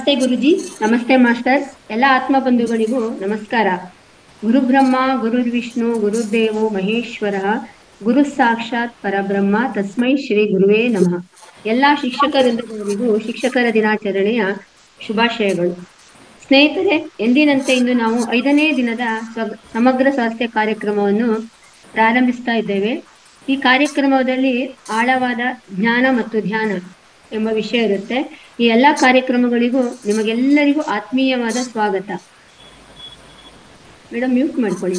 ನಮಸ್ತೆ ಗುರುಜಿ ನಮಸ್ತೆ ಮಾಸ್ಟರ್ಸ್ ಎಲ್ಲ ಆತ್ಮ ಬಂಧುಗಳಿಗೂ ನಮಸ್ಕಾರ ಗುರು ಬ್ರಹ್ಮ ಗುರುರ್ ವಿಷ್ಣು ಗುರುದೇವೋ ಮಹೇಶ್ವರ ಗುರು ಸಾಕ್ಷಾತ್ ಪರಬ್ರಹ್ಮ ತಸ್ಮೈ ಶ್ರೀ ಗುರುವೇ ನಮಃ ಎಲ್ಲಾ ಶಿಕ್ಷಕರಿಂದವರಿಗೂ ಶಿಕ್ಷಕರ ದಿನಾಚರಣೆಯ ಶುಭಾಶಯಗಳು ಸ್ನೇಹಿತರೆ ಎಂದಿನಂತೆ ಇಂದು ನಾವು ಐದನೇ ದಿನದ ಸ್ವ- ಸಮಗ್ರ ಸ್ವಾಸ್ಥ್ಯ ಕಾರ್ಯಕ್ರಮವನ್ನು ಪ್ರಾರಂಭಿಸ್ತಾ ಇದ್ದೇವೆ ಈ ಕಾರ್ಯಕ್ರಮದಲ್ಲಿ ಆಳವಾದ ಜ್ಞಾನ ಮತ್ತು ಧ್ಯಾನ ಎಂಬ ವಿಷಯ ಇರುತ್ತೆ ಈ ಎಲ್ಲಾ ಕಾರ್ಯಕ್ರಮಗಳಿಗೂ ನಿಮಗೆಲ್ಲರಿಗೂ ಆತ್ಮೀಯವಾದ ಸ್ವಾಗತ ಮೇಡಮ್ ಮ್ಯೂಟ್ ಮಾಡ್ಕೊಳ್ಳಿ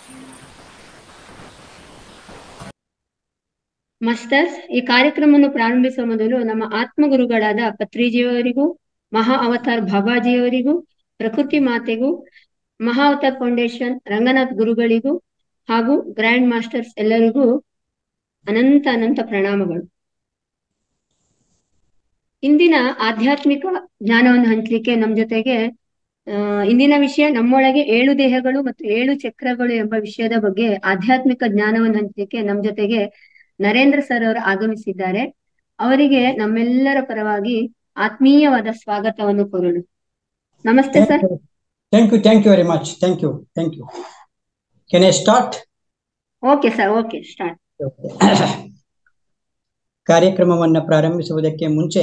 ಮಾಸ್ಟರ್ಸ್ ಈ ಕಾರ್ಯಕ್ರಮವನ್ನು ಪ್ರಾರಂಭಿಸುವ ಮೊದಲು ನಮ್ಮ ಆತ್ಮಗುರುಗಳಾದ ಪತ್ರಿಜಿಯವರಿಗೂ ಮಹಾ ಅವತಾರ್ ಬಾಬಾಜಿಯವರಿಗೂ ಪ್ರಕೃತಿ ಮಾತೆಗೂ ಮಹಾ ಅವತಾರ್ ಫೌಂಡೇಶನ್ ರಂಗನಾಥ್ ಗುರುಗಳಿಗೂ ಹಾಗೂ ಗ್ರ್ಯಾಂಡ್ ಮಾಸ್ಟರ್ಸ್ ಎಲ್ಲರಿಗೂ ಅನಂತ ಅನಂತ ಪ್ರಣಾಮಗಳು ಇಂದಿನ ಆಧ್ಯಾತ್ಮಿಕ ಜ್ಞಾನವನ್ನು ಹಂಚಲಿಕ್ಕೆ ನಮ್ಮ ಜೊತೆಗೆ ಆ, ಇಂದಿನ ವಿಷಯ ನಮ್ಮೊಳಗೆ ಏಳು ದೇಹಗಳು ಮತ್ತು ಏಳು ಚಕ್ರಗಳು ಎಂಬ ವಿಷಯದ ಬಗ್ಗೆ ಆಧ್ಯಾತ್ಮಿಕ ಜ್ಞಾನವನ್ನು ಹಂಚಲಿಕ್ಕೆ ನಮ್ಮ ಜೊತೆಗೆ ನರೇಂದ್ರ ಸರ್ ಅವರು ಆಗಮಿಸಿದ್ದಾರೆ ಅವರಿಗೆ ನಮ್ಮೆಲ್ಲರ ಪರವಾಗಿ ಆತ್ಮೀಯವಾದ ಸ್ವಾಗತವನ್ನು ಕೋರೋಣ ನಮಸ್ತೆ sir Thank you, thank you very much. Thank you, thank you. Can I start? Okay sir okay start ಕಾರ್ಯಕ್ರಮವನ್ನು ಪ್ರಾರಂಭಿಸುವುದಕ್ಕೆ ಮುಂಚೆ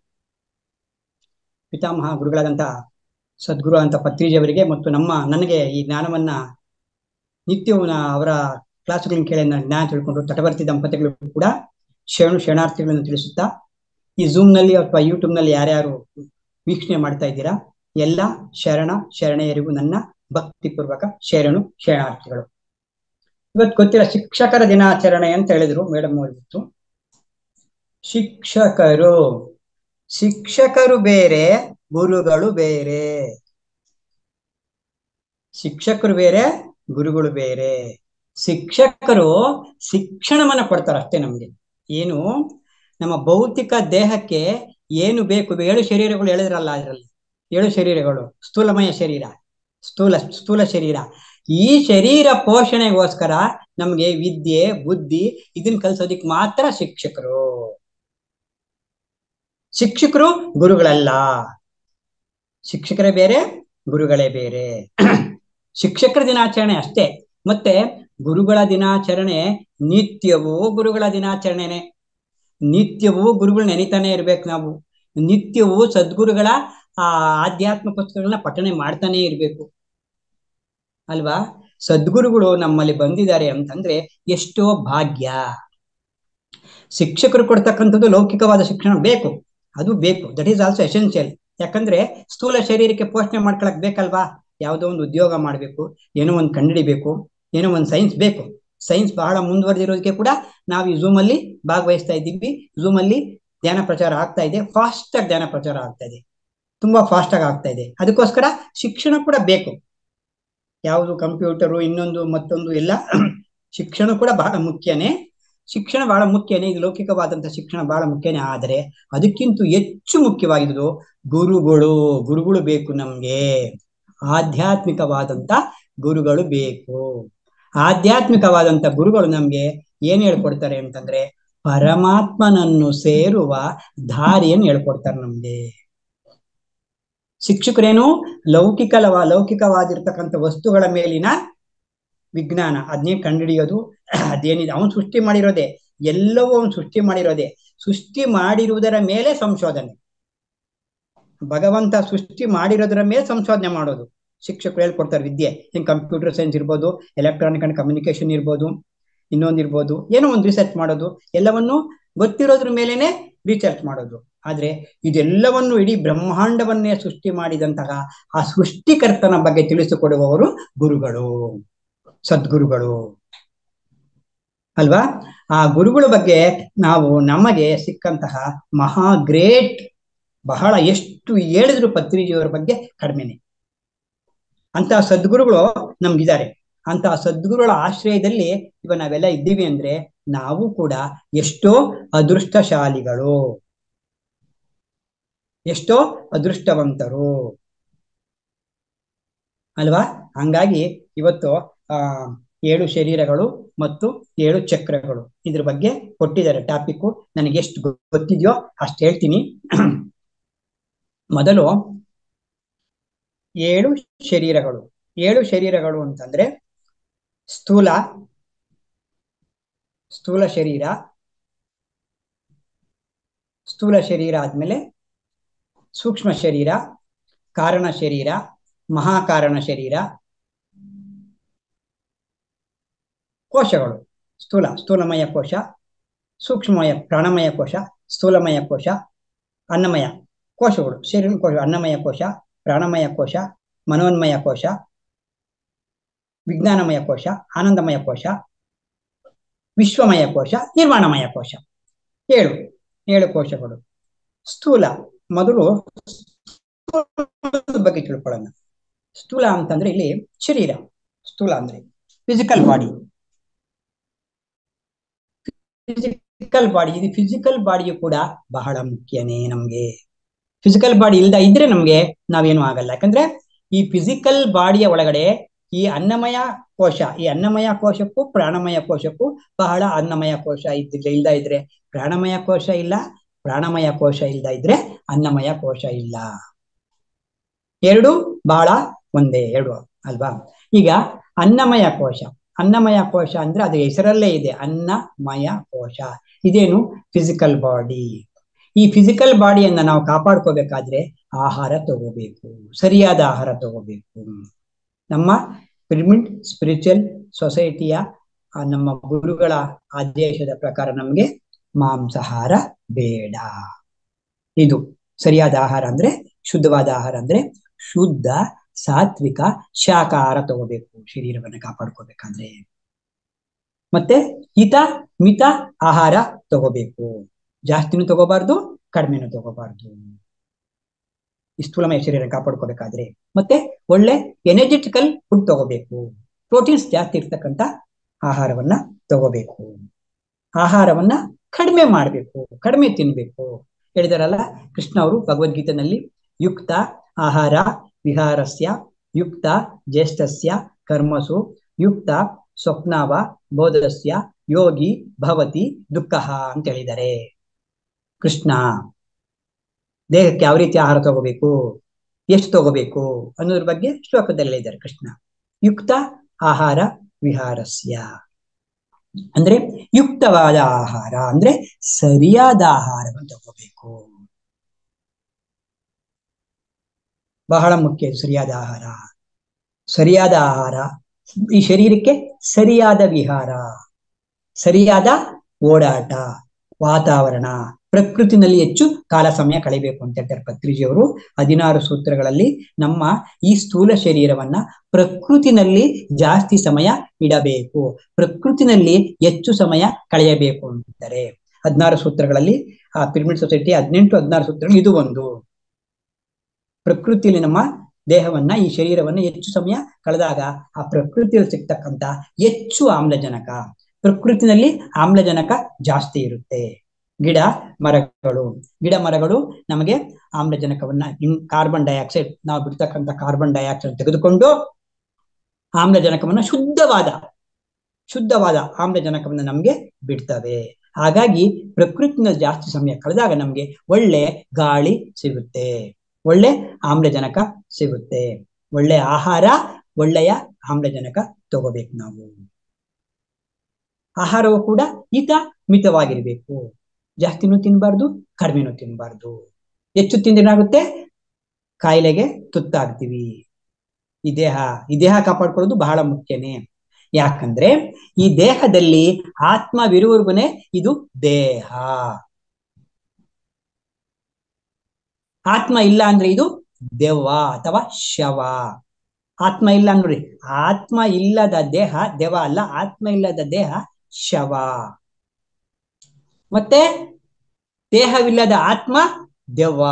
ಪಿತಾಮಹ ಗುರುಗಳಾದಂಥ ಸದ್ಗುರು ಅಂತ ಪತ್ರಿಜಿಯವರಿಗೆ ಮತ್ತು ನಮ್ಮ ನನಗೆ ಈ ಜ್ಞಾನವನ್ನ ನಿತ್ಯವೂ ನಾ ಅವರ ಕ್ಲಾಸ್ಗಳನ್ನು ಕೇಳಿ ನಾನು ಜ್ಞಾನ ತಿಳ್ಕೊಂಡು ತಟವರ್ತಿ ದಂಪತಿಗಳು ಕೂಡ ಶರಣು ಶರಣಾರ್ಥಿಗಳನ್ನು ತಿಳಿಸುತ್ತಾ ಈ Zoom ನಲ್ಲಿ ಅಥವಾ ಯೂಟ್ಯೂಬ್ ನಲ್ಲಿ ಯಾರ್ಯಾರು ವೀಕ್ಷಣೆ ಮಾಡ್ತಾ ಇದ್ದೀರಾ ಎಲ್ಲ ಶರಣ ಶರಣೆಯರಿಗೂ ನನ್ನ ಭಕ್ತಿಪೂರ್ವಕ ಶರಣು ಶರಣಾರ್ಥಿಗಳು ಇವತ್ತು ಗೊತ್ತಿಲ್ಲ ಶಿಕ್ಷಕರ ದಿನಾಚರಣೆ ಅಂತ ಹೇಳಿದ್ರು ಮೇಡಮ್ ಅವರಿತ್ತು ಶಿಕ್ಷಕರು ಶಿಕ್ಷಕರು ಬೇರೆ ಗುರುಗಳು ಬೇರೆ ಶಿಕ್ಷಕರು ಬೇರೆ ಗುರುಗಳು ಬೇರೆ ಶಿಕ್ಷಕರು ಶಿಕ್ಷಣವನ್ನ ಕೊಡ್ತಾರೆ ಅಷ್ಟೇ ನಮ್ಗೆ ಏನು ನಮ್ಮ ಭೌತಿಕ ದೇಹಕ್ಕೆ ಏನು ಬೇಕು ಏಳು ಶರೀರಗಳು ಹೇಳಿದ್ರಲ್ಲ ಅದರಲ್ಲಿ ಏಳು ಶರೀರಗಳು ಸ್ಥೂಲಮಯ ಶರೀರ ಸ್ಥೂಲ ಸ್ಥೂಲ ಶರೀರ ಈ ಶರೀರ ಪೋಷಣೆಗೋಸ್ಕರ ನಮ್ಗೆ ವಿದ್ಯೆ ಬುದ್ಧಿ ಇದನ್ನ ಕಲಿಸೋದಿಕ್ ಮಾತ್ರ ಶಿಕ್ಷಕರು ಶಿಕ್ಷಕರು ಗುರುಗಳಲ್ಲ ಶಿಕ್ಷಕರೇ ಬೇರೆ ಗುರುಗಳೇ ಬೇರೆ ಶಿಕ್ಷಕರ ದಿನಾಚರಣೆ ಅಷ್ಟೇ ಮತ್ತೆ ಗುರುಗಳ ದಿನಾಚರಣೆ ನಿತ್ಯವೂ ಗುರುಗಳ ದಿನಾಚರಣೆನೆ ನಿತ್ಯವೂ ಗುರುಗಳು ನೆನಿತಾನೆ ಇರ್ಬೇಕು ನಾವು ನಿತ್ಯವೂ ಸದ್ಗುರುಗಳ ಆ ಆಧ್ಯಾತ್ಮ ಪುಸ್ತಕಗಳನ್ನ ಪಠನೆ ಮಾಡ್ತಾನೆ ಇರ್ಬೇಕು ಅಲ್ವಾ ಸದ್ಗುರುಗಳು ನಮ್ಮಲ್ಲಿ ಬಂದಿದ್ದಾರೆ ಅಂತಂದ್ರೆ ಎಷ್ಟೋ ಭಾಗ್ಯ ಶಿಕ್ಷಕರು ಕೊಡ್ತಕ್ಕಂಥದ್ದು ಲೌಕಿಕವಾದ ಶಿಕ್ಷಣ ಬೇಕು ಅದು ಬೇಕು ದಟ್ ಈಸ್ ಆಲ್ಸೋ ಎಸೆನ್ಷಿಯಲ್ ಯಾಕಂದ್ರೆ ಸ್ಥೂಲ ಶರೀರಕ್ಕೆ ಪೋಷಣೆ ಮಾಡ್ಕೊಳಕ್ ಬೇಕಲ್ವಾ ಯಾವುದೋ ಒಂದು ಉದ್ಯೋಗ ಮಾಡಬೇಕು ಏನೋ ಒಂದು ಕಂಡುಹಿಡಿಬೇಕು ಏನೋ ಒಂದು ಸೈನ್ಸ್ ಬೇಕು ಸೈನ್ಸ್ ಬಹಳ ಮುಂದುವರೆದಿರೋದಕ್ಕೆ ಕೂಡ ನಾವು ಈ Zoom ಅಲ್ಲಿ ಭಾಗವಹಿಸ್ತಾ ಇದ್ದೀವಿ Zoom ಅಲ್ಲಿ ಧ್ಯಾನ ಪ್ರಚಾರ ಆಗ್ತಾ ಇದೆ ಫಾಸ್ಟ್ ಆಗಿ ಧ್ಯಾನ ಪ್ರಚಾರ ಆಗ್ತಾ ಇದೆ ತುಂಬಾ ಫಾಸ್ಟ್ ಆಗಿ ಆಗ್ತಾ ಇದೆ ಅದಕ್ಕೋಸ್ಕರ ಶಿಕ್ಷಣ ಕೂಡ ಬೇಕು ಯಾವುದು ಕಂಪ್ಯೂಟರು ಇನ್ನೊಂದು ಮತ್ತೊಂದು ಎಲ್ಲ ಶಿಕ್ಷಣ ಕೂಡ ಬಹಳ ಮುಖ್ಯನೇ ಶಿಕ್ಷಣ ಬಹಳ ಮುಖ್ಯನೇ ಇದು ಲೌಕಿಕವಾದಂತಹ ಶಿಕ್ಷಣ ಬಹಳ ಮುಖ್ಯನೇ ಆದರೆ ಅದಕ್ಕಿಂತ ಹೆಚ್ಚು ಮುಖ್ಯವಾಗಿದ್ದು ಗುರುಗಳು ಗುರುಗಳು ಬೇಕು ನಮ್ಗೆ ಆಧ್ಯಾತ್ಮಿಕವಾದಂತ ಗುರುಗಳು ಬೇಕು ಆಧ್ಯಾತ್ಮಿಕವಾದಂತ ಗುರುಗಳು ನಮ್ಗೆ ಏನ್ ಹೇಳ್ಕೊಡ್ತಾರೆ ಅಂತಂದ್ರೆ ಪರಮಾತ್ಮನನ್ನು ಸೇರುವ ದಾರಿಯನ್ನು ಹೇಳ್ಕೊಡ್ತಾರೆ ನಮ್ಗೆ ಶಿಕ್ಷಕರೇನು ಲೌಕಿಕಲವ ಲೌಕಿಕವಾಗಿರ್ತಕ್ಕಂಥ ವಸ್ತುಗಳ ಮೇಲಿನ ವಿಜ್ಞಾನ ಅದನ್ನೇ ಕಂಡುಹಿಡಿಯೋದು ಅದೇನಿದೆ ಅವನು ಸೃಷ್ಟಿ ಮಾಡಿರೋದೇ ಎಲ್ಲವೂ ಅವನು ಸೃಷ್ಟಿ ಮಾಡಿರೋದೇ ಸೃಷ್ಟಿ ಮಾಡಿರುವುದರ ಮೇಲೆ ಸಂಶೋಧನೆ ಭಗವಂತ ಸೃಷ್ಟಿ ಮಾಡಿರೋದರ ಮೇಲೆ ಸಂಶೋಧನೆ ಮಾಡೋದು ಶಿಕ್ಷಕರು ಹೇಳ್ಕೊಡ್ತಾರೆ ವಿದ್ಯೆ ಹಿಂಗ್ ಕಂಪ್ಯೂಟರ್ ಸೈನ್ಸ್ ಇರ್ಬೋದು ಎಲೆಕ್ಟ್ರಾನಿಕ್ ಅಂಡ್ ಕಮ್ಯುನಿಕೇಶನ್ ಇರ್ಬೋದು ಇನ್ನೊಂದು ಇರ್ಬೋದು ಏನೋ ಒಂದು ರಿಸರ್ಚ್ ಮಾಡೋದು ಎಲ್ಲವನ್ನು ಗೊತ್ತಿರೋದ್ರ ಮೇಲೇನೆ ರಿಸರ್ಚ್ ಮಾಡೋದು ಆದ್ರೆ ಇದೆಲ್ಲವನ್ನು ಇಡೀ ಬ್ರಹ್ಮಾಂಡವನ್ನೇ ಸೃಷ್ಟಿ ಮಾಡಿದಂತಹ ಆ ಸೃಷ್ಟಿಕರ್ತನ ಬಗ್ಗೆ ತಿಳಿಸಿಕೊಡುವವರು ಗುರುಗಳು ಸದ್ಗುರುಗಳು ಅಲ್ವಾ ಆ ಗುರುಗಳ ಬಗ್ಗೆ ನಾವು ನಮಗೆ ಸಿಕ್ಕಂತಹ ಮಹಾ ಗ್ರೇಟ್ ಬಹಳ ಎಷ್ಟು ಹೇಳಿದ್ರು ಪತ್ರಿಜಿಯವರ ಬಗ್ಗೆ ಕಡಿಮೆನೆ ಅಂತಹ ಸದ್ಗುರುಗಳು ನಮ್ಗಿದ್ದಾರೆ ಅಂತಹ ಸದ್ಗುರುಗಳ ಆಶ್ರಯದಲ್ಲಿ ಇವ ನಾವೆಲ್ಲ ಇದ್ದೀವಿ ಅಂದ್ರೆ ನಾವು ಕೂಡ ಎಷ್ಟೋ ಅದೃಷ್ಟಶಾಲಿಗಳು ಎಷ್ಟೋ ಅದೃಷ್ಟವಂತರು ಅಲ್ವಾ ಹಂಗಾಗಿ ಇವತ್ತು ಆ ಏಳು ಶರೀರಗಳು ಮತ್ತು ಏಳು ಚಕ್ರಗಳು ಇದ್ರ ಬಗ್ಗೆ ಕೊಟ್ಟಿದ್ದಾರೆ ಟಾಪಿಕ್ ನನಗೆ ಎಷ್ಟು ಗೊತ್ತಿದೆಯೋ ಅಷ್ಟು ಹೇಳ್ತೀನಿ ಮೊದಲು ಏಳು ಶರೀರಗಳು ಏಳು ಶರೀರಗಳು ಅಂತಂದ್ರೆ ಸ್ಥೂಲ ಸ್ಥೂಲ ಶರೀರ ಸ್ಥೂಲ ಶರೀರ ಆದ್ಮೇಲೆ ಸೂಕ್ಷ್ಮ ಶರೀರ ಕಾರಣ ಶರೀರ ಮಹಾಕಾರಣ ಶರೀರ ಕೋಶಗಳು ಸ್ಥೂಲ ಸ್ಥೂಲಮಯ ಕೋಶ ಸೂಕ್ಷ್ಮಮಯ ಪ್ರಾಣಮಯ ಕೋಶ ಸ್ಥೂಲಮಯ ಕೋಶ ಅನ್ನಮಯ ಕೋಶಗಳು ಶರೀರ ಕೋಶ ಅನ್ನಮಯ ಕೋಶ ಪ್ರಾಣಮಯ ಕೋಶ ಮನೋನ್ಮಯ ಕೋಶ ವಿಜ್ಞಾನಮಯ ಕೋಶ ಆನಂದಮಯ ಕೋಶ ವಿಶ್ವಮಯ ಕೋಶ ನಿರ್ಮಾಣಮಯ ಕೋಶ ಏಳು ಏಳು ಕೋಶಗಳು ಸ್ಥೂಲ ಮೊದಲು ಬಗ್ಗೆ ತಿಳ್ಕೊಳ್ಳೋಣ ಸ್ಥೂಲ ಅಂತಂದ್ರೆ ಇಲ್ಲಿ ಶರೀರ ಸ್ಥೂಲ ಅಂದ್ರೆ ಫಿಸಿಕಲ್ ಬಾಡಿ ಫಿಸಿಕಲ್ ಬಾಡಿ ಇದು ಫಿಸಿಕಲ್ ಬಾಡಿಯು ಕೂಡ ಬಹಳ ಮುಖ್ಯನೇ ನಮ್ಗೆ ಫಿಸಿಕಲ್ ಬಾಡಿ ಇಲ್ದ ಇದ್ರೆ ನಮ್ಗೆ ನಾವೇನು ಆಗಲ್ಲ ಯಾಕಂದ್ರೆ ಈ ಫಿಸಿಕಲ್ ಬಾಡಿಯ ಒಳಗಡೆ ಈ ಅನ್ನಮಯ ಕೋಶ ಈ ಅನ್ನಮಯ ಕೋಶಕ್ಕೂ ಪ್ರಾಣಮಯ ಕೋಶಕ್ಕೂ ಬಹಳ ಅನ್ನಮಯ ಕೋಶ ಇದ್ದಿಲ್ಲ ಇಲ್ದ ಇದ್ರೆ ಪ್ರಾಣಮಯ ಕೋಶ ಇಲ್ಲ ಪ್ರಾಣಮಯ ಕೋಶ ಇಲ್ದ ಇದ್ರೆ ಅನ್ನಮಯ ಕೋಶ ಇಲ್ಲ ಎರಡು ಬಹಳ ಒಂದೇ ಎರಡು ಅಲ್ವಾ ಈಗ ಅನ್ನಮಯ ಕೋಶ ಅನ್ನಮಯ ಕೋಶ ಅಂದ್ರೆ ಅದು ಹೆಸರಲ್ಲೇ ಇದೆ ಅನ್ನಮಯ ಕೋಶ ಇದೇನು ಫಿಸಿಕಲ್ ಬಾಡಿ ಈ ಫಿಸಿಕಲ್ ಬಾಡಿಯನ್ನ ನಾವು ಕಾಪಾಡ್ಕೋಬೇಕಾದ್ರೆ ಆಹಾರ ತಗೋಬೇಕು ಸರಿಯಾದ ಆಹಾರ ತಗೋಬೇಕು ನಮ್ಮ ಪಿರಮಿಡ್ ಸ್ಪಿರಿಚುವಲ್ ಸೊಸೈಟಿಯ ನಮ್ಮ ಗುರುಗಳ ಆದೇಶದ ಪ್ರಕಾರ ನಮಗೆ ಮಾಂಸಾಹಾರ ಬೇಡ ಇದು ಸರಿಯಾದ ಆಹಾರ ಅಂದ್ರೆ ಶುದ್ಧವಾದ ಆಹಾರ ಅಂದ್ರೆ ಶುದ್ಧ ಸಾತ್ವಿಕ ಶಾಕಾಹಾರ ತಗೋಬೇಕು ಶರೀರವನ್ನು ಕಾಪಾಡ್ಕೋಬೇಕಾದ್ರೆ ಮತ್ತೆ ಹಿತ ಮಿತ ಆಹಾರ ತಗೋಬೇಕು ಜಾಸ್ತಿನೂ ತಗೋಬಾರ್ದು ಕಡಿಮೆನೂ ತಗೋಬಾರ್ದು ಈ ಸ್ಥೂಲಮಯ ಶರೀರ ಕಾಪಾಡ್ಕೋಬೇಕಾದ್ರೆ ಮತ್ತೆ ಒಳ್ಳೆ ಎನರ್ಜೆಟಿಕಲ್ ಫುಡ್ ತಗೋಬೇಕು ಪ್ರೋಟೀನ್ಸ್ ಜಾಸ್ತಿ ಇರ್ತಕ್ಕಂಥ ಆಹಾರವನ್ನ ತಗೋಬೇಕು ಆಹಾರವನ್ನ ಕಡಿಮೆ ಮಾಡಬೇಕು ಕಡಿಮೆ ತಿನ್ಬೇಕು ಹೇಳಿದಾರಲ್ಲ ಕೃಷ್ಣ ಅವರು ಭಗವದ್ಗೀತೆನಲ್ಲಿ ಯುಕ್ತ ಆಹಾರ ವಿಹಾರಸ್ಯ ಯುಕ್ತ ಜ್ಯೇಷ್ಠಸ್ಯ ಕರ್ಮಸು ಯುಕ್ತ ಸ್ವಪ್ನಾವ ಬೋಧಸ್ಯ ಯೋಗಿ ಭವತಿ ದುಃಖ ಅಂತ ಹೇಳಿದ್ದಾರೆ ಕೃಷ್ಣ ದೇಹಕ್ಕೆ ಯಾವ ರೀತಿ ಆಹಾರ ತಗೋಬೇಕು ಎಷ್ಟು ತಗೋಬೇಕು ಅನ್ನೋದ್ರ ಬಗ್ಗೆ ಶ್ಲೋಕದಲ್ಲಿ ಹೇಳಿದ್ದಾರೆ ಕೃಷ್ಣ ಯುಕ್ತ ಆಹಾರ ವಿಹಾರಸ್ಯ ಅಂದ್ರೆ ಯುಕ್ತವಾದ ಆಹಾರ ಅಂದ್ರೆ ಸರಿಯಾದ ಆಹಾರವನ್ನು ತಗೋಬೇಕು ಬಹಳ ಮುಖ್ಯ ಸರಿಯಾದ ಆಹಾರ ಸರಿಯಾದ ಆಹಾರ ಈ ಶರೀರಕ್ಕೆ ಸರಿಯಾದ ವಿಹಾರ ಸರಿಯಾದ ಓಡಾಟ ವಾತಾವರಣ ಪ್ರಕೃತಿನಲ್ಲಿ ಹೆಚ್ಚು ಕಾಲ ಸಮಯ ಕಳೆಯಬೇಕು ಅಂತ ಹೇಳ್ತಾರೆ ಪತ್ರಿಜಿಯವರು ಹದಿನಾರು ಸೂತ್ರಗಳಲ್ಲಿ ನಮ್ಮ ಈ ಸ್ಥೂಲ ಶರೀರವನ್ನ ಪ್ರಕೃತಿನಲ್ಲಿ ಜಾಸ್ತಿ ಸಮಯ ಇಡಬೇಕು ಪ್ರಕೃತಿನಲ್ಲಿ ಹೆಚ್ಚು ಸಮಯ ಕಳೆಯಬೇಕು ಅಂತಾರೆ ಹದಿನಾರು ಸೂತ್ರಗಳಲ್ಲಿ ಆ ಪಿರಮಿಡ್ ಸೊಸೈಟಿ ಹದಿನೆಂಟು ಹದಿನಾರು ಸೂತ್ರಗಳು ಇದು ಒಂದು ಪ್ರಕೃತಿಯಲ್ಲಿ ನಮ್ಮ ದೇಹವನ್ನ ಈ ಶರೀರವನ್ನ ಹೆಚ್ಚು ಸಮಯ ಕಳೆದಾಗ ಆ ಪ್ರಕೃತಿಯಲ್ಲಿ ಸಿಗ್ತಕ್ಕಂತ ಹೆಚ್ಚು ಆಮ್ಲಜನಕ ಪ್ರಕೃತಿನಲ್ಲಿ ಆಮ್ಲಜನಕ ಜಾಸ್ತಿ ಇರುತ್ತೆ ಗಿಡ ಮರಗಳು ಗಿಡ ಮರಗಳು ನಮಗೆ ಆಮ್ಲಜನಕವನ್ನ ಕಾರ್ಬನ್ ಡೈಆಕ್ಸೈಡ್ ನಾವು ಬಿಡ್ತಕ್ಕಂಥ ಕಾರ್ಬನ್ ಡೈಆಕ್ಸೈಡ್ ತೆಗೆದುಕೊಂಡು ಆಮ್ಲಜನಕವನ್ನ ಶುದ್ಧವಾದ ಶುದ್ಧವಾದ ಆಮ್ಲಜನಕವನ್ನ ನಮ್ಗೆ ಬಿಡ್ತವೆ ಹಾಗಾಗಿ ಪ್ರಕೃತಿನಲ್ಲಿ ಜಾಸ್ತಿ ಸಮಯ ಕಳೆದಾಗ ನಮ್ಗೆ ಒಳ್ಳೆ ಗಾಳಿ ಸಿಗುತ್ತೆ ಒಳ್ಳೆ ಆಮ್ಲಜನಕ ಸಿಗುತ್ತೆ ಒಳ್ಳೆ ಆಹಾರ ಒಳ್ಳೆಯ ಆಮ್ಲಜನಕ ತಗೋಬೇಕು ನಾವು ಆಹಾರವು ಕೂಡ ಹಿತ ಮಿತವಾಗಿರ್ಬೇಕು ಜಾಸ್ತಿನೂ ತಿನ್ಬಾರ್ದು ಕಡಿಮೆನೂ ತಿನ್ಬಾರ್ದು ಹೆಚ್ಚು ತಿಂದೇನಾಗುತ್ತೆ ಕಾಯಿಲೆಗೆ ತುತ್ತಾಗ್ತೀವಿ ಈ ದೇಹ ಈ ದೇಹ ಕಾಪಾಡ್ಕೊಳ್ಳೋದು ಬಹಳ ಮುಖ್ಯನೇ ಯಾಕಂದ್ರೆ ಈ ದೇಹದಲ್ಲಿ ಆತ್ಮವಿರುವವರೆಗುನೆ ಇದು ದೇಹ ಆತ್ಮ ಇಲ್ಲ ಅಂದ್ರೆ ಇದು ದೆವ್ವ ಅಥವಾ ಶವ ಆತ್ಮ ಇಲ್ಲ ನೋಡಿ ಆತ್ಮ ಇಲ್ಲದ ದೇಹ ದೆವ ಅಲ್ಲ ಆತ್ಮ ಇಲ್ಲದ ದೇಹ ಶವ ಮತ್ತೆ ದೇಹವಿಲ್ಲದ ಆತ್ಮ ದೆವ್ವ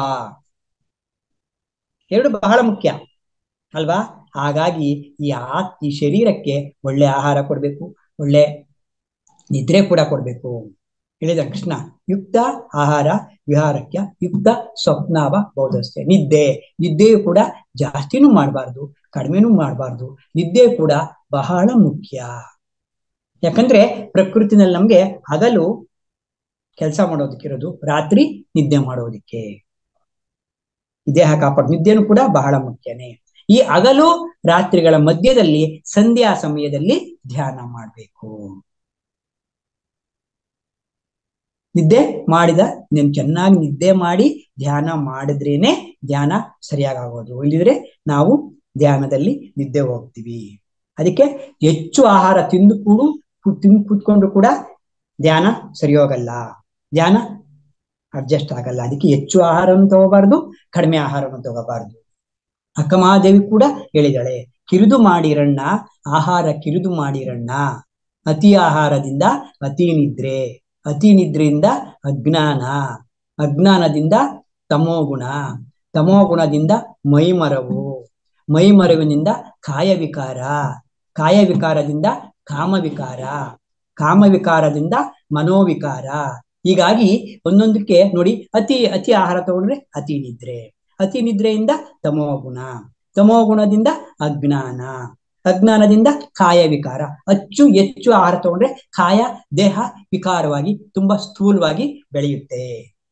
ಎರಡು ಬಹಳ ಮುಖ್ಯ ಅಲ್ವಾ ಹಾಗಾಗಿ ಈ ಆತ್ ಈ ಶರೀರಕ್ಕೆ ಒಳ್ಳೆ ಆಹಾರ ಕೊಡ್ಬೇಕು ಒಳ್ಳೆ ನಿದ್ರೆ ಕೂಡ ಕೊಡ್ಬೇಕು ಹೇಳಿದ ಕೃಷ್ಣ ಯುಕ್ತ ಆಹಾರ ವಿಹಾರಕ್ಕೆ ಯುಕ್ತ ಸ್ವಪ್ನಾವ ಬೋಧಸ್ತೆ ನಿದ್ದೆ ನಿದ್ದೆಯು ಕೂಡ ಜಾಸ್ತಿನೂ ಮಾಡಬಾರ್ದು ಕಡಿಮೆನೂ ಮಾಡಬಾರ್ದು ನಿದ್ದೆ ಕೂಡ ಬಹಳ ಮುಖ್ಯ ಯಾಕಂದ್ರೆ ಪ್ರಕೃತಿನಲ್ಲಿ ನಮ್ಗೆ ಹಗಲು ಕೆಲಸ ಮಾಡೋದಕ್ಕಿರೋದು ರಾತ್ರಿ ನಿದ್ದೆ ಮಾಡೋದಕ್ಕೆ ದೇಹ ಕಾಪಾಡು ನಿದ್ದೆನೂ ಕೂಡ ಬಹಳ ಮುಖ್ಯನೇ ಈ ಹಗಲು ರಾತ್ರಿಗಳ ಮಧ್ಯದಲ್ಲಿ ಸಂಧ್ಯಾ ಸಮಯದಲ್ಲಿ ಧ್ಯಾನ ಮಾಡಬೇಕು ನಿದ್ದೆ ಮಾಡಿದ ನೀನ್ ಚೆನ್ನಾಗಿ ನಿದ್ದೆ ಮಾಡಿ ಧ್ಯಾನ ಮಾಡಿದ್ರೇನೆ ಧ್ಯಾನ ಸರಿಯಾಗೋದು ಇಲ್ಲಿದ್ರೆ ನಾವು ಧ್ಯಾನದಲ್ಲಿ ನಿದ್ದೆ ಹೋಗ್ತೀವಿ ಅದಕ್ಕೆ ಹೆಚ್ಚು ಆಹಾರ ತಿಂದು ಕೂಡು ತಿಂದು ಕೂತ್ಕೊಂಡು ಕೂಡ ಧ್ಯಾನ ಸರಿ ಹೋಗಲ್ಲ ಧ್ಯಾನ ಅಡ್ಜಸ್ಟ್ ಆಗಲ್ಲ ಅದಕ್ಕೆ ಹೆಚ್ಚು ಆಹಾರವನ್ನು ತಗೋಬಾರ್ದು ಕಡಿಮೆ ಆಹಾರವನ್ನು ತಗೋಬಾರ್ದು ಅಕ್ಕಮಹಾದೇವಿ ಕೂಡ ಹೇಳಿದಾಳೆ ಕಿರಿದು ಮಾಡಿರಣ್ಣ ಆಹಾರ ಕಿರಿದು ಮಾಡಿರಣ್ಣ ಅತಿ ಆಹಾರದಿಂದ ಅತಿ ನಿದ್ರೆ ಅತಿ ನಿದ್ರೆಯಿಂದ ಅಜ್ಞಾನ ಅಜ್ಞಾನದಿಂದ ತಮೋಗುಣ ತಮೋಗುಣದಿಂದ ಮೈಮರವು ಮೈಮರವಿನಿಂದ ಕಾಯವಿಕಾರ ಕಾಯವಿಕಾರದಿಂದ ಕಾಮವಿಕಾರ ಕಾಮವಿಕಾರದಿಂದ ಮನೋವಿಕಾರ ಹೀಗಾಗಿ ಒಂದೊಂದಕ್ಕೆ ನೋಡಿ ಅತಿ ಅತಿ ಆಹಾರ ತಗೊಂಡ್ರೆ ಅತಿ ನಿದ್ರೆ ಅತಿ ನಿದ್ರೆಯಿಂದ ತಮೋಗುಣ ತಮೋಗುಣದಿಂದ ಅಜ್ಞಾನ ಅಜ್ಞಾನದಿಂದ ಕಾಯ ವಿಕಾರ ಅಚ್ಚು ಹೆಚ್ಚು ಆಹಾರ ತಗೊಂಡ್ರೆ ಕಾಯ ದೇಹ ವಿಕಾರವಾಗಿ ತುಂಬಾ ಸ್ಥೂಲವಾಗಿ ಬೆಳೆಯುತ್ತೆ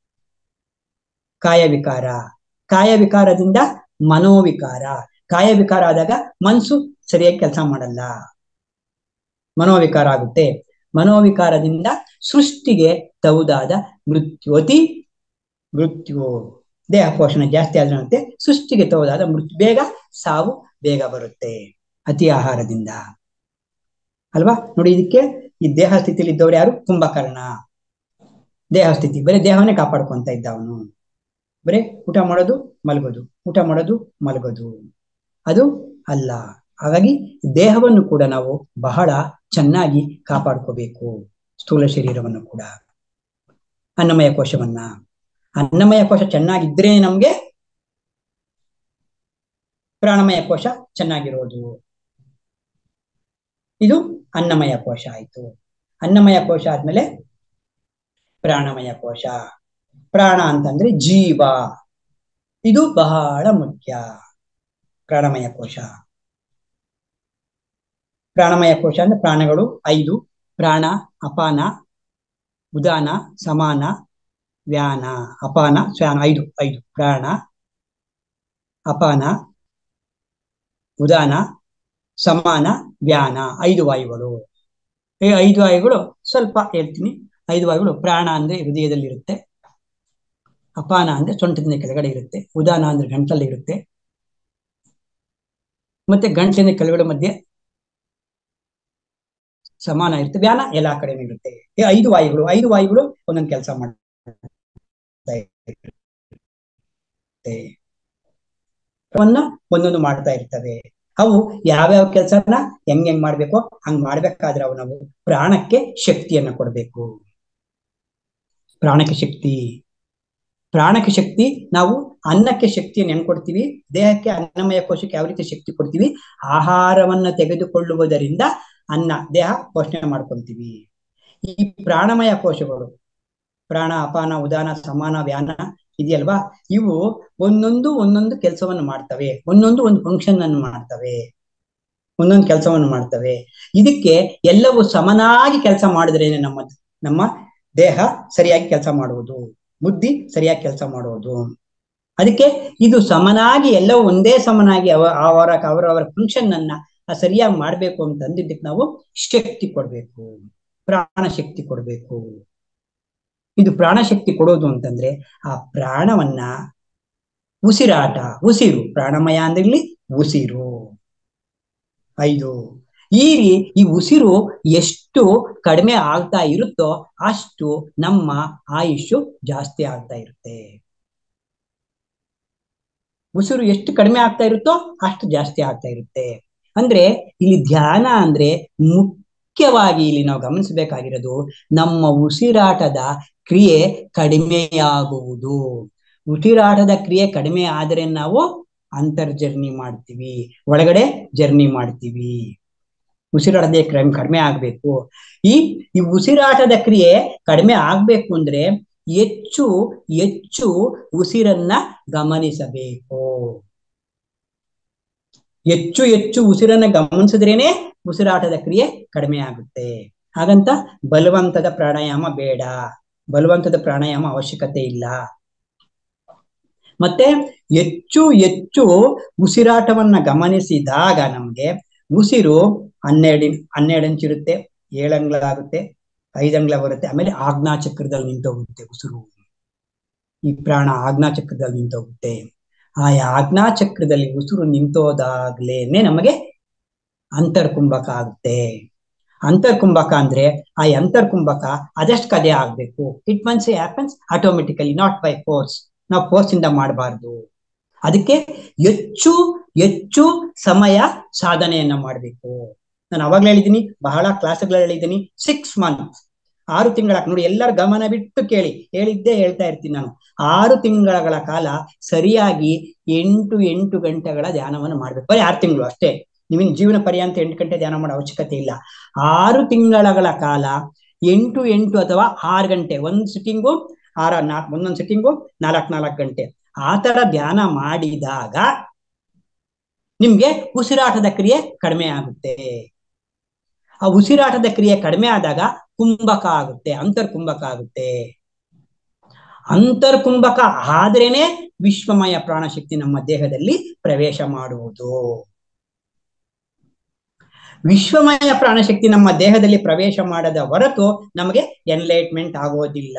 ಕಾಯ ವಿಕಾರ ಕಾಯ ವಿಕಾರದಿಂದ ಮನೋವಿಕಾರ ಕಾಯ ವಿಕಾರ ಆದಾಗ ಮನ್ಸು ಸರಿಯಾಗಿ ಕೆಲಸ ಮಾಡಲ್ಲ ಮನೋವಿಕಾರ ಆಗುತ್ತೆ ಮನೋವಿಕಾರದಿಂದ ಸೃಷ್ಟಿಗೆ ತೌದಾದ ಮೃತ್ಯು ಅತಿ ಮೃತ್ಯು ದೇಹ ಪೋಷಣೆ ಜಾಸ್ತಿ ಆದಂತೆ ಸೃಷ್ಟಿಗೆ ತೌದಾದ ಮೃತ್ಯು ಬೇಗ ಸಾವು ಬೇಗ ಬರುತ್ತೆ ಅತಿ ಆಹಾರದಿಂದ ಅಲ್ವಾ ನೋಡಿ ಇದಕ್ಕೆ ಈ ದೇಹ ಸ್ಥಿತಿಯಲ್ಲಿ ಇದ್ದವ್ರು ಯಾರು ಕುಂಭಕರ್ಣ ದೇಹ ಸ್ಥಿತಿ ಬರೀ ದೇಹವನ್ನೇ ಕಾಪಾಡ್ಕೊಂತ ಇದ್ದ ಅವನು ಬರೀ ಊಟ ಮಾಡೋದು ಮಲಗೋದು ಊಟ ಮಾಡೋದು ಮಲಗೋದು ಅದು ಅಲ್ಲ ಹಾಗಾಗಿ ದೇಹವನ್ನು ಕೂಡ ನಾವು ಬಹಳ ಚೆನ್ನಾಗಿ ಕಾಪಾಡ್ಕೋಬೇಕು ಸ್ಥೂಲ ಶರೀರವನ್ನು ಕೂಡ ಅನ್ನಮಯ ಕೋಶವನ್ನ ಅನ್ನಮಯ ಕೋಶ ಚೆನ್ನಾಗಿದ್ರೆ ನಮ್ಗೆ ಪ್ರಾಣಮಯ ಕೋಶ ಚೆನ್ನಾಗಿರೋದು ಇದು ಅನ್ನಮಯ ಕೋಶ ಆಯ್ತು ಅನ್ನಮಯ ಕೋಶ ಆದ್ಮೇಲೆ ಪ್ರಾಣಮಯ ಕೋಶ ಪ್ರಾಣ ಅಂತಂದ್ರೆ ಜೀವ ಇದು ಬಹಳ ಮುಖ್ಯ ಪ್ರಾಣಮಯ ಕೋಶ ಪ್ರಾಣಮಯ ಕೋಶ ಅಂದ್ರೆ ಪ್ರಾಣಗಳು ಐದು ಪ್ರಾಣ ಅಪಾನ ಉದಾನ ಸಮಾನ ವ್ಯಾನ ಅಪಾನ ಸ್ವಾನ ಐದು ಐದು ಪ್ರಾಣ ಅಪಾನ ಉದಾನ ಸಮಾನ ವ್ಯಾನ ಐದು ವಾಯುಗಳು ಈ ಐದು ವಾಯುಗಳು ಸ್ವಲ್ಪ ಹೇಳ್ತೀನಿ ಐದು ವಾಯುಗಳು ಪ್ರಾಣ ಅಂದ್ರೆ ಹೃದಯದಲ್ಲಿರುತ್ತೆ ಅಪಾನ ಅಂದ್ರೆ ಸೊಂಟದಿಂದ ಕೆಳಗಡೆ ಇರುತ್ತೆ ಉದಾನ ಅಂದ್ರೆ ಗಂಟಲ್ಲಿ ಇರುತ್ತೆ ಮತ್ತೆ ಗಂಟಲಿನ ಕೆಳಗಡೆ ಮಧ್ಯೆ ಸಮಾನ ಇರುತ್ತೆ ವ್ಯಾನ ಎಲ್ಲಾ ಕಡೆನೂ ಇರುತ್ತೆ ಈ ಐದು ವಾಯುಗಳು ಐದು ವಾಯುಗಳು ಒಂದೊಂದು ಕೆಲಸ ಮಾಡ್ತಾ ಒಂದೊಂದು ಮಾಡ್ತಾ ಇರ್ತವೆ ಅವು ಯಾವ್ಯಾವ ಕೆಲಸನ ಹೆಂಗ್ ಹೆಂಗ್ ಮಾಡ್ಬೇಕು ಹಂಗ್ ಮಾಡ್ಬೇಕಾದ್ರೆ ಅವು ನಾವು ಪ್ರಾಣಕ್ಕೆ ಶಕ್ತಿಯನ್ನ ಕೊಡ್ಬೇಕು ಪ್ರಾಣಕ್ಕೆ ಶಕ್ತಿ ಪ್ರಾಣಕ್ಕೆ ಶಕ್ತಿ ನಾವು ಅನ್ನಕ್ಕೆ ಶಕ್ತಿಯನ್ನು ಹೆಂಗ್ ಕೊಡ್ತೀವಿ ದೇಹಕ್ಕೆ ಅನ್ನಮಯ ಕೋಶಕ್ಕೆ ಯಾವ ರೀತಿ ಶಕ್ತಿ ಕೊಡ್ತೀವಿ ಆಹಾರವನ್ನ ತೆಗೆದುಕೊಳ್ಳುವುದರಿಂದ ಅನ್ನ ದೇಹ ಪೋಷಣೆ ಮಾಡ್ಕೊಂತೀವಿ ಈ ಪ್ರಾಣಮಯ ಕೋಶಗಳು ಪ್ರಾಣ ಅಪಾನ ಉದಾನ ಸಮಾನ ವ್ಯಾನ ಇದೆಯಲ್ವಾ ಇವು ಒಂದೊಂದು ಒಂದೊಂದು ಕೆಲಸವನ್ನು ಮಾಡ್ತವೆ ಒಂದೊಂದು ಒಂದು ಫಂಕ್ಷನ್ ಅನ್ನು ಮಾಡ್ತವೆ ಒಂದೊಂದು ಕೆಲಸವನ್ನು ಮಾಡ್ತವೆ ಇದಕ್ಕೆ ಎಲ್ಲವೂ ಸಮನಾಗಿ ಕೆಲಸ ಮಾಡಿದ್ರೇನೆ ನಮ್ಮ ನಮ್ಮ ದೇಹ ಸರಿಯಾಗಿ ಕೆಲಸ ಮಾಡುವುದು ಬುದ್ಧಿ ಸರಿಯಾಗಿ ಕೆಲಸ ಮಾಡುವುದು ಅದಕ್ಕೆ ಇದು ಸಮನಾಗಿ ಎಲ್ಲವೂ ಒಂದೇ ಸಮನಾಗಿ ಅವ ಅವರ ಅವರವರ ಫಂಕ್ಷನ್ ಅನ್ನ ಸರಿಯಾಗಿ ಮಾಡ್ಬೇಕು ಅಂತ ಅಂದಿದ್ದಕ್ಕೆ ನಾವು ಶಕ್ತಿ ಕೊಡ್ಬೇಕು ಪ್ರಾಣ ಶಕ್ತಿ ಕೊಡ್ಬೇಕು ಇದು ಪ್ರಾಣಶಕ್ತಿ ಕೊಡೋದು ಅಂತಂದ್ರೆ ಆ ಪ್ರಾಣವನ್ನ ಉಸಿರಾಟ ಉಸಿರು ಪ್ರಾಣಮಯ ಅಂದ್ರೆ ಉಸಿರು ಐದು ಈ ಈ ಉಸಿರು ಎಷ್ಟು ಕಡಿಮೆ ಆಗ್ತಾ ಇರುತ್ತೋ ಅಷ್ಟು ನಮ್ಮ ಆಯುಷು ಜಾಸ್ತಿ ಆಗ್ತಾ ಇರುತ್ತೆ ಉಸಿರು ಎಷ್ಟು ಕಡಿಮೆ ಆಗ್ತಾ ಇರುತ್ತೋ ಅಷ್ಟು ಜಾಸ್ತಿ ಆಗ್ತಾ ಇರುತ್ತೆ ಅಂದ್ರೆ ಇಲ್ಲಿ ಧ್ಯಾನ ಅಂದ್ರೆ ಮುಖ್ಯವಾಗಿ ಇಲ್ಲಿ ನಾವು ಗಮನಿಸಬೇಕಾಗಿರೋದು ನಮ್ಮ ಉಸಿರಾಟದ ಕ್ರಿಯೆ ಕಡಿಮೆಯಾಗುವುದು ಉಸಿರಾಟದ ಕ್ರಿಯೆ ಕಡಿಮೆ ಆದರೆ ನಾವು ಅಂತರ್ ಜರ್ನಿ ಮಾಡ್ತೀವಿ ಒಳಗಡೆ ಜರ್ನಿ ಮಾಡ್ತೀವಿ ಉಸಿರಾಟದ ಕ್ರಮ ಕಡಿಮೆ ಆಗ್ಬೇಕು ಈ ಈ ಉಸಿರಾಟದ ಕ್ರಿಯೆ ಕಡಿಮೆ ಆಗ್ಬೇಕು ಅಂದ್ರೆ ಹೆಚ್ಚು ಹೆಚ್ಚು ಉಸಿರನ್ನ ಗಮನಿಸಬೇಕು ಹೆಚ್ಚು ಹೆಚ್ಚು ಉಸಿರನ್ನ ಗಮನಿಸಿದ್ರೇನೆ ಉಸಿರಾಟದ ಕ್ರಿಯೆ ಕಡಿಮೆ ಆಗುತ್ತೆ ಹಾಗಂತ ಬಲವಂತದ ಪ್ರಾಣಾಯಾಮ ಬೇಡ ಬಲವಂತದ ಪ್ರಾಣಾಯಾಮ ಅವಶ್ಯಕತೆ ಇಲ್ಲ ಮತ್ತೆ ಹೆಚ್ಚು ಹೆಚ್ಚು ಉಸಿರಾಟವನ್ನ ಗಮನಿಸಿದಾಗ ನಮ್ಗೆ ಉಸಿರು ಹನ್ನೆರಡು ಹನ್ನೆರಡು ಇಂಚ್ ಇರುತ್ತೆ ಏಳಂಗ್ಲಾಗುತ್ತೆ ಐದಂಗ್ಲ ಬರುತ್ತೆ ಆಮೇಲೆ ಆಜ್ಞಾ ಚಕ್ರದಲ್ಲಿ ನಿಂತೋಗುತ್ತೆ ಉಸಿರು ಈ ಪ್ರಾಣ ಆಜ್ಞಾ ಚಕ್ರದಲ್ಲಿ ನಿಂತೋಗುತ್ತೆ ಆ ಆಜ್ಞಾ ಚಕ್ರದಲ್ಲಿ ಉಸಿರು ನಿಂತೋದಾಗ್ಲೇನೆ ನಮಗೆ ಅಂತರ್ಕುಂಭಕ ಆಗುತ್ತೆ ಅಂತರ್ಕುಂಭಕ ಅಂದ್ರೆ ಆ ಅಂತರ್ಕುಂಭಕ ಅದಷ್ಟು ಕದೆ ಆಗ್ಬೇಕು it means happens automatically not by force ನಾವು ಫೋರ್ಸ್ ಇಂದ ಮಾಡಬಾರ್ದು ಅದಕ್ಕೆ ಹೆಚ್ಚು ಹೆಚ್ಚು ಸಮಯ ಸಾಧನೆಯನ್ನ ಮಾಡಬೇಕು ನಾನು ಅವಾಗ್ಲೇ ಹೇಳಿದ್ದೀನಿ ಬಹಳ ಕ್ಲಾಸ್ಗಳಲ್ಲಿ ಹೇಳಿದ್ದೀನಿ ಸಿಕ್ಸ್ ಮಂತ್ಸ್ ಆರು ತಿಂಗಳ ನೋಡಿ ಎಲ್ಲರ ಗಮನ ಬಿಟ್ಟು ಕೇಳಿ ಹೇಳಿದ್ದೇ ಹೇಳ್ತಾ ಇರ್ತೀನಿ ನಾನು ಆರು ತಿಂಗಳ ಕಾಲ ಸರಿಯಾಗಿ ಎಂಟು ಎಂಟು ಗಂಟೆಗಳ ಧ್ಯಾನವನ್ನು ಮಾಡ್ಬೇಕು ಬರೀ ಆರು ತಿಂಗಳು ಅಷ್ಟೇ ನಿಮ್ಮಿನ ಜೀವನ ಪರ್ಯಂತ ಎಂಟು ಗಂಟೆ ಧ್ಯಾನ ಮಾಡೋ ಅವಶ್ಯಕತೆ ಇಲ್ಲ ಆರು ತಿಂಗಳ ಕಾಲ ಎಂಟು ಎಂಟು ಅಥವಾ ಆರು ಗಂಟೆ ಒಂದ್ ಸಿಟ್ಟಿಂಗು ಆರ ನಾಲ್ಕು ಒಂದೊಂದು ಸಿಟ್ಟಿಂಗು ನಾಲ್ಕು ನಾಲ್ಕು ಗಂಟೆ ಆ ತರ ಧ್ಯಾನ ಮಾಡಿದಾಗ ನಿಮ್ಗೆ ಉಸಿರಾಟದ ಕ್ರಿಯೆ ಕಡಿಮೆ ಆಗುತ್ತೆ ಆ ಉಸಿರಾಟದ ಕ್ರಿಯೆ ಕಡಿಮೆ ಆದಾಗ ಕುಂಭಕ ಆಗುತ್ತೆ ಅಂತರ್ಕುಂಭಕ ಆಗುತ್ತೆ ಅಂತರ್ಕುಂಭಕ ಆದ್ರೇನೆ ವಿಶ್ವಮಯ ಪ್ರಾಣಶಕ್ತಿ ನಮ್ಮ ದೇಹದಲ್ಲಿ ಪ್ರವೇಶ ಮಾಡುವುದು ವಿಶ್ವಮಯ ಪ್ರಾಣಶಕ್ತಿ ನಮ್ಮ ದೇಹದಲ್ಲಿ ಪ್ರವೇಶ ಮಾಡದ ಹೊರತು ನಮಗೆ ಎನ್ಲೈಟ್ಮೆಂಟ್ ಆಗೋದಿಲ್ಲ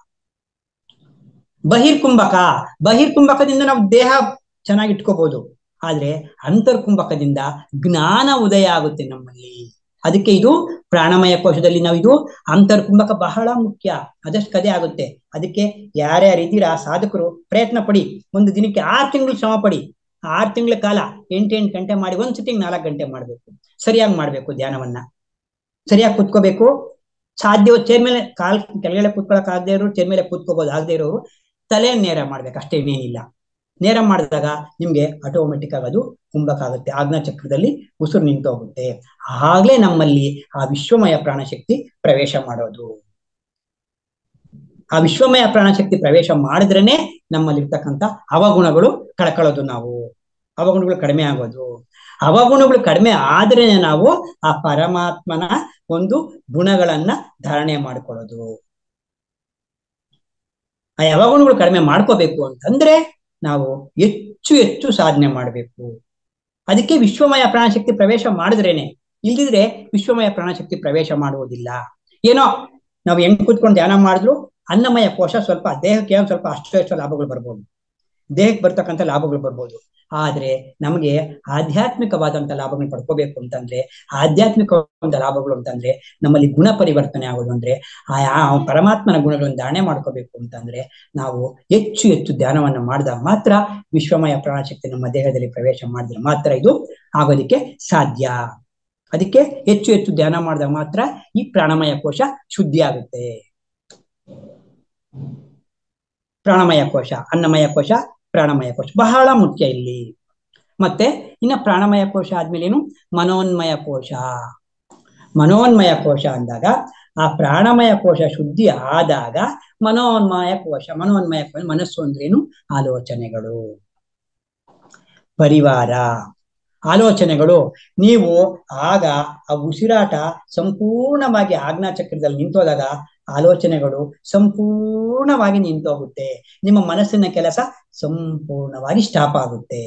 ಬಹಿರ್ಕುಂಭಕ ಬಹಿರ್ಕುಂಭಕದಿಂದ ನಾವು ದೇಹ ಚೆನ್ನಾಗಿ ಇಟ್ಕೋಬಹುದು ಆದ್ರೆ ಅಂತರ್ಕುಂಭಕದಿಂದ ಜ್ಞಾನ ಉದಯ ಆಗುತ್ತೆ ನಮ್ಮಲ್ಲಿ ಅದಕ್ಕೆ ಇದು ಪ್ರಾಣಮಯ ಕೋಶದಲ್ಲಿ ನಾವು ಇದು ಅಂತರ್ಕುಂಭಕ ಬಹಳ ಮುಖ್ಯ ಅದಷ್ಟು ಕದೆ ಆಗುತ್ತೆ ಅದಕ್ಕೆ ಯಾರ್ಯಾರು ಇದ್ದೀರಾ ಸಾಧಕರು ಪ್ರಯತ್ನ ಪಡಿ ಒಂದು ದಿನಕ್ಕೆ ಆರು ತಿಂಗಳು ಶ್ರಮ ಪಡಿ ಆರು ತಿಂಗಳ ಕಾಲ ಎಂಟೆಂಟು ಗಂಟೆ ಮಾಡಿ ಒಂದ್ ಸಿಟ್ಟಿಂಗ್ ನಾಲ್ಕು ಗಂಟೆ ಮಾಡ್ಬೇಕು ಸರಿಯಾಗಿ ಮಾಡ್ಬೇಕು ಧ್ಯಾನವನ್ನ ಸರಿಯಾಗಿ ಕುತ್ಕೋಬೇಕು ಸಾಧ್ಯ ಚೇರ್ ಮೇಲೆ ಕಾಲ್ ಕೆಳಗಡೆ ಕೂತ್ಕೊಳಕ್ ಆಗದೆ ಇರೋರು ಚೇರ್ ಮೇಲೆ ಕೂತ್ಕೋಬಹುದು ಆಗದೆ ಇರೋರು ತಲೆ ನೇರ ಮಾಡ್ಬೇಕು ಅಷ್ಟೇ ಇನ್ನೇನಿಲ್ಲ ನೇರ ಮಾಡಿದಾಗ ನಿಮ್ಗೆ ಆಟೋಮೆಟಿಕ್ ಆಗಿ ಅದು ಕುಂಭಕ್ಕಾಗುತ್ತೆ ಆಜ್ಞಾ ಚಕ್ರದಲ್ಲಿ ಉಸಿರು ನಿಂತು ಹೋಗುತ್ತೆ ಆಗ್ಲೇ ನಮ್ಮಲ್ಲಿ ಆ ವಿಶ್ವಮಯ ಪ್ರಾಣಶಕ್ತಿ ಪ್ರವೇಶ ಮಾಡೋದು ಆ ವಿಶ್ವಮಯ ಪ್ರಾಣಶಕ್ತಿ ಪ್ರವೇಶ ಮಾಡಿದ್ರೇನೆ ನಮ್ಮಲ್ಲಿರ್ತಕ್ಕಂಥ ಅವಗುಣಗಳು ಕಳ್ಕೊಳ್ಳೋದು ನಾವು ಅವಗುಣಗಳು ಕಡಿಮೆ ಆಗೋದು ಅವಗುಣಗಳು ಕಡಿಮೆ ಆದ್ರೇನೆ ನಾವು ಆ ಪರಮಾತ್ಮನ ಒಂದು ಗುಣಗಳನ್ನ ಧಾರಣೆ ಮಾಡ್ಕೊಳ್ಳೋದು ಆ ಅವಗುಣಗಳು ಕಡಿಮೆ ಮಾಡ್ಕೋಬೇಕು ಅಂತಂದ್ರೆ ನಾವು ಹೆಚ್ಚು ಹೆಚ್ಚು ಸಾಧನೆ ಮಾಡಬೇಕು ಅದಕ್ಕೆ ವಿಶ್ವಮಯ ಪ್ರಾಣಶಕ್ತಿ ಪ್ರವೇಶ ಮಾಡಿದ್ರೇನೆ ಇಲ್ದಿದ್ರೆ ವಿಶ್ವಮಯ ಪ್ರಾಣಶಕ್ತಿ ಪ್ರವೇಶ ಮಾಡುವುದಿಲ್ಲ ಏನೋ ನಾವು ಹೆಂಗ್ ಕೂತ್ಕೊಂಡು ಧ್ಯಾನ ಮಾಡಿದ್ರು ಅನ್ನಮಯ ಕೋಶ ಸ್ವಲ್ಪ ದೇಹಕ್ಕೆ ಏನೋ ಸ್ವಲ್ಪ ಅಷ್ಟು ಎಷ್ಟು ಲಾಭಗಳು ಬರ್ಬೋದು ದೇಹಕ್ಕೆ ಬರ್ತಕ್ಕಂಥ ಲಾಭಗಳು ಬರ್ಬೋದು ಆದ್ರೆ ನಮಗೆ ಆಧ್ಯಾತ್ಮಿಕವಾದಂತ ಲಾಭಗಳನ್ನ ಪಡ್ಕೋಬೇಕು ಅಂತಂದ್ರೆ ಆಧ್ಯಾತ್ಮಿಕವಾದಂತ ಲಾಭಗಳು ಅಂತಂದ್ರೆ ನಮ್ಮಲ್ಲಿ ಗುಣ ಪರಿವರ್ತನೆ ಆಗೋದು ಅಂದ್ರೆ ಆ ಪರಮಾತ್ಮನ ಗುಣಗಳನ್ನು ಧಾರಣೆ ಮಾಡ್ಕೋಬೇಕು ಅಂತಂದ್ರೆ ನಾವು ಹೆಚ್ಚು ಹೆಚ್ಚು ಧ್ಯಾನವನ್ನ ಮಾಡಿದಾಗ ಮಾತ್ರ ವಿಶ್ವಮಯ ಪ್ರಾಣಶಕ್ತಿ ನಮ್ಮ ದೇಹದಲ್ಲಿ ಪ್ರವೇಶ ಮಾಡಿದ್ರೆ ಮಾತ್ರ ಇದು ಆಗೋದಿಕ್ಕೆ ಸಾಧ್ಯ ಅದಕ್ಕೆ ಹೆಚ್ಚು ಹೆಚ್ಚು ಧ್ಯಾನ ಮಾಡಿದಾಗ ಮಾತ್ರ ಈ ಪ್ರಾಣಮಯ ಕೋಶ ಶುದ್ಧಿ ಆಗುತ್ತೆ ಪ್ರಾಣಮಯ ಕೋಶ ಅನ್ನಮಯ ಕೋಶ ಪ್ರಾಣಮಯ ಕೋಶ ಬಹಳ ಮುಖ್ಯ ಇಲ್ಲಿ ಮತ್ತೆ ಇನ್ನ ಪ್ರಾಣಮಯ ಕೋಶ ಆದ್ಮೇಲೆ ಏನು ಮನೋನ್ಮಯ ಕೋಶ ಮನೋನ್ಮಯ ಕೋಶ ಅಂದಾಗ ಆ ಪ್ರಾಣಮಯ ಕೋಶ ಶುದ್ಧಿ ಆದಾಗ ಮನೋನ್ಮಯ ಕೋಶ ಮನೋನ್ಮಯ ಕೋಶ ಮನಸ್ಸು ಅಂದ್ರೇನು ಆಲೋಚನೆಗಳು ಪರಿವಾರ ಆಲೋಚನೆಗಳು ನೀವು ಆಗ ಆ ಉಸಿರಾಟ ಸಂಪೂರ್ಣವಾಗಿ ಆಜ್ಞಾ ಚಕ್ರದಲ್ಲಿ ನಿಂತೋದಾಗ ಆಲೋಚನೆಗಳು ಸಂಪೂರ್ಣವಾಗಿ ನಿಂತೋಗುತ್ತೆ ನಿಮ್ಮ ಮನಸ್ಸಿನ ಕೆಲಸ ಸಂಪೂರ್ಣವಾಗಿ ಸ್ಟಾಪ್ ಆಗುತ್ತೆ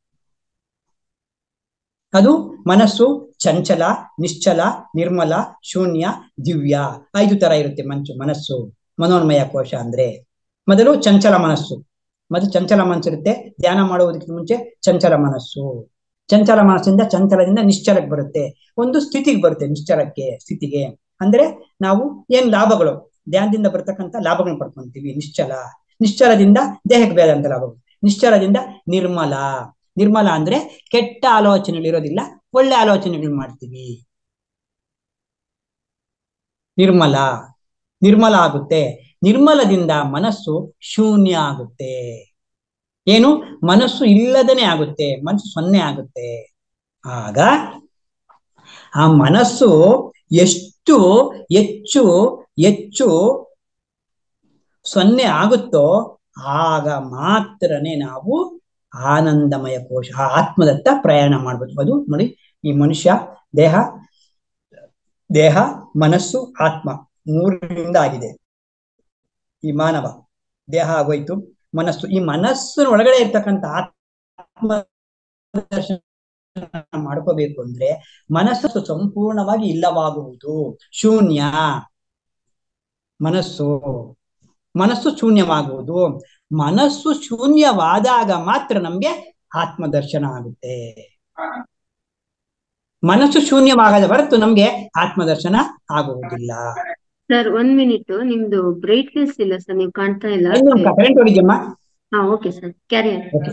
ಅದು ಮನಸ್ಸು ಚಂಚಲ ನಿಶ್ಚಲ ನಿರ್ಮಲ ಶೂನ್ಯ ದಿವ್ಯ ಐದು ತರ ಇರುತ್ತೆ ಮಂಚು ಮನಸ್ಸು ಮನೋನ್ಮಯ ಕೋಶ ಅಂದ್ರೆ ಮೊದಲು ಚಂಚಲ ಮನಸ್ಸು ಮೊದಲು ಚಂಚಲ ಮನಸ್ಸು ಇರುತ್ತೆ ಧ್ಯಾನ ಮಾಡುವುದಕ್ಕೆ ಮುಂಚೆ ಚಂಚಲ ಮನಸ್ಸು ಚಂಚಲ ಮನಸ್ಸಿಂದ ಚಂಚಲದಿಂದ ನಿಶ್ಚಲಕ್ಕೆ ಬರುತ್ತೆ ಒಂದು ಸ್ಥಿತಿಗೆ ಬರುತ್ತೆ ನಿಶ್ಚಲಕ್ಕೆ ಸ್ಥಿತಿಗೆ ಅಂದ್ರೆ ನಾವು ಏನ್ ಲಾಭಗಳು ಧ್ಯಾನದಿಂದ ಬರ್ತಕ್ಕಂಥ ಲಾಭಗಳನ್ನ ಪಡ್ಕೊಂತೀವಿ ನಿಶ್ಚಲ ನಿಶ್ಚಲದಿಂದ ದೇಹಕ್ಕೆ ಬೇದಂತ ಲಾಭಗಳು ನಿಶ್ಚಲದಿಂದ ನಿರ್ಮಲ ನಿರ್ಮಲ ಅಂದ್ರೆ ಕೆಟ್ಟ ಆಲೋಚನೆಗಳು ಇರೋದಿಲ್ಲ ಒಳ್ಳೆ ಆಲೋಚನೆಗಳು ಮಾಡ್ತೀವಿ ನಿರ್ಮಲ ನಿರ್ಮಲ ಆಗುತ್ತೆ ನಿರ್ಮಲದಿಂದ ಮನಸ್ಸು ಶೂನ್ಯ ಆಗುತ್ತೆ ಏನು ಮನಸ್ಸು ಇಲ್ಲದನೆ ಆಗುತ್ತೆ ಮನಸ್ಸು ಸೊನ್ನೆ ಆಗುತ್ತೆ ಆಗ ಆ ಮನಸ್ಸು ಎಷ್ಟು ಹೆಚ್ಚು ಹೆಚ್ಚು ಸೊನ್ನೆ ಆಗುತ್ತೋ ಆಗ ಮಾತ್ರನೇ ನಾವು ಆನಂದಮಯ ಕೋಶ ಆ ಆತ್ಮದತ್ತ ಪ್ರಯಾಣ ಮಾಡ್ಬೋದು ಅದು ನೋಡಿ ಈ ಮನುಷ್ಯ ದೇಹ ದೇಹ ಮನಸ್ಸು ಆತ್ಮ ಮೂರರಿಂದ ಆಗಿದೆ ಈ ಮಾನವ ದೇಹ ಆಗೋಯ್ತು ಮನಸ್ಸು ಈ ಮನಸ್ಸಿನ ಒಳಗಡೆ ಇರ್ತಕ್ಕಂಥ ಆತ್ಮ ದರ್ಶನ ಮಾಡ್ಕೋಬೇಕು ಅಂದ್ರೆ ಮನಸ್ಸು ಸಂಪೂರ್ಣವಾಗಿ ಇಲ್ಲವಾಗುವುದು ಶೂನ್ಯ ಮನಸ್ಸು ಮನಸ್ಸು ಶೂನ್ಯವಾಗುವುದು ಮನಸ್ಸು ಶೂನ್ಯವಾದಾಗ ಮಾತ್ರ ನಮ್ಗೆ ಆತ್ಮದರ್ಶನ ಆಗುತ್ತೆ ಮನಸ್ಸು ಶೂನ್ಯವಾಗದ ಹೊರತು ನಮ್ಗೆ ಆತ್ಮದರ್ಶನ ಆಗುವುದಿಲ್ಲ ಸರ್ ಒಂದ್ ಮಿನಿಟ್ ನಿಮ್ದು ಬ್ರೈಟ್ನೆಸ್ ಇಲ್ಲ ಸರ್ ನೀವು ಕಾಣ್ತಾ ಇಲ್ಲ ಕರೆಂಟ್ ಹೋಗಿದ್ಯಮ್ಮ ಹಾ ಓಕೆ ಸರ್ ಕ್ಯಾರಿಯರ್ ಓಕೆ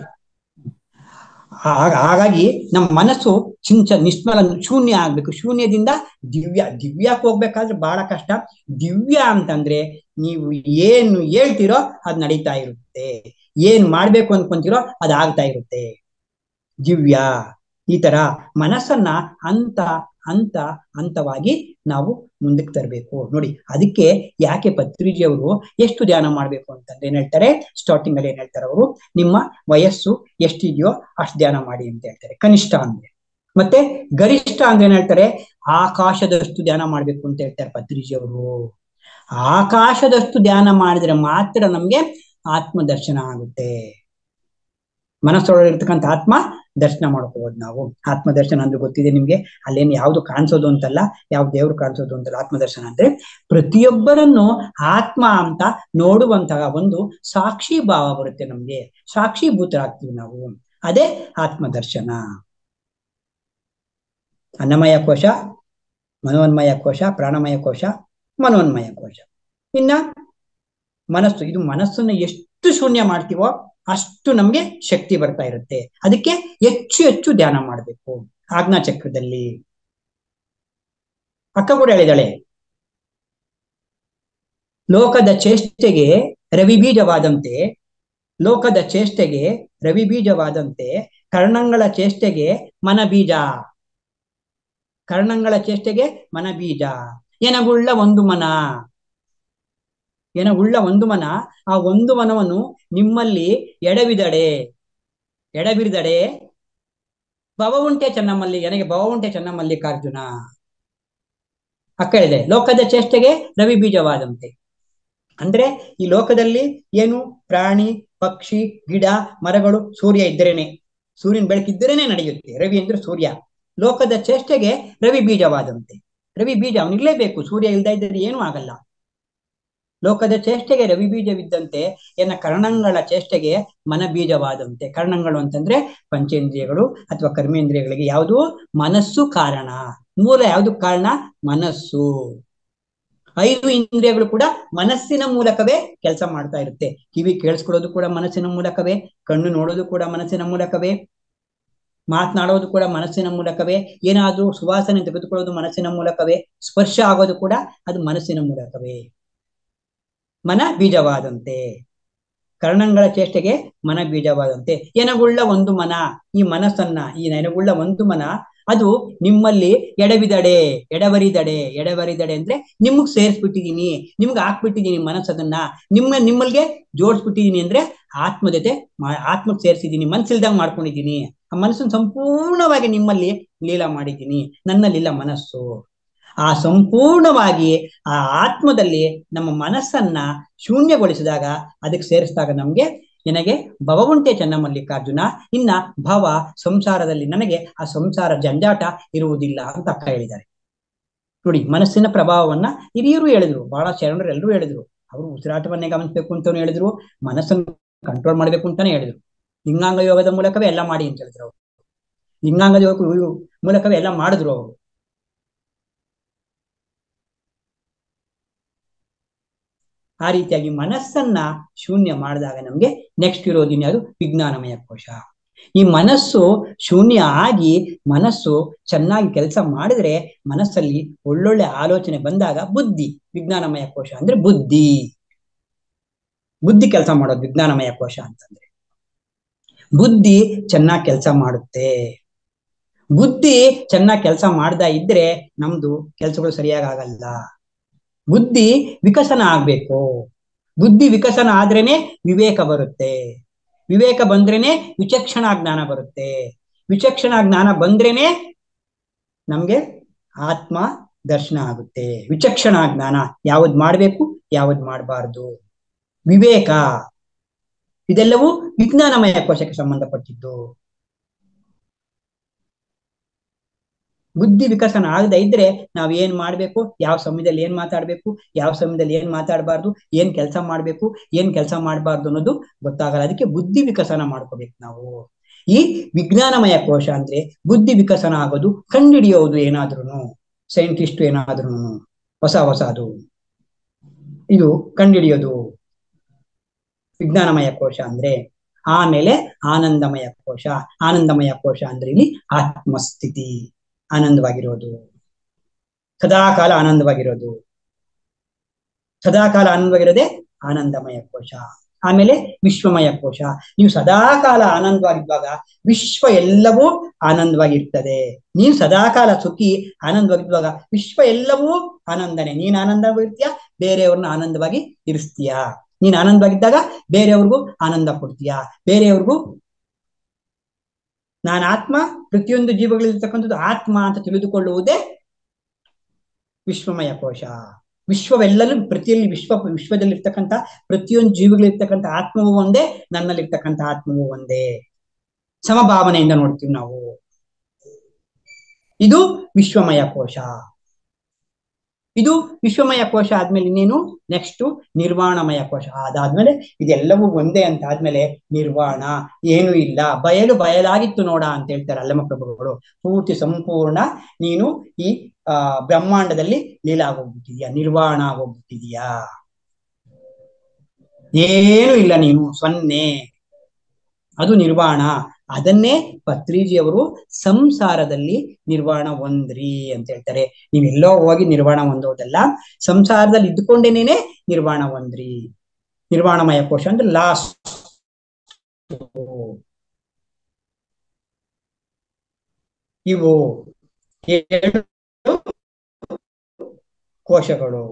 ಹಾಗಾಗಿ ನಮ್ಮ ಮನಸ್ಸು ಚಿಂಚ ನಿಷ್ಮಲ ಶೂನ್ಯ ಆಗ್ಬೇಕು ಶೂನ್ಯದಿಂದ ದಿವ್ಯ ದಿವ್ಯಕ್ಕೆ ಹೋಗ್ಬೇಕಾದ್ರೆ ಬಹಳ ಕಷ್ಟ ದಿವ್ಯ ಅಂತಂದ್ರೆ ನೀವು ಏನು ಹೇಳ್ತೀರೋ ಅದ್ ನಡೀತಾ ಇರುತ್ತೆ ಏನ್ ಮಾಡ್ಬೇಕು ಅನ್ಕೊಂತೀರೋ ಅದ್ ಆಗ್ತಾ ಇರುತ್ತೆ ದಿವ್ಯ ಈ ತರ ಮನಸ್ಸನ್ನ ಹಂತ ಹಂತ ಹಂತವಾಗಿ ನಾವು ಮುಂದಕ್ಕೆ ತರಬೇಕು ನೋಡಿ ಅದಕ್ಕೆ ಯಾಕೆ ಪತ್ರಿಜಿಯವರು ಎಷ್ಟು ಧ್ಯಾನ ಮಾಡ್ಬೇಕು ಅಂತಂದ್ರೆ ಏನ್ ಹೇಳ್ತಾರೆ ಸ್ಟಾರ್ಟಿಂಗ್ ಅಲ್ಲಿ ಏನ್ ಹೇಳ್ತಾರೆ ಅವರು ನಿಮ್ಮ ವಯಸ್ಸು ಎಷ್ಟಿದೆಯೋ ಅಷ್ಟು ಧ್ಯಾನ ಮಾಡಿ ಅಂತ ಹೇಳ್ತಾರೆ ಕನಿಷ್ಠ ಅಂದ್ರೆ ಮತ್ತೆ ಗರಿಷ್ಠ ಅಂದ್ರೆ ಏನ್ ಹೇಳ್ತಾರೆ ಆಕಾಶದಷ್ಟು ಧ್ಯಾನ ಮಾಡ್ಬೇಕು ಅಂತ ಹೇಳ್ತಾರೆ ಪತ್ರಿಜಿಯವರು ಆಕಾಶದಷ್ಟು ಧ್ಯಾನ ಮಾಡಿದ್ರೆ ಮಾತ್ರ ನಮ್ಗೆ ಆತ್ಮ ದರ್ಶನ ಆಗುತ್ತೆ ಮನಸ್ಸೊಳಗಿರ್ತಕ್ಕಂಥ ಆತ್ಮ ದರ್ಶನ ಮಾಡ್ಕೋಬಹುದು ನಾವು ಆತ್ಮ ದರ್ಶನ ಅಂದ್ರೆ ಗೊತ್ತಿದೆ ನಿಮ್ಗೆ ಅಲ್ಲೇನು ಯಾವ್ದು ಕಾಣಿಸೋದು ಅಂತಲ್ಲ ಯಾವ ದೇವ್ರು ಕಾಣಿಸೋದು ಅಂತಲ್ಲ ಆತ್ಮ ದರ್ಶನ ಅಂದ್ರೆ ಪ್ರತಿಯೊಬ್ಬರನ್ನು ಆತ್ಮ ಅಂತ ನೋಡುವಂತಹ ಒಂದು ಸಾಕ್ಷಿ ಭಾವ ಬರುತ್ತೆ ನಮ್ಗೆ ಸಾಕ್ಷೀಭೂತರಾಗ್ತೀವಿ ನಾವು ಅದೇ ಆತ್ಮ ದರ್ಶನ ಅನ್ನಮಯ ಕೋಶ ಮನೋನ್ಮಯ ಕೋಶ ಪ್ರಾಣಮಯ ಕೋಶ ಮನೋನ್ಮಯ ಕೋಶ ಇನ್ನ ಮನಸ್ಸು ಇದು ಮನಸ್ಸನ್ನು ಎಷ್ಟು ಶೂನ್ಯ ಮಾಡ್ತೀವೋ ಅಷ್ಟು ನಮ್ಗೆ ಶಕ್ತಿ ಬರ್ತಾ ಇರುತ್ತೆ ಅದಕ್ಕೆ ಹೆಚ್ಚು ಹೆಚ್ಚು ಧ್ಯಾನ ಮಾಡಬೇಕು ಆಜ್ಞಾ ಚಕ್ರದಲ್ಲಿ ಅಕ್ಕ ಕೂಡ ಹೇಳಿದಾಳೆ ಲೋಕದ ಚೇಷ್ಟೆಗೆ ರವಿ ಬೀಜವಾದಂತೆ ಲೋಕದ ಚೇಷ್ಟೆಗೆ ರವಿ ಬೀಜವಾದಂತೆ ಕರ್ಣಂಗಳ ಚೇಷ್ಟೆಗೆ ಮನ ಬೀಜ ಕರ್ಣಂಗಳ ಚೇಷ್ಟೆಗೆ ಮನ ಬೀಜ ಏನಗುಳ್ಳ ಒಂದು ಮನ ಏನಗುಳ್ಳ ಒಂದು ಮನ ಆ ಒಂದು ಮನವನ್ನು ನಿಮ್ಮಲ್ಲಿ ಎಡವಿದಡೆ ಎಡಬಿರಿದಡೆ ಭವ ಉಂಟೆ ಚೆನ್ನಮಲ್ಲಿ ನನಗೆ ಭವ ಉಂಟೆ ಚೆನ್ನಮಲ್ಲಿಕಾರ್ಜುನ ಅಕ್ಕ ಹೇಳಿದೆ ಲೋಕದ ಚೇಷ್ಟೆಗೆ ರವಿ ಬೀಜವಾದಂತೆ ಅಂದ್ರೆ ಈ ಲೋಕದಲ್ಲಿ ಏನು ಪ್ರಾಣಿ ಪಕ್ಷಿ ಗಿಡ ಮರಗಳು ಸೂರ್ಯ ಇದ್ದರೇನೆ ಸೂರ್ಯನ ಬೆಳಕಿದ್ದರೇನೆ ನಡೆಯುತ್ತೆ ರವಿ ಅಂದ್ರೆ ಸೂರ್ಯ ಲೋಕದ ಚೇಷ್ಟೆಗೆ ರವಿ ಬೀಜವಾದಂತೆ ರವಿ ಬೀಜ ಅವನಿರ್ಲೇಬೇಕು ಸೂರ್ಯ ಇಲ್ದ ಇದ್ದರೆ ಏನೂ ಆಗಲ್ಲ ಲೋಕದ ಚೇಷ್ಟೆಗೆ ರವಿ ಬೀಜವಿದ್ದಂತೆ ಎನ್ನ ಕರ್ಣಂಗಳ ಚೇಷ್ಟೆಗೆ ಮನ ಬೀಜವಾದಂತೆ ಕರ್ಣಂಗಳು ಅಂತಂದ್ರೆ ಪಂಚೇಂದ್ರಿಯಗಳು ಅಥವಾ ಕರ್ಮೇಂದ್ರಿಯಗಳಿಗೆ ಯಾವುದು ಮನಸ್ಸು ಕಾರಣ ಮೂಲ ಯಾವುದು ಕಾರಣ ಮನಸ್ಸು ಐದು ಇಂದ್ರಿಯಗಳು ಕೂಡ ಮನಸ್ಸಿನ ಮೂಲಕವೇ ಕೆಲಸ ಮಾಡ್ತಾ ಇರುತ್ತೆ ಕಿವಿ ಕೇಳಿಸ್ಕೊಳ್ಳೋದು ಕೂಡ ಮನಸ್ಸಿನ ಮೂಲಕವೇ ಕಣ್ಣು ನೋಡೋದು ಕೂಡ ಮನಸ್ಸಿನ ಮೂಲಕವೇ ಮಾತನಾಡೋದು ಕೂಡ ಮನಸ್ಸಿನ ಮೂಲಕವೇ ಏನಾದ್ರೂ ಸುವಾಸನೆ ತೆಗೆದುಕೊಳ್ಳೋದು ಮನಸ್ಸಿನ ಮೂಲಕವೇ ಸ್ಪರ್ಶ ಆಗೋದು ಕೂಡ ಅದು ಮನಸ್ಸಿನ ಮೂಲಕವೇ ಮನ ಬೀಜವಾದಂತೆ ಕರ್ಣಂಗಳ ಚೇಷ್ಟೆಗೆ ಮನ ಬೀಜವಾದಂತೆ ಎನಗುಳ್ಳ ಒಂದು ಮನ ಈ ಮನಸ್ಸನ್ನ ಈ ನೆನಗುಳ್ಳ ಒಂದು ಮನ ಅದು ನಿಮ್ಮಲ್ಲಿ ಎಡವಿದಡೆ ಎಡವರಿದಡೆ ಎಡವರಿದಡೆ ಅಂದ್ರೆ ನಿಮಗ್ ಸೇರಿಸ್ಬಿಟ್ಟಿದೀನಿ ನಿಮ್ಗೆ ಹಾಕ್ಬಿಟ್ಟಿದೀನಿ ಮನಸ್ಸದನ್ನ ನಿಮ್ಮ ನಿಮ್ಮಲ್ಗೆ ಜೋಡಿಸ್ಬಿಟ್ಟಿದೀನಿ ಅಂದ್ರೆ ಆತ್ಮ ಜೊತೆ ಆತ್ಮಕ್ ಸೇರಿಸಿದೀನಿ ಮನ್ಸಿಲ್ದಂಗ್ ಮಾಡ್ಕೊಂಡಿದೀನಿ ಆ ಮನಸ್ಸನ್ನು ಸಂಪೂರ್ಣವಾಗಿ ನಿಮ್ಮಲ್ಲಿ ಲೀಲಾ ಮಾಡಿದ್ದೀನಿ ನನ್ನಲ್ಲಿಲ್ಲ ಮನಸ್ಸು ಆ ಸಂಪೂರ್ಣವಾಗಿ ಆ ಆತ್ಮದಲ್ಲಿ ನಮ್ಮ ಮನಸ್ಸನ್ನ ಶೂನ್ಯಗೊಳಿಸಿದಾಗ ಅದಕ್ಕೆ ಸೇರಿಸಿದಾಗ ನಮ್ಗೆ ನನಗೆ ಭವ ಉಂಟೆ ಚೆನ್ನಮಲ್ಲಿಕಾರ್ಜುನ ಇನ್ನ ಭವ ಸಂಸಾರದಲ್ಲಿ ನನಗೆ ಆ ಸಂಸಾರ ಜಂಜಾಟ ಇರುವುದಿಲ್ಲ ಅಂತ ಅಕ್ಕ ಹೇಳಿದ್ದಾರೆ ನೋಡಿ ಮನಸ್ಸಿನ ಪ್ರಭಾವವನ್ನ ಹಿರಿಯರು ಹೇಳಿದ್ರು ಬಹಳ ಶರಣರು ಎಲ್ಲರೂ ಹೇಳಿದ್ರು ಅವರು ಉಸಿರಾಟವನ್ನೇ ಗಮನಿಸಬೇಕು ಅಂತಾನು ಹೇಳಿದ್ರು ಮನಸ್ಸನ್ನು ಕಂಟ್ರೋಲ್ ಮಾಡ್ಬೇಕು ಅಂತಾನೆ ಹೇಳಿದ್ರು ಲಿಂಗಾಂಗ ಯೋಗದ ಮೂಲಕವೇ ಎಲ್ಲ ಮಾಡಿ ಅಂತ ಹೇಳಿದ್ರು ಅವರು ಲಿಂಗಾಂಗ ಯೋಗ ಮೂಲಕವೇ ಎಲ್ಲ ಮಾಡಿದ್ರು ಅವರು ಆ ರೀತಿಯಾಗಿ ಮನಸ್ಸನ್ನ ಶೂನ್ಯ ಮಾಡಿದಾಗ ನಮ್ಗೆ ನೆಕ್ಸ್ಟ್ ಇರೋದು ಇನ್ಯಾವುದು ವಿಜ್ಞಾನಮಯ ಕೋಶ ಈ ಮನಸ್ಸು ಶೂನ್ಯ ಆಗಿ ಮನಸ್ಸು ಚೆನ್ನಾಗಿ ಕೆಲಸ ಮಾಡಿದ್ರೆ ಮನಸ್ಸಲ್ಲಿ ಒಳ್ಳೊಳ್ಳೆ ಆಲೋಚನೆ ಬಂದಾಗ ಬುದ್ಧಿ ವಿಜ್ಞಾನಮಯ ಕೋಶ ಅಂದ್ರೆ ಬುದ್ಧಿ ಬುದ್ಧಿ ಕೆಲಸ ಮಾಡೋದು ವಿಜ್ಞಾನಮಯ ಕೋಶ ಅಂತಂದ್ರೆ ಬುದ್ಧಿ ಚೆನ್ನಾಗಿ ಕೆಲಸ ಮಾಡುತ್ತೆ ಬುದ್ಧಿ ಚೆನ್ನಾಗಿ ಕೆಲಸ ಮಾಡ್ತಾ ಇದ್ರೆ ನಮ್ದು ಕೆಲಸಗಳು ಸರಿಯಾಗಿ ಆಗಲ್ಲ ಬುದ್ಧಿ ವಿಕಸನ ಆಗ್ಬೇಕು ಬುದ್ಧಿ ವಿಕಸನ ಆದ್ರೇನೆ ವಿವೇಕ ಬರುತ್ತೆ ವಿವೇಕ ಬಂದ್ರೇನೆ ವಿಚಕ್ಷಣಾ ಜ್ಞಾನ ಬರುತ್ತೆ ವಿಚಕ್ಷಣಾ ಜ್ಞಾನ ಬಂದ್ರೇನೆ ನಮ್ಗೆ ಆತ್ಮ ದರ್ಶನ ಆಗುತ್ತೆ ವಿಚಕ್ಷಣಾ ಜ್ಞಾನ ಯಾವ್ದು ಮಾಡ್ಬೇಕು ಯಾವ್ದು ಮಾಡಬಾರ್ದು ವಿವೇಕ ಇದೆಲ್ಲವೂ ವಿಜ್ಞಾನಮಯ ಕೋಶಕ್ಕೆ ಸಂಬಂಧಪಟ್ಟಿದ್ದು ಬುದ್ಧಿ ವಿಕಸನ ಆಗದೆ ಇದ್ರೆ ನಾವ್ ಏನ್ ಮಾಡ್ಬೇಕು ಯಾವ ಸಮಯದಲ್ಲಿ ಏನ್ ಮಾತಾಡ್ಬೇಕು ಯಾವ ಸಮಯದಲ್ಲಿ ಏನ್ ಮಾತಾಡಬಾರ್ದು ಏನ್ ಕೆಲಸ ಮಾಡ್ಬೇಕು ಏನ್ ಕೆಲಸ ಮಾಡಬಾರ್ದು ಅನ್ನೋದು ಗೊತ್ತಾಗಲ್ಲ ಅದಕ್ಕೆ ಬುದ್ಧಿ ವಿಕಸನ ಮಾಡ್ಕೋಬೇಕು ನಾವು ಈ ವಿಜ್ಞಾನಮಯ ಕೋಶ ಅಂದ್ರೆ ಬುದ್ಧಿ ವಿಕಸನ ಆಗೋದು ಕಂಡುಹಿಡಿಯೋದು ಏನಾದ್ರೂ ಸೈಂಟಿಸ್ಟ್ ಏನಾದ್ರೂ ಹೊಸ ಹೊಸದು ಇದು ಕಂಡುಹಿಡಿಯೋದು ವಿಜ್ಞಾನಮಯ ಕೋಶ ಅಂದ್ರೆ ಆಮೇಲೆ ಆನಂದಮಯ ಕೋಶ ಆನಂದಮಯ ಕೋಶ ಅಂದ್ರೆ ಇಲ್ಲಿ ಆತ್ಮಸ್ಥಿತಿ ಆನಂದವಾಗಿರೋದು ಸದಾಕಾಲ ಆನಂದವಾಗಿರೋದು ಸದಾಕಾಲ ಆನಂದವಾಗಿರೋದೇ ಆನಂದಮಯ ಕೋಶ ಆಮೇಲೆ ವಿಶ್ವಮಯ ಕೋಶ ನೀವು ಸದಾಕಾಲ ಆನಂದವಾಗಿದ್ದಾಗ ವಿಶ್ವ ಎಲ್ಲವೂ ಆನಂದವಾಗಿರ್ತದೆ ನೀವು ಸದಾಕಾಲ ಸುಖಿ ಆನಂದವಾಗಿದ್ದಾಗ ವಿಶ್ವ ಎಲ್ಲವೂ ಆನಂದನೆ ನೀನ್ ಆನಂದವಾಗಿರ್ತೀಯ ಬೇರೆಯವ್ರನ್ನ ಆನಂದವಾಗಿ ಇರಿಸ್ತೀಯ ನೀನ್ ಆನಂದವಾಗಿದ್ದಾಗ ಬೇರೆಯವ್ರಿಗೂ ಆನಂದ ಕೊಡ್ತೀಯ ಬೇರೆಯವ್ರಿಗೂ ನಾನು ಆತ್ಮ ಪ್ರತಿಯೊಂದು ಜೀವಗಳಿರ್ತಕ್ಕಂಥದ್ದು ಆತ್ಮ ಅಂತ ತಿಳಿದುಕೊಳ್ಳುವುದೇ ವಿಶ್ವಮಯ ಕೋಶ ವಿಶ್ವವೆಲ್ಲರೂ ಪ್ರತಿಯಲ್ಲಿ ವಿಶ್ವ ವಿಶ್ವದಲ್ಲಿರ್ತಕ್ಕಂಥ ಪ್ರತಿಯೊಂದು ಜೀವಿಗಳಿರ್ತಕ್ಕಂಥ ಆತ್ಮವೂ ಒಂದೇ ನನ್ನಲ್ಲಿರ್ತಕ್ಕಂಥ ಆತ್ಮವೂ ಒಂದೇ ಸಮಭಾವನೆಯಿಂದ ನೋಡ್ತೀವಿ ನಾವು ಇದು ವಿಶ್ವಮಯ ಕೋಶ ಇದು ವಿಶ್ವಮಯ ಕೋಶ ಆದ್ಮೇಲೆ ಇನ್ನೇನು ನೆಕ್ಸ್ಟ್ ನಿರ್ವಾಣಮಯ ಕೋಶ ಅದಾದ್ಮೇಲೆ ಇದೆಲ್ಲವೂ ಒಂದೇ ಅಂತ ಆದ್ಮೇಲೆ ನಿರ್ವಾಣ ಏನು ಇಲ್ಲ ಬಯಲು ಬಯಲಾಗಿತ್ತು ನೋಡ ಅಂತ ಹೇಳ್ತಾರೆ ಅಲ್ಲಮ ಪ್ರಭುಗಳು ಪೂರ್ತಿ ಸಂಪೂರ್ಣ ನೀನು ಈ ಆ ಬ್ರಹ್ಮಾಂಡದಲ್ಲಿ ಲೀಲ ಆಗೋಗ್ಬಿಟ್ಟಿದ್ಯಾ ನಿರ್ವಾಣ ಆಗೋಗ್ಬಿಟ್ಟಿದ್ಯಾ ಏನು ಇಲ್ಲ ನೀನು ಸೊನ್ನೆ ಅದು ನಿರ್ವಾಣ ಅದನ್ನೇ ಪತ್ರಿಜಿಯವರು ಸಂಸಾರದಲ್ಲಿ ನಿರ್ವಾಣ ಹೊಂದ್ರಿ ಅಂತ ಹೇಳ್ತಾರೆ ನೀವೆಲ್ಲೋ ಹೋಗಿ ನಿರ್ವಾಣ ಹೊಂದೋದಲ್ಲ ಸಂಸಾರದಲ್ಲಿ ಇದ್ದುಕೊಂಡೇನೇನೆ ನಿರ್ವಾಣ ಹೊಂದ್ರಿ ನಿರ್ವಾಣಮಯ ಕೋಶ ಅಂದ್ರೆ ಲಾಸ್ಟ್ ಇವು ಏಳು ಕೋಶಗಳು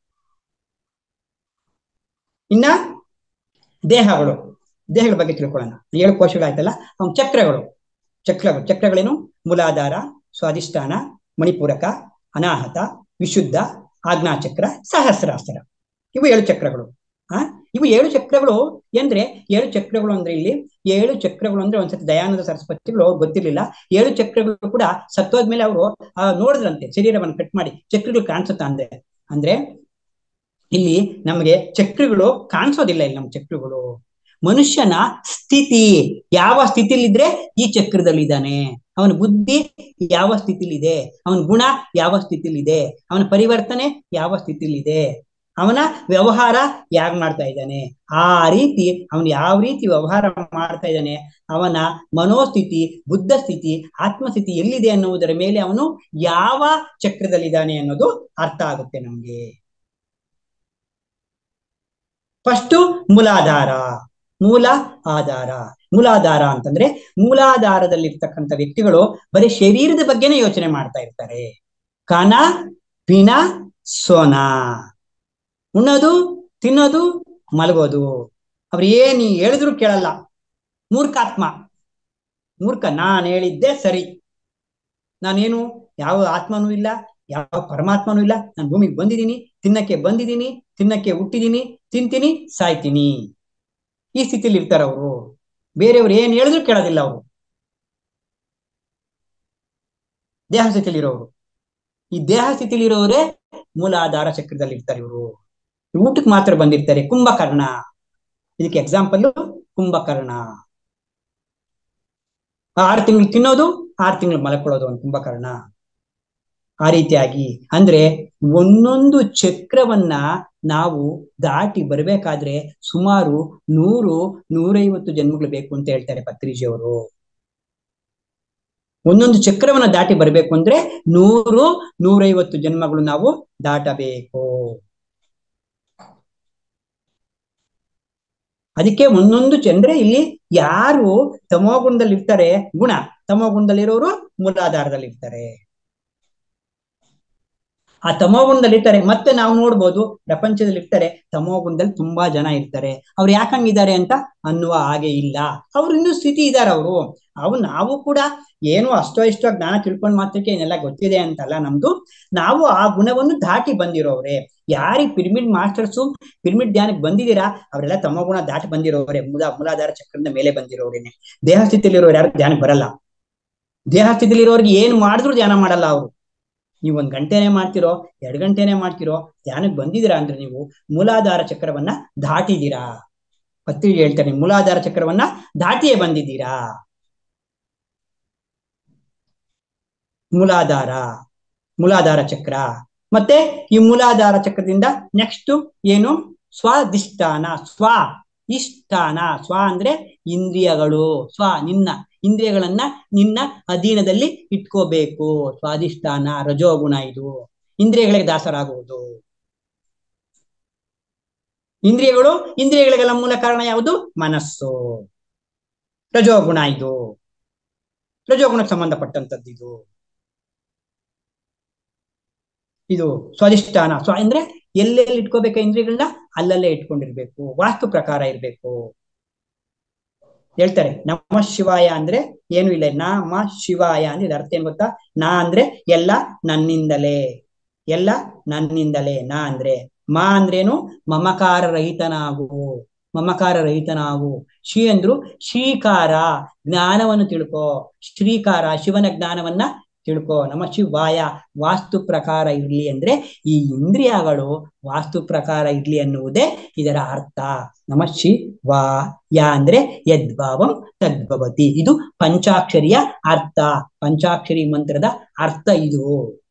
ಇನ್ನ ದೇಹಗಳು ದೇಹಗಳ ಬಗ್ಗೆ ತಿಳ್ಕೊಳ್ಳೋಣ ಏಳು ಕೋಶಗಳಾಯ್ತಲ್ಲ ಅವ್ ಚಕ್ರಗಳು ಚಕ್ರಗಳು ಚಕ್ರಗಳೇನು ಮೂಲಾಧಾರ ಸ್ವಾಧಿಷ್ಠಾನ ಮಣಿಪೂರಕ ಅನಾಹತ ವಿಶುದ್ಧ ಆಜ್ಞಾಚಕ್ರ ಸಹಸ್ರಾಸ್ತ್ರ ಇವು ಏಳು ಚಕ್ರಗಳು ಆ ಇವು ಏಳು ಚಕ್ರಗಳು ಅಂದ್ರೆ ಏಳು ಚಕ್ರಗಳು ಅಂದ್ರೆ ಇಲ್ಲಿ ಏಳು ಚಕ್ರಗಳು ಅಂದ್ರೆ ಒಂದ್ಸತಿ ದಯಾನಂದ ಸರಸ್ವತಿಗಳು ಗೊತ್ತಿರ್ಲಿಲ್ಲ ಏಳು ಚಕ್ರಗಳು ಕೂಡ ಸತ್ತೋದ್ಮೇಲೆ ಅವರು ನೋಡಿದ್ರಂತೆ ಶರೀರವನ್ನು ಕಟ್ ಮಾಡಿ ಚಕ್ರಗಳು ಕಾಣಿಸುತ್ತಾ ಅಂದ್ರೆ ಅಂದ್ರೆ ಇಲ್ಲಿ ನಮಗೆ ಚಕ್ರಗಳು ಕಾಣಿಸೋದಿಲ್ಲ ಇಲ್ಲಿ ನಮ್ಮ ಚಕ್ರಗಳು ಮನುಷ್ಯನ ಸ್ಥಿತಿ ಯಾವ ಸ್ಥಿತಿಲಿದ್ರೆ ಈ ಚಕ್ರದಲ್ಲಿದ್ದಾನೆ ಅವನ ಬುದ್ಧಿ ಯಾವ ಸ್ಥಿತಿಲಿದೆ ಅವನ ಗುಣ ಯಾವ ಸ್ಥಿತಿಲಿದೆ ಅವನ ಪರಿವರ್ತನೆ ಯಾವ ಸ್ಥಿತಿಲಿದೆ ಅವನ ವ್ಯವಹಾರ ಯಾಗ್ ಮಾಡ್ತಾ ಇದ್ದಾನೆ ಆ ರೀತಿ ಅವನು ಯಾವ ರೀತಿ ವ್ಯವಹಾರ ಮಾಡ್ತಾ ಇದ್ದಾನೆ ಅವನ ಮನೋಸ್ಥಿತಿ ಬುದ್ಧ ಸ್ಥಿತಿ ಆತ್ಮಸ್ಥಿತಿ ಎಲ್ಲಿದೆ ಅನ್ನುವುದರ ಮೇಲೆ ಅವನು ಯಾವ ಚಕ್ರದಲ್ಲಿದ್ದಾನೆ ಅನ್ನೋದು ಅರ್ಥ ಆಗುತ್ತೆ ನಮ್ಗೆ ಫಸ್ಟು ಮೂಲಾಧಾರ ಮೂಲ ಆಧಾರ ಮೂಲಾಧಾರ ಅಂತಂದ್ರೆ ಮೂಲಾಧಾರದಲ್ಲಿರ್ತಕ್ಕಂಥ ವ್ಯಕ್ತಿಗಳು ಬರೀ ಶರೀರದ ಬಗ್ಗೆನೇ ಯೋಚನೆ ಮಾಡ್ತಾ ಇರ್ತಾರೆ ಕನ ಪಿನ ಸೋನ ಉಣ್ಣೋದು ತಿನ್ನೋದು ಮಲಗೋದು ಅವ್ರು ಏನ್ ಹೇಳಿದ್ರು ಕೇಳಲ್ಲ ಮೂರ್ಖಾತ್ಮ ಮೂರ್ಖ ನಾನ್ ಹೇಳಿದ್ದೆ ಸರಿ ನಾನೇನು ಯಾವ ಆತ್ಮನೂ ಇಲ್ಲ ಯಾವ ಪರಮಾತ್ಮನೂ ಇಲ್ಲ ನಾನು ಭೂಮಿಗೆ ಬಂದಿದ್ದೀನಿ ತಿನ್ನಕ್ಕೆ ಬಂದಿದ್ದೀನಿ ತಿನ್ನಕ್ಕೆ ಹುಟ್ಟಿದೀನಿ ತಿಂತೀನಿ ಸಾಯ್ತೀನಿ ಈ ಸ್ಥಿತಿಲಿ ಇರ್ತಾರ ಅವರು ಬೇರೆಯವ್ರು ಏನ್ ಹೇಳಿದ್ರು ಕೇಳೋದಿಲ್ಲ ಅವರು ದೇಹ ಸ್ಥಿತಿಲಿ ಇರೋರು ಈ ದೇಹ ಸ್ಥಿತಿಲಿ ಇರೋರೇ ಮೂಲಾಧಾರ ಚಕ್ರದಲ್ಲಿ ಇರ್ತಾರೆ ಇವರು ಊಟಕ್ಕೆ ಮಾತ್ರ ಬಂದಿರ್ತಾರೆ ಕುಂಭಕರ್ಣ ಇದಕ್ಕೆ ಎಕ್ಸಾಂಪಲ್ ಕುಂಭಕರ್ಣ ಆರು ತಿಂಗಳು ತಿನ್ನೋದು ಆರು ತಿಂಗಳು ಮಲ್ಕೊಳ್ಳೋದು ಒಂದು ಕುಂಭಕರ್ಣ ಆ ರೀತಿಯಾಗಿ ಅಂದ್ರೆ ಒಂದೊಂದು ಚಕ್ರವನ್ನ ನಾವು ದಾಟಿ ಬರ್ಬೇಕಾದ್ರೆ ಸುಮಾರು ನೂರು ನೂರೈವತ್ತು ಜನ್ಮಗಳು ಬೇಕು ಅಂತ ಹೇಳ್ತಾರೆ ಪತ್ರಿಜಿಯವರು ಒಂದೊಂದು ಚಕ್ರವನ್ನ ದಾಟಿ ಬರ್ಬೇಕು ಅಂದ್ರೆ ನೂರು ನೂರೈವತ್ತು ಜನ್ಮಗಳು ನಾವು ದಾಟಬೇಕು ಅದಕ್ಕೆ ಒಂದೊಂದು ಚಂದ್ರೆ ಇಲ್ಲಿ ಯಾರು ತಮೋಗುಣದಲ್ಲಿ ಇರ್ತಾರೆ ಗುಣ ತಮೋಗುಣದಲ್ಲಿರೋರು ಮೂಲಾಧಾರದಲ್ಲಿ ಇರ್ತಾರೆ ಆ ತಮೋಗುಣದಲ್ಲಿ ಇರ್ತಾರೆ ಮತ್ತೆ ನಾವು ನೋಡ್ಬೋದು ಪ್ರಪಂಚದಲ್ಲಿ ಇರ್ತಾರೆ ತಮೋಗುಣದಲ್ಲಿ ತುಂಬಾ ಜನ ಇರ್ತಾರೆ ಅವ್ರು ಯಾಕಂಗಿದ್ದಾರೆ ಅಂತ ಅನ್ನುವ ಹಾಗೆ ಇಲ್ಲ ಅವ್ರು ಇನ್ನೂ ಸ್ಥಿತಿ ಇದ್ದಾರೆ ಅವರು ಅವು ನಾವು ಕೂಡ ಏನು ಅಷ್ಟೋ ಇಷ್ಟೋ ಜ್ಞಾನ ತಿಳ್ಕೊಂಡ್ ಮಾತ್ರಕ್ಕೆ ಏನೆಲ್ಲ ಗೊತ್ತಿದೆ ಅಂತಲ್ಲ ನಮ್ದು ನಾವು ಆ ಗುಣವನ್ನು ದಾಟಿ ಬಂದಿರೋವ್ರೆ ಯಾರಿ ಪಿರಮಿಡ್ ಮಾಸ್ಟರ್ಸು ಪಿರಮಿಡ್ ಧ್ಯಾನಕ್ಕೆ ಬಂದಿದ್ದೀರಾ ಅವರೆಲ್ಲ ತಮ್ಮ ಗುಣ ದಾಟಿ ಬಂದಿರೋರೆ ಮೂಲ ಮೂಲಾಧಾರ ಚಕ್ರದ ಮೇಲೆ ಬಂದಿರೋರೇನೆ ದೇಹ ಸ್ಥಿತಿಯಲ್ಲಿರೋರು ಯಾರು ಧ್ಯಾನಕ್ಕೆ ಬರಲ್ಲ ದೇಹ ಸ್ಥಿತಿಲಿರೋರಿಗೆ ಏನ್ ಮಾಡಿದ್ರು ಧ್ಯಾನ ಮಾಡಲ್ಲ ಅವರು ನೀವು ಒಂದ್ ಗಂಟೆನೆ ಮಾಡ್ತಿರೋ ಎರಡ್ ಗಂಟೆನೆ ಮಾಡ್ತಿರೋ ಧ್ಯಾನಕ್ಕೆ ಬಂದಿದ್ದೀರಾ ಅಂದ್ರೆ ನೀವು ಮೂಲಾಧಾರ ಚಕ್ರವನ್ನ ದಾಟಿದ್ದೀರಾ ಪತ್ರಿಕೆ ಹೇಳ್ತಾರೆ ಮೂಲಾಧಾರ ಚಕ್ರವನ್ನ ದಾಟಿಯೇ ಬಂದಿದ್ದೀರಾ ಮೂಲಾಧಾರ ಮೂಲಾಧಾರ ಚಕ್ರ ಮತ್ತೆ ಈ ಮೂಲಾಧಾರ ಚಕ್ರದಿಂದ ನೆಕ್ಸ್ಟ್ ಏನು ಸ್ವಾಧಿಷ್ಠಾನ ಸ್ವ ಇಷ್ಟಾನ ಸ್ವ ಅಂದ್ರೆ ಇಂದ್ರಿಯಗಳು ಸ್ವ ನಿನ್ನ ಇಂದ್ರಿಯಗಳನ್ನ ನಿನ್ನ ಅಧೀನದಲ್ಲಿ ಇಟ್ಕೋಬೇಕು ಸ್ವಾಧಿಷ್ಠಾನ ರಜೋಗುಣ ಇದು ಇಂದ್ರಿಯಗಳಿಗೆ ದಾಸರಾಗುವುದು ಇಂದ್ರಿಯಗಳು ಇಂದ್ರಿಯಗಳಿಗೆಲ್ಲ ಮೂಲ ಕಾರಣ ಯಾವುದು ಮನಸ್ಸು ರಜೋಗುಣ ಇದು ರಜೋಗುಣಕ್ಕೆ ಸಂಬಂಧಪಟ್ಟಂತದ್ದು ಇದು ಇದು ಸ್ವಾಧಿಷ್ಠಾನ ಸ್ವ ಅಂದ್ರೆ ಎಲ್ಲೆಲ್ಲಿ ಇಟ್ಕೋಬೇಕು ಇಂದ್ರಿಯಗಳನ್ನ ಅಲ್ಲಲ್ಲೇ ಇಟ್ಕೊಂಡಿರ್ಬೇಕು ವಾಸ್ತು ಪ್ರಕಾರ ಇರ್ಬೇಕು ಹೇಳ್ತಾರೆ ನಮ ಶಿವಾಯ ಅಂದ್ರೆ ಏನು ಇಲ್ಲ ನಮ ಶಿವಾಯ ಅಂದ್ರೆ ಇದು ಅರ್ಥ ಏನ್ ಗೊತ್ತಾ ನಾ ಅಂದ್ರೆ ಎಲ್ಲ ನನ್ನಿಂದಲೇ ಎಲ್ಲ ನನ್ನಿಂದಲೇ ನಾ ಅಂದ್ರೆ ಮಾ ಅಂದ್ರೇನು ಮಮಕಾರ ರಹಿತನಾಗು ಮಮಕಾರ ರಹಿತನಾಗು ಶಿ ಅಂದ್ರು ಶ್ರೀಕಾರ ಜ್ಞಾನವನ್ನು ತಿಳ್ಕೋ ಶ್ರೀಕಾರ ಶಿವನ ಜ್ಞಾನವನ್ನ ತಿಳ್ಕೋ ನಮ್ಮ ಶಿವಾಯ ವಾಸ್ತು ಪ್ರಕಾರ ಇರ್ಲಿ ಅಂದ್ರೆ ಈ ಇಂದ್ರಿಯಗಳು ವಾಸ್ತು ಪ್ರಕಾರ ಇರ್ಲಿ ಅನ್ನುವುದೇ ಇದರ ಅರ್ಥ ನಮ ಶಿವಾಯ ಅಂದ್ರೆ ಯದ್ಭಾವಂ ತದ್ಭವತಿ ಇದು ಪಂಚಾಕ್ಷರಿಯ ಅರ್ಥ ಪಂಚಾಕ್ಷರಿ ಮಂತ್ರದ ಅರ್ಥ ಇದು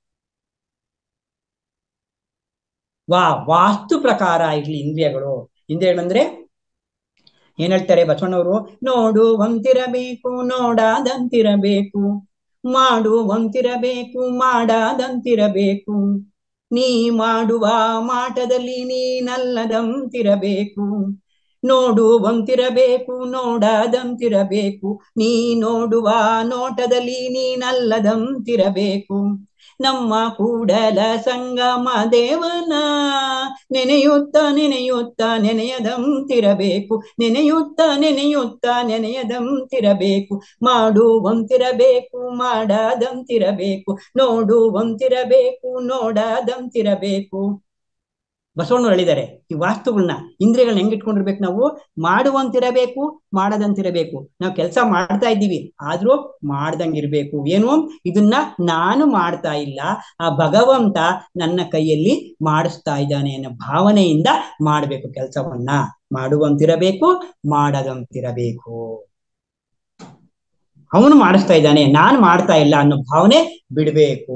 ವಾ ವಾಸ್ತು ಪ್ರಕಾರ ಇರ್ಲಿ ಇಂದ್ರಿಯಗಳು ಇಂದ್ರಿಯಗಳಂದ್ರೆ ಏನ್ ಹೇಳ್ತಾರೆ ಬಸವಣ್ಣವರು ನೋಡುವಂತಿರಬೇಕು ನೋಡಾದಂತಿರಬೇಕು ಮಾಡುವಂತಿರಬೇಕು ಮಾಡಾದಂತಿರಬೇಕು ನೀ ಮಾಡುವ ಮಾಟದಲ್ಲಿ ನೀನಲ್ಲದಂತಿರಬೇಕು ನೋಡುವಂತಿರಬೇಕು ನೋಡಾದಂತಿರಬೇಕು ನೀ ನೋಡುವ ನೋಟದಲ್ಲಿ ನೀನಲ್ಲದಂತಿರಬೇಕು ನಮ್ಮ ಕೂಡಲ ಸಂಗಮ ದೇವನ ನೆನೆಯುತ್ತ ನೆನೆಯುತ್ತ ನೆನೆಯದಂತಿರಬೇಕು ನೆನೆಯುತ್ತ ನೆನೆಯುತ್ತ ನೆನೆಯದಂತಿರಬೇಕು ಮಾಡುವಂತಿರಬೇಕು ಮಾಡದಂತಿರಬೇಕು ನೋಡುವಂತಿರಬೇಕು ನೋಡದಂತಿರಬೇಕು ಬಸವಣ್ಣವ್ರು ಹೇಳಿದ್ದಾರೆ ಈ ವಾಸ್ತುಗಳನ್ನ ಇಂದ್ರಿಯಗಳನ್ನ ಹೆಂಗ್ ಇಟ್ಕೊಂಡಿರ್ಬೇಕು ನಾವು ಮಾಡುವಂತಿರಬೇಕು ಮಾಡದಂತಿರಬೇಕು ನಾವು ಕೆಲಸ ಮಾಡ್ತಾ ಇದ್ದೀವಿ ಆದ್ರೂ ಮಾಡ್ದಂಗಿರ್ಬೇಕು ಏನು ಇದನ್ನ ನಾನು ಮಾಡ್ತಾ ಇಲ್ಲ ಆ ಭಗವಂತ ನನ್ನ ಕೈಯಲ್ಲಿ ಮಾಡಿಸ್ತಾ ಇದ್ದಾನೆ ಅನ್ನೋ ಭಾವನೆಯಿಂದ ಮಾಡ್ಬೇಕು ಕೆಲಸವನ್ನ ಮಾಡುವಂತಿರಬೇಕು ಮಾಡದಂತಿರಬೇಕು ಅವನು ಮಾಡಿಸ್ತಾ ಇದ್ದಾನೆ ನಾನು ಮಾಡ್ತಾ ಇಲ್ಲ ಅನ್ನೋ ಭಾವನೆ ಬಿಡ್ಬೇಕು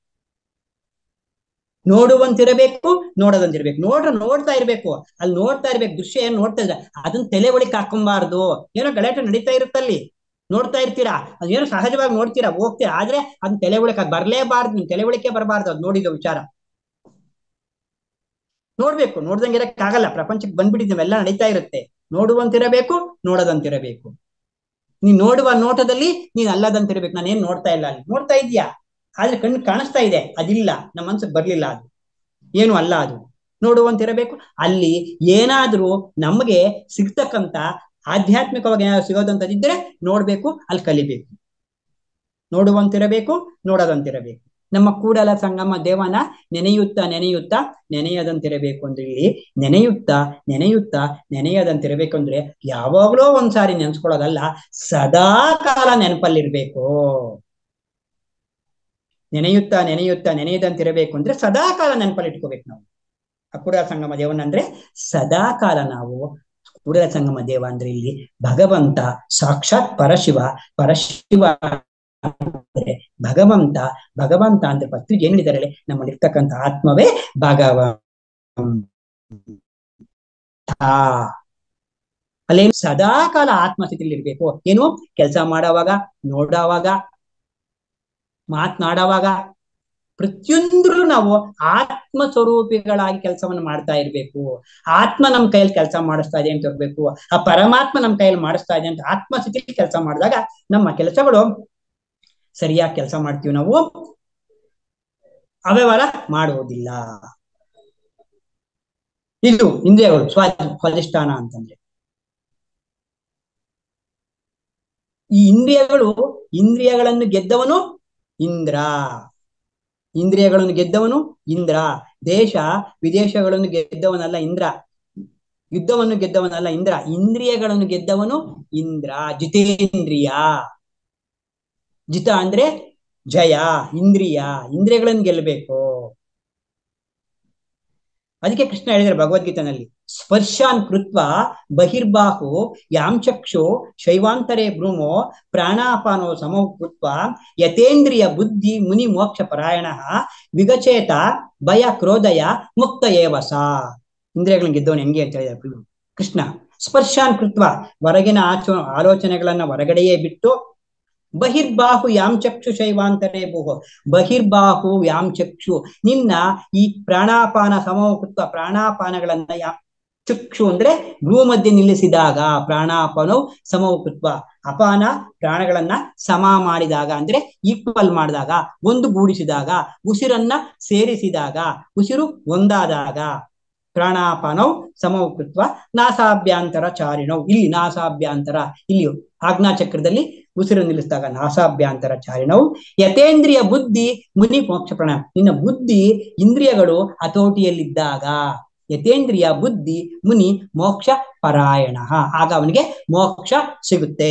ನೋಡುವಂತಿರಬೇಕು ನೋಡದಂತಿರ್ಬೇಕು ನೋಡ್ರ ನೋಡ್ತಾ ಇರ್ಬೇಕು ಅಲ್ಲಿ ನೋಡ್ತಾ ಇರ್ಬೇಕು ದೃಶ್ಯ ಏನ್ ನೋಡ್ತಾ ಇದ್ರೆ ಅದನ್ನ ತಲೆ ಒಳಗೆ ಹಾಕೊಂಬಾರ್ದು ಏನೋ ಗಲಾಟೆ ನಡೀತಾ ಇರುತ್ತಲ್ಲಿ ನೋಡ್ತಾ ಇರ್ತೀರಾ ಅದೇನೋ ಸಹಜವಾಗಿ ನೋಡ್ತೀರಾ ಹೋಗ್ತೀರಾ ಆದ್ರೆ ಅದನ್ನ ತಲೆ ಒಳಗೆ ಬರ್ಲೇಬಾರ್ದು ನಿಮ್ ತಲೆ ಒಳಕ್ಕೆ ಬರಬಾರ್ದು ಅದ್ ನೋಡಿದ ವಿಚಾರ ನೋಡ್ಬೇಕು ನೋಡ್ದಂಗಿರಕ್ಕಾಗಲ್ಲ ಪ್ರಪಂಚಕ್ಕೆ ಬಂದ್ಬಿಟ್ಟಿದ್ದೀವಿ ಎಲ್ಲ ನಡೀತಾ ಇರುತ್ತೆ ನೋಡುವಂತಿರಬೇಕು ನೋಡದಂತಿರಬೇಕು ನೀನ್ ನೋಡುವ ನೋಟದಲ್ಲಿ ನೀನ್ ಅಲ್ಲದಂತಿರ್ಬೇಕು ನಾನು ಏನ್ ನೋಡ್ತಾ ಇಲ್ಲ ಅಲ್ಲಿ ನೋಡ್ತಾ ಇದೀಯಾ ಆದ್ರೆ ಕಣ್ಣು ಕಾಣಿಸ್ತಾ ಇದೆ ಅದಿಲ್ಲ ನಮ್ಮ ಮನ್ಸಿಗೆ ಬರ್ಲಿಲ್ಲ ಅದು ಏನು ಅಲ್ಲ ಅದು ನೋಡುವಂತಿರಬೇಕು ಅಲ್ಲಿ ಏನಾದ್ರೂ ನಮಗೆ ಸಿಗ್ತಕ್ಕಂತ ಆಧ್ಯಾತ್ಮಿಕವಾಗಿ ಏನಾದ್ರು ಸಿಗೋದಂತದಿದ್ರೆ ನೋಡ್ಬೇಕು ಅಲ್ಲಿ ಕಲಿಬೇಕು ನೋಡುವಂತಿರಬೇಕು ನೋಡದಂತಿರಬೇಕು ನಮ್ಮ ಕೂಡಲ ಸಂಗಮ ದೇವನ ನೆನೆಯುತ್ತಾ ನೆನೆಯುತ್ತಾ ನೆನೆಯದಂತಿರಬೇಕು ಅಂದ್ರೆ ಇಲ್ಲಿ ನೆನೆಯುತ್ತಾ ನೆನೆಯುತ್ತಾ ನೆನೆಯದಂತಿರಬೇಕು ಅಂದ್ರೆ ಯಾವಾಗ್ಲೋ ಒಂದ್ಸಾರಿ ನೆನ್ಸ್ಕೊಳ್ಳೋದಲ್ಲ ಸದಾ ಕಾಲ ನೆನಪಲ್ಲಿರ್ಬೇಕು ನೆನೆಯುತ್ತಾ ನೆನೆಯುತ್ತಾ ನೆನೆಯದಂತಿರಬೇಕು ಅಂದ್ರೆ ಸದಾ ಕಾಲ ನೆನಪಲ್ಲಿ ಇಟ್ಕೋಬೇಕು ನಾವು ಆ ಕೂಡಲ ಸಂಗಮ ದೇವನ ಅಂದ್ರೆ ಸದಾ ಕಾಲ ನಾವು ಕೂಡಲ ಸಂಗಮ ದೇವ ಅಂದ್ರೆ ಇಲ್ಲಿ ಭಗವಂತ ಸಾಕ್ಷಾತ್ ಪರಶಿವ ಪರಶಿವ ಅಂದ್ರೆ ಭಗವಂತ ಭಗವಂತ ಅಂದ್ರೆ ಪತ್ರಿಕೆ ಏನ್ ಹೇಳಿದಾರೆ ನಮ್ಮಲ್ಲಿರ್ತಕ್ಕಂಥ ಆತ್ಮವೇ ಭಗವ ಅಲ್ಲೇ ಸದಾ ಕಾಲ ಆತ್ಮಸ್ಥಿತಿಯಲ್ಲಿ ಇರ್ಬೇಕು ಏನು ಕೆಲಸ ಮಾಡೋವಾಗ ನೋಡೋವಾಗ ಮಾತನಾಡುವಾಗ ಪ್ರತಿಯೊಂದ್ರಲ್ಲೂ ನಾವು ಆತ್ಮ ಸ್ವರೂಪಿಗಳಾಗಿ ಕೆಲಸವನ್ನು ಮಾಡ್ತಾ ಇರ್ಬೇಕು ಆತ್ಮ ನಮ್ ಕೈಯಲ್ಲಿ ಕೆಲಸ ಮಾಡಿಸ್ತಾ ಇದೆ ಅಂತ ಇರ್ಬೇಕು ಆ ಪರಮಾತ್ಮ ನಮ್ ಕೈಯಲ್ಲಿ ಮಾಡಿಸ್ತಾ ಇದೆ ಅಂತ ಆತ್ಮ ಸ್ಥಿತಿಯಲ್ಲಿ ಕೆಲಸ ಮಾಡಿದಾಗ ನಮ್ಮ ಕೆಲಸಗಳು ಸರಿಯಾಗಿ ಕೆಲಸ ಮಾಡ್ತೀವಿ ನಾವು ಅವ್ಯವಹಾರ ಮಾಡುವುದಿಲ್ಲ ಇದು ಇಂದ್ರಿಯಗಳು ಸ್ವ ಸ್ವಾಧಿಷ್ಠಾನ ಅಂತಂದ್ರೆ ಈ ಇಂದ್ರಿಯಗಳು ಇಂದ್ರಿಯಗಳನ್ನು ಗೆದ್ದವನು ಇಂದ್ರ ಇಂದ್ರಿಯಗಳನ್ನು ಗೆದ್ದವನು ಇಂದ್ರ ದೇಶ ವಿದೇಶಗಳನ್ನು ಗೆದ್ದವನಲ್ಲ ಇಂದ್ರ ಯುದ್ಧವನ್ನು ಗೆದ್ದವನಲ್ಲ ಇಂದ್ರ ಇಂದ್ರಿಯಗಳನ್ನು ಗೆದ್ದವನು ಇಂದ್ರ ಜಿತೇಂದ್ರಿಯ ಜಿತ ಅಂದ್ರೆ ಜಯ ಇಂದ್ರಿಯ ಇಂದ್ರಿಯಗಳನ್ನು ಗೆಲ್ಲಬೇಕು ಅದಕ್ಕೆ ಕೃಷ್ಣ ಹೇಳಿದರೆ ಭಗವದ್ಗೀತೆನಲ್ಲಿ ಸ್ಪರ್ಶಾನ್ ಕೃತ್ವ ಬಹಿರ್ಬಾಹು ಯಾಂಚಕ್ಷು ಶೈವಾಂತರೇ ಭ್ರೂಮೋ ಪ್ರಾಣಾಪಾನೋ ಸಮೋ ಕೃತ್ವ ಯತೇಂದ್ರಿಯ ಬುದ್ಧಿ ಮುನಿ ಮೋಕ್ಷ ಪರಾಯಣ ವಿಗಚೇತ ಭಯ ಕ್ರೋಧಯ ಮುಕ್ತ ಏವಸ ಇಂದ್ರಿಯಗಳನ್ನ ಗೆದ್ದವನು ಹೆಂಗೆ ಅಂತ ಹೇಳಿದ ಕೃಷ್ಣ ಸ್ಪರ್ಶಾನ್ ಕೃತ್ವ ಹೊರಗಿನ ಆಚೋ ಆಲೋಚನೆಗಳನ್ನ ಹೊರಗಡೆಯೇ ಬಿಟ್ಟು ಬಹಿರ್ಬಾಹು ಯಾಂಚಕ್ಷು ಶೈವಾಂತರೇ ಭೂಹು ಬಹಿರ್ಬಾಹು ಯಾಂಚಕ್ಷು ನಿನ್ನ ಈ ಪ್ರಾಣಾಪಾನ ಸಮವಕೃತ್ವ ಪ್ರಾಣಾಪಾನಗಳನ್ನ ಯಾ ಚಕ್ಷು ಅಂದ್ರೆ ಭೂ ಮಧ್ಯೆ ನಿಲ್ಲಿಸಿದಾಗ ಪ್ರಾಣಾಪಾನವು ಸಮವಕೃತ್ವ ಅಪಾನ ಪ್ರಾಣಗಳನ್ನ ಸಮ ಮಾಡಿದಾಗ ಅಂದ್ರೆ ಈಕ್ವಲ್ ಮಾಡಿದಾಗ ಒಂದು ಗೂಡಿಸಿದಾಗ ಉಸಿರನ್ನ ಸೇರಿಸಿದಾಗ ಉಸಿರು ಒಂದಾದಾಗ ಪ್ರಾಣಾಪಾನವು ಸಮವಕೃತ್ವ ನಾಸಾಭ್ಯಾಂತರ ಚಾರಿಣವು ಇಲ್ಲಿ ನಾಸಾಭ್ಯಾಂತರ ಇಲ್ಲಿ ಆಜ್ಞಾ ಚಕ್ರದಲ್ಲಿ ಉಸಿರು ನಿಲ್ಲಿಸಿದಾಗ ನಾಸಾಭ್ಯಾಂತರ ಚಾರಿಣವು ಯತೇಂದ್ರಿಯ ಬುದ್ಧಿ ಮುನಿ ಮೋಕ್ಷ ಪ್ರಾಣ ನಿನ್ನ ಬುದ್ಧಿ ಇಂದ್ರಿಯಗಳು ಹತೋಟಿಯಲ್ಲಿದ್ದಾಗ ಯತೇಂದ್ರಿಯ ಬುದ್ಧಿ ಮುನಿ ಮೋಕ್ಷ ಪರಾಯಣ ಆಗ ಅವನಿಗೆ ಮೋಕ್ಷ ಸಿಗುತ್ತೆ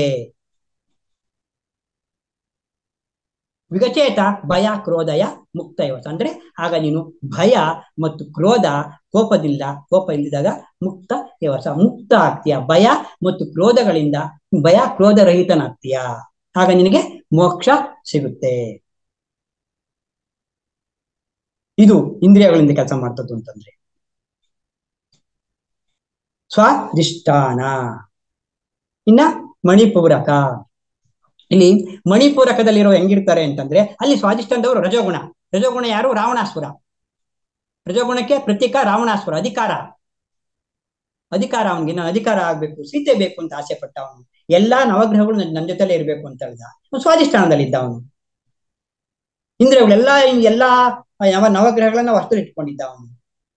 ವಿಗಚೇತ ಭಯ ಕ್ರೋಧಯ ಮುಕ್ತ ಇವಸ ಅಂದ್ರೆ ಆಗ ನೀನು ಭಯ ಮತ್ತು ಕ್ರೋಧ ಕೋಪದಿಲ್ಲ ಕೋಪ ಇಲ್ಲದಾಗ ಮುಕ್ತ ಇವಸ ಮುಕ್ತ ಆಗ್ತೀಯ ಭಯ ಮತ್ತು ಕ್ರೋಧಗಳಿಂದ ಭಯ ಕ್ರೋಧ ರಹಿತನಾಗ್ತೀಯ ಆಗ ನಿನಗೆ ಮೋಕ್ಷ ಸಿಗುತ್ತೆ ಇದು ಇಂದ್ರಿಯಗಳಿಂದ ಕೆಲಸ ಮಾಡ್ತದ್ದು ಅಂತಂದ್ರೆ ಸ್ವಾಧಿಷ್ಠಾನ ಇನ್ನ ಮಣಿಪೂರಕ ಇಲ್ಲಿ ಮಣಿಪೂರಕದಲ್ಲಿರೋ ಹೆಂಗಿರ್ತಾರೆ ಅಂತಂದ್ರೆ ಅಲ್ಲಿ ಸ್ವಾಧಿಷ್ಠಾನದವರು ರಜೋಗುಣ ರಜೋಗುಣ ಯಾರು ರಾವಣಾಸುರ ರಜೋಗುಣಕ್ಕೆ ಪ್ರತೀಕ ರಾವಣಾಸುರ ಅಧಿಕಾರ ಅಧಿಕಾರ ಅವನಿಗೆ ನಾನು ಅಧಿಕಾರ ಆಗ್ಬೇಕು ಸೀತೆ ಬೇಕು ಅಂತ ಆಸೆ ಪಟ್ಟ ಅವನು ಎಲ್ಲಾ ನವಗ್ರಹಗಳು ನನ್ನ ಜೊತೆಲೇ ಇರ್ಬೇಕು ಅಂತ ಹೇಳ್ದ ಅವನು ಸ್ವಾಧಿಷ್ಠಾನದಲ್ಲಿ ಇದ್ದ ಅವನು ಇಂದ್ರಿಯಗಳೆಲ್ಲಾ ಎಲ್ಲಾ ಯಾವ ನವಗ್ರಹಗಳನ್ನ ವಸ್ತುಲಿ ಇಟ್ಕೊಂಡಿದ್ದ ಅವನು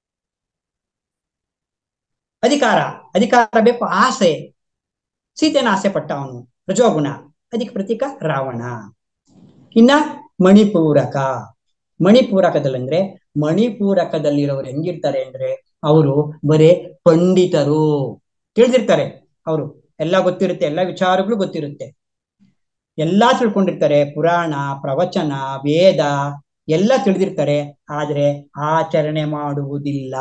ಅಧಿಕಾರ ಅಧಿಕಾರ ಬೇಕು ಆಸೆ ಸೀತೆನ ಆಸೆ ಪಟ್ಟ ಅವನು ರಜೋಗುಣ ಅದಕ್ಕೆ ಪ್ರತೀಕ ರಾವಣ ಇನ್ನ ಮಣಿಪೂರಕ ಮಣಿಪೂರಕದಲ್ಲಂದ್ರೆ ಮಣಿಪೂರಕದಲ್ಲಿರೋರು ಹೆಂಗಿರ್ತಾರೆ ಅಂದ್ರೆ ಅವರು ಬರೇ ಪಂಡಿತರು ತಿಳಿದಿರ್ತಾರೆ ಅವರು ಎಲ್ಲ ಗೊತ್ತಿರುತ್ತೆ ಎಲ್ಲ ವಿಚಾರಗಳು ಗೊತ್ತಿರುತ್ತೆ ಎಲ್ಲಾ ತಿಳ್ಕೊಂಡಿರ್ತಾರೆ ಪುರಾಣ ಪ್ರವಚನ ವೇದ ಎಲ್ಲ ತಿಳಿದಿರ್ತಾರೆ ಆದ್ರೆ ಆಚರಣೆ ಮಾಡುವುದಿಲ್ಲ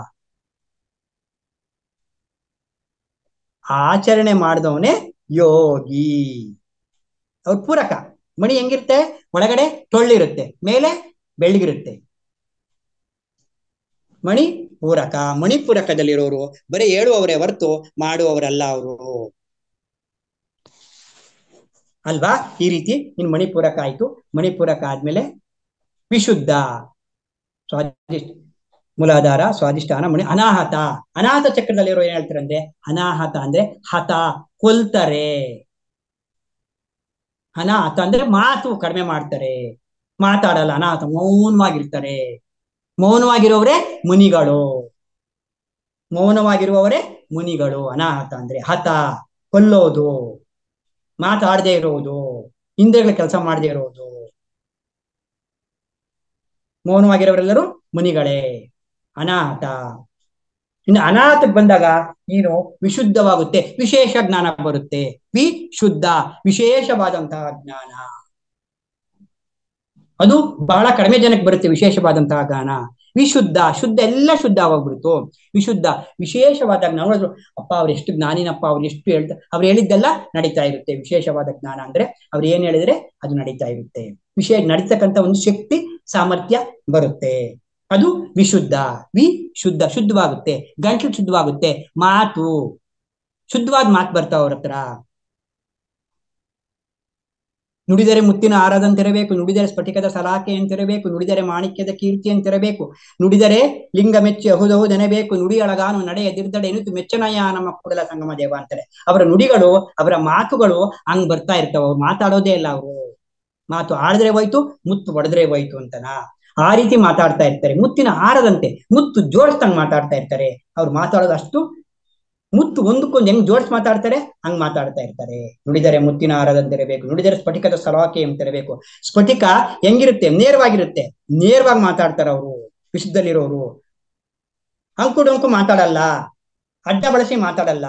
ಆಚರಣೆ ಮಾಡಿದವನೇ ಯೋಗಿ ಅವ್ರ ಪೂರಕ ಮಣಿ ಹೆಂಗಿರುತ್ತೆ ಒಳಗಡೆ ಟೊಳ್ಳಿರುತ್ತೆ ಮೇಲೆ ಬೆಳ್ಳಗಿರುತ್ತೆ ಮಣಿ ಪೂರಕ ಮಣಿಪೂರಕದಲ್ಲಿರೋರು ಬರೀ ಹೇಳುವವರೇ ಹೊರತು ಮಾಡುವವರಲ್ಲ ಅವರು ಅಲ್ವಾ ಈ ರೀತಿ ಇನ್ ಮಣಿಪೂರಕ ಆಯ್ತು ಮಣಿಪೂರಕ ಆದ್ಮೇಲೆ ವಿಶುದ್ಧ ಸ್ವಾದಿಷ್ಟ ಮೂಲಾಧಾರ ಸ್ವಾದಿಷ್ಠಾನ ಮಣಿ ಅನಾಹತ ಅನಾಹತ ಚಕ್ರದಲ್ಲಿರೋ ಏನ್ ಹೇಳ್ತಾರೆ ಅಂದ್ರೆ ಅನಾಹತ ಅಂದ್ರೆ ಹತ ಕೊಲ್ತಾರೆ ಅನಾಹತ ಅಂದ್ರೆ ಮಾತು ಕಡಿಮೆ ಮಾಡ್ತಾರೆ ಮಾತಾಡಲ್ಲ ಅನಾಹತ ಮೌನವಾಗಿರ್ತಾರೆ ಮೌನವಾಗಿರುವವರೇ ಮುನಿಗಳು ಮೌನವಾಗಿರುವವರೇ ಮುನಿಗಳು ಅನಾಹತ ಅಂದ್ರೆ ಹತ ಕೊಲ್ಲೋದು ಮಾತಾಡದೆ ಇರುವುದು ಇಂದ್ರಿಯಗಳ ಕೆಲಸ ಮಾಡದೆ ಇರುವುದು ಮೌನವಾಗಿರೋರೆಲ್ಲರೂ ಮುನಿಗಳೇ ಅನಾಹತ ಇನ್ನು ಅನಾಹತಕ್ಕೆ ಬಂದಾಗ ನೀನು ವಿಶುದ್ಧವಾಗುತ್ತೆ ವಿಶೇಷ ಜ್ಞಾನ ಬರುತ್ತೆ ವಿಶುದ್ಧ ವಿಶೇಷವಾದಂತಹ ಜ್ಞಾನ ಅದು ಬಹಳ ಕಡಿಮೆ ಜನಕ್ಕೆ ಬರುತ್ತೆ ವಿಶೇಷವಾದಂತಹ ಜ್ಞಾನ ವಿಶುದ್ಧ ಶುದ್ಧ ಎಲ್ಲ ಶುದ್ಧ ಆಗೋಗ್ಬಿಡ್ತು ವಿಶುದ್ಧ ವಿಶೇಷವಾದ ಜ್ಞಾನ ನೋಡಿದ್ರು ಅಪ್ಪ ಅವ್ರು ಎಷ್ಟು ಜ್ಞಾನಿನಪ್ಪ ಅವ್ರು ಎಷ್ಟು ಹೇಳ್ತಾ ಅವ್ರು ಹೇಳಿದ್ದೆಲ್ಲ ನಡೀತಾ ಇರುತ್ತೆ ವಿಶೇಷವಾದ ಜ್ಞಾನ ಅಂದ್ರೆ ಅವ್ರು ಏನ್ ಹೇಳಿದ್ರೆ ಅದು ನಡೀತಾ ಇರುತ್ತೆ ವಿಷಯ ನಡೀತಕ್ಕಂಥ ಒಂದು ಶಕ್ತಿ ಸಾಮರ್ಥ್ಯ ಬರುತ್ತೆ ಅದು ವಿಶುದ್ಧ ವಿ ಶುದ್ಧ ಶುದ್ಧವಾಗುತ್ತೆ ಗಂಟ್ಲು ಶುದ್ಧವಾಗುತ್ತೆ ಮಾತು ಶುದ್ಧವಾದ ಮಾತು ಬರ್ತಾವ ಅವ್ರ ಹತ್ರ ನುಡಿದರೆ ಮುತ್ತಿನ ಆರದಂತಿರಬೇಕು ನುಡಿದರೆ ಸ್ಫಟಿಕದ ಸಲಾಕೆ ಅಂತಿರಬೇಕು ನುಡಿದರೆ ಮಾಣಿಕ್ಯದ ಕೀರ್ತಿ ಅಂತಿರಬೇಕು ನುಡಿದರೆ ಲಿಂಗ ಮೆಚ್ಚಿ ಅಹುದಹುದೆನಬೇಕು ನುಡಿ ಅಳಗಾನು ನಡೆ ಎದಿರ್ದಡೆ ಎನಿತು ಮೆಚ್ಚನಯ್ಯ ನಮ್ಮ ಕೂಡಲ ಸಂಗಮ ದೇವ ಅಂತಾರೆ ಅವರ ನುಡಿಗಳು ಅವರ ಮಾತುಗಳು ಹಂಗ್ ಬರ್ತಾ ಇರ್ತಾವ ಅವ್ರು ಮಾತಾಡೋದೇ ಇಲ್ಲ ಅವರು ಮಾತು ಆಡಿದ್ರೆ ಹೋಯ್ತು ಮುತ್ತು ಹೊಡೆದ್ರೆ ಹೋಯ್ತು ಅಂತನಾ ಆ ರೀತಿ ಮಾತಾಡ್ತಾ ಇರ್ತಾರೆ ಮುತ್ತಿನ ಹಾರದಂತೆ ಮುತ್ತು ಜೋಡಿಸ್ದಂಗ್ ಮಾತಾಡ್ತಾ ಇರ್ತಾರೆ ಅವ್ರು ಮಾತಾಡೋದು ಅಷ್ಟು ಮುತ್ತು ಒಂದಕ್ಕೊಂದು ಹೆಂಗ್ ಜೋಡಿಸಿ ಮಾತಾಡ್ತಾರೆ ಹಂಗ್ ಮಾತಾಡ್ತಾ ಇರ್ತಾರೆ ನುಡಿದರೆ ಮುತ್ತಿನ ಹಾರದಂತಿರಬೇಕು ನುಡಿದರೆ ಸ್ಫಟಿಕದ ಸಲಾಕೆ ಎಂತಿರಬೇಕು ಸ್ಫಟಿಕ ಹೆಂಗಿರುತ್ತೆ ನೇರವಾಗಿರುತ್ತೆ ನೇರವಾಗಿ ಮಾತಾಡ್ತಾರೆ ಅವರು ವಿಷಯದಲ್ಲಿರೋರು ಅಂಕು ಡೊಂಕು ಮಾತಾಡಲ್ಲ ಅಡ್ಡ ಬಳಸಿ ಮಾತಾಡಲ್ಲ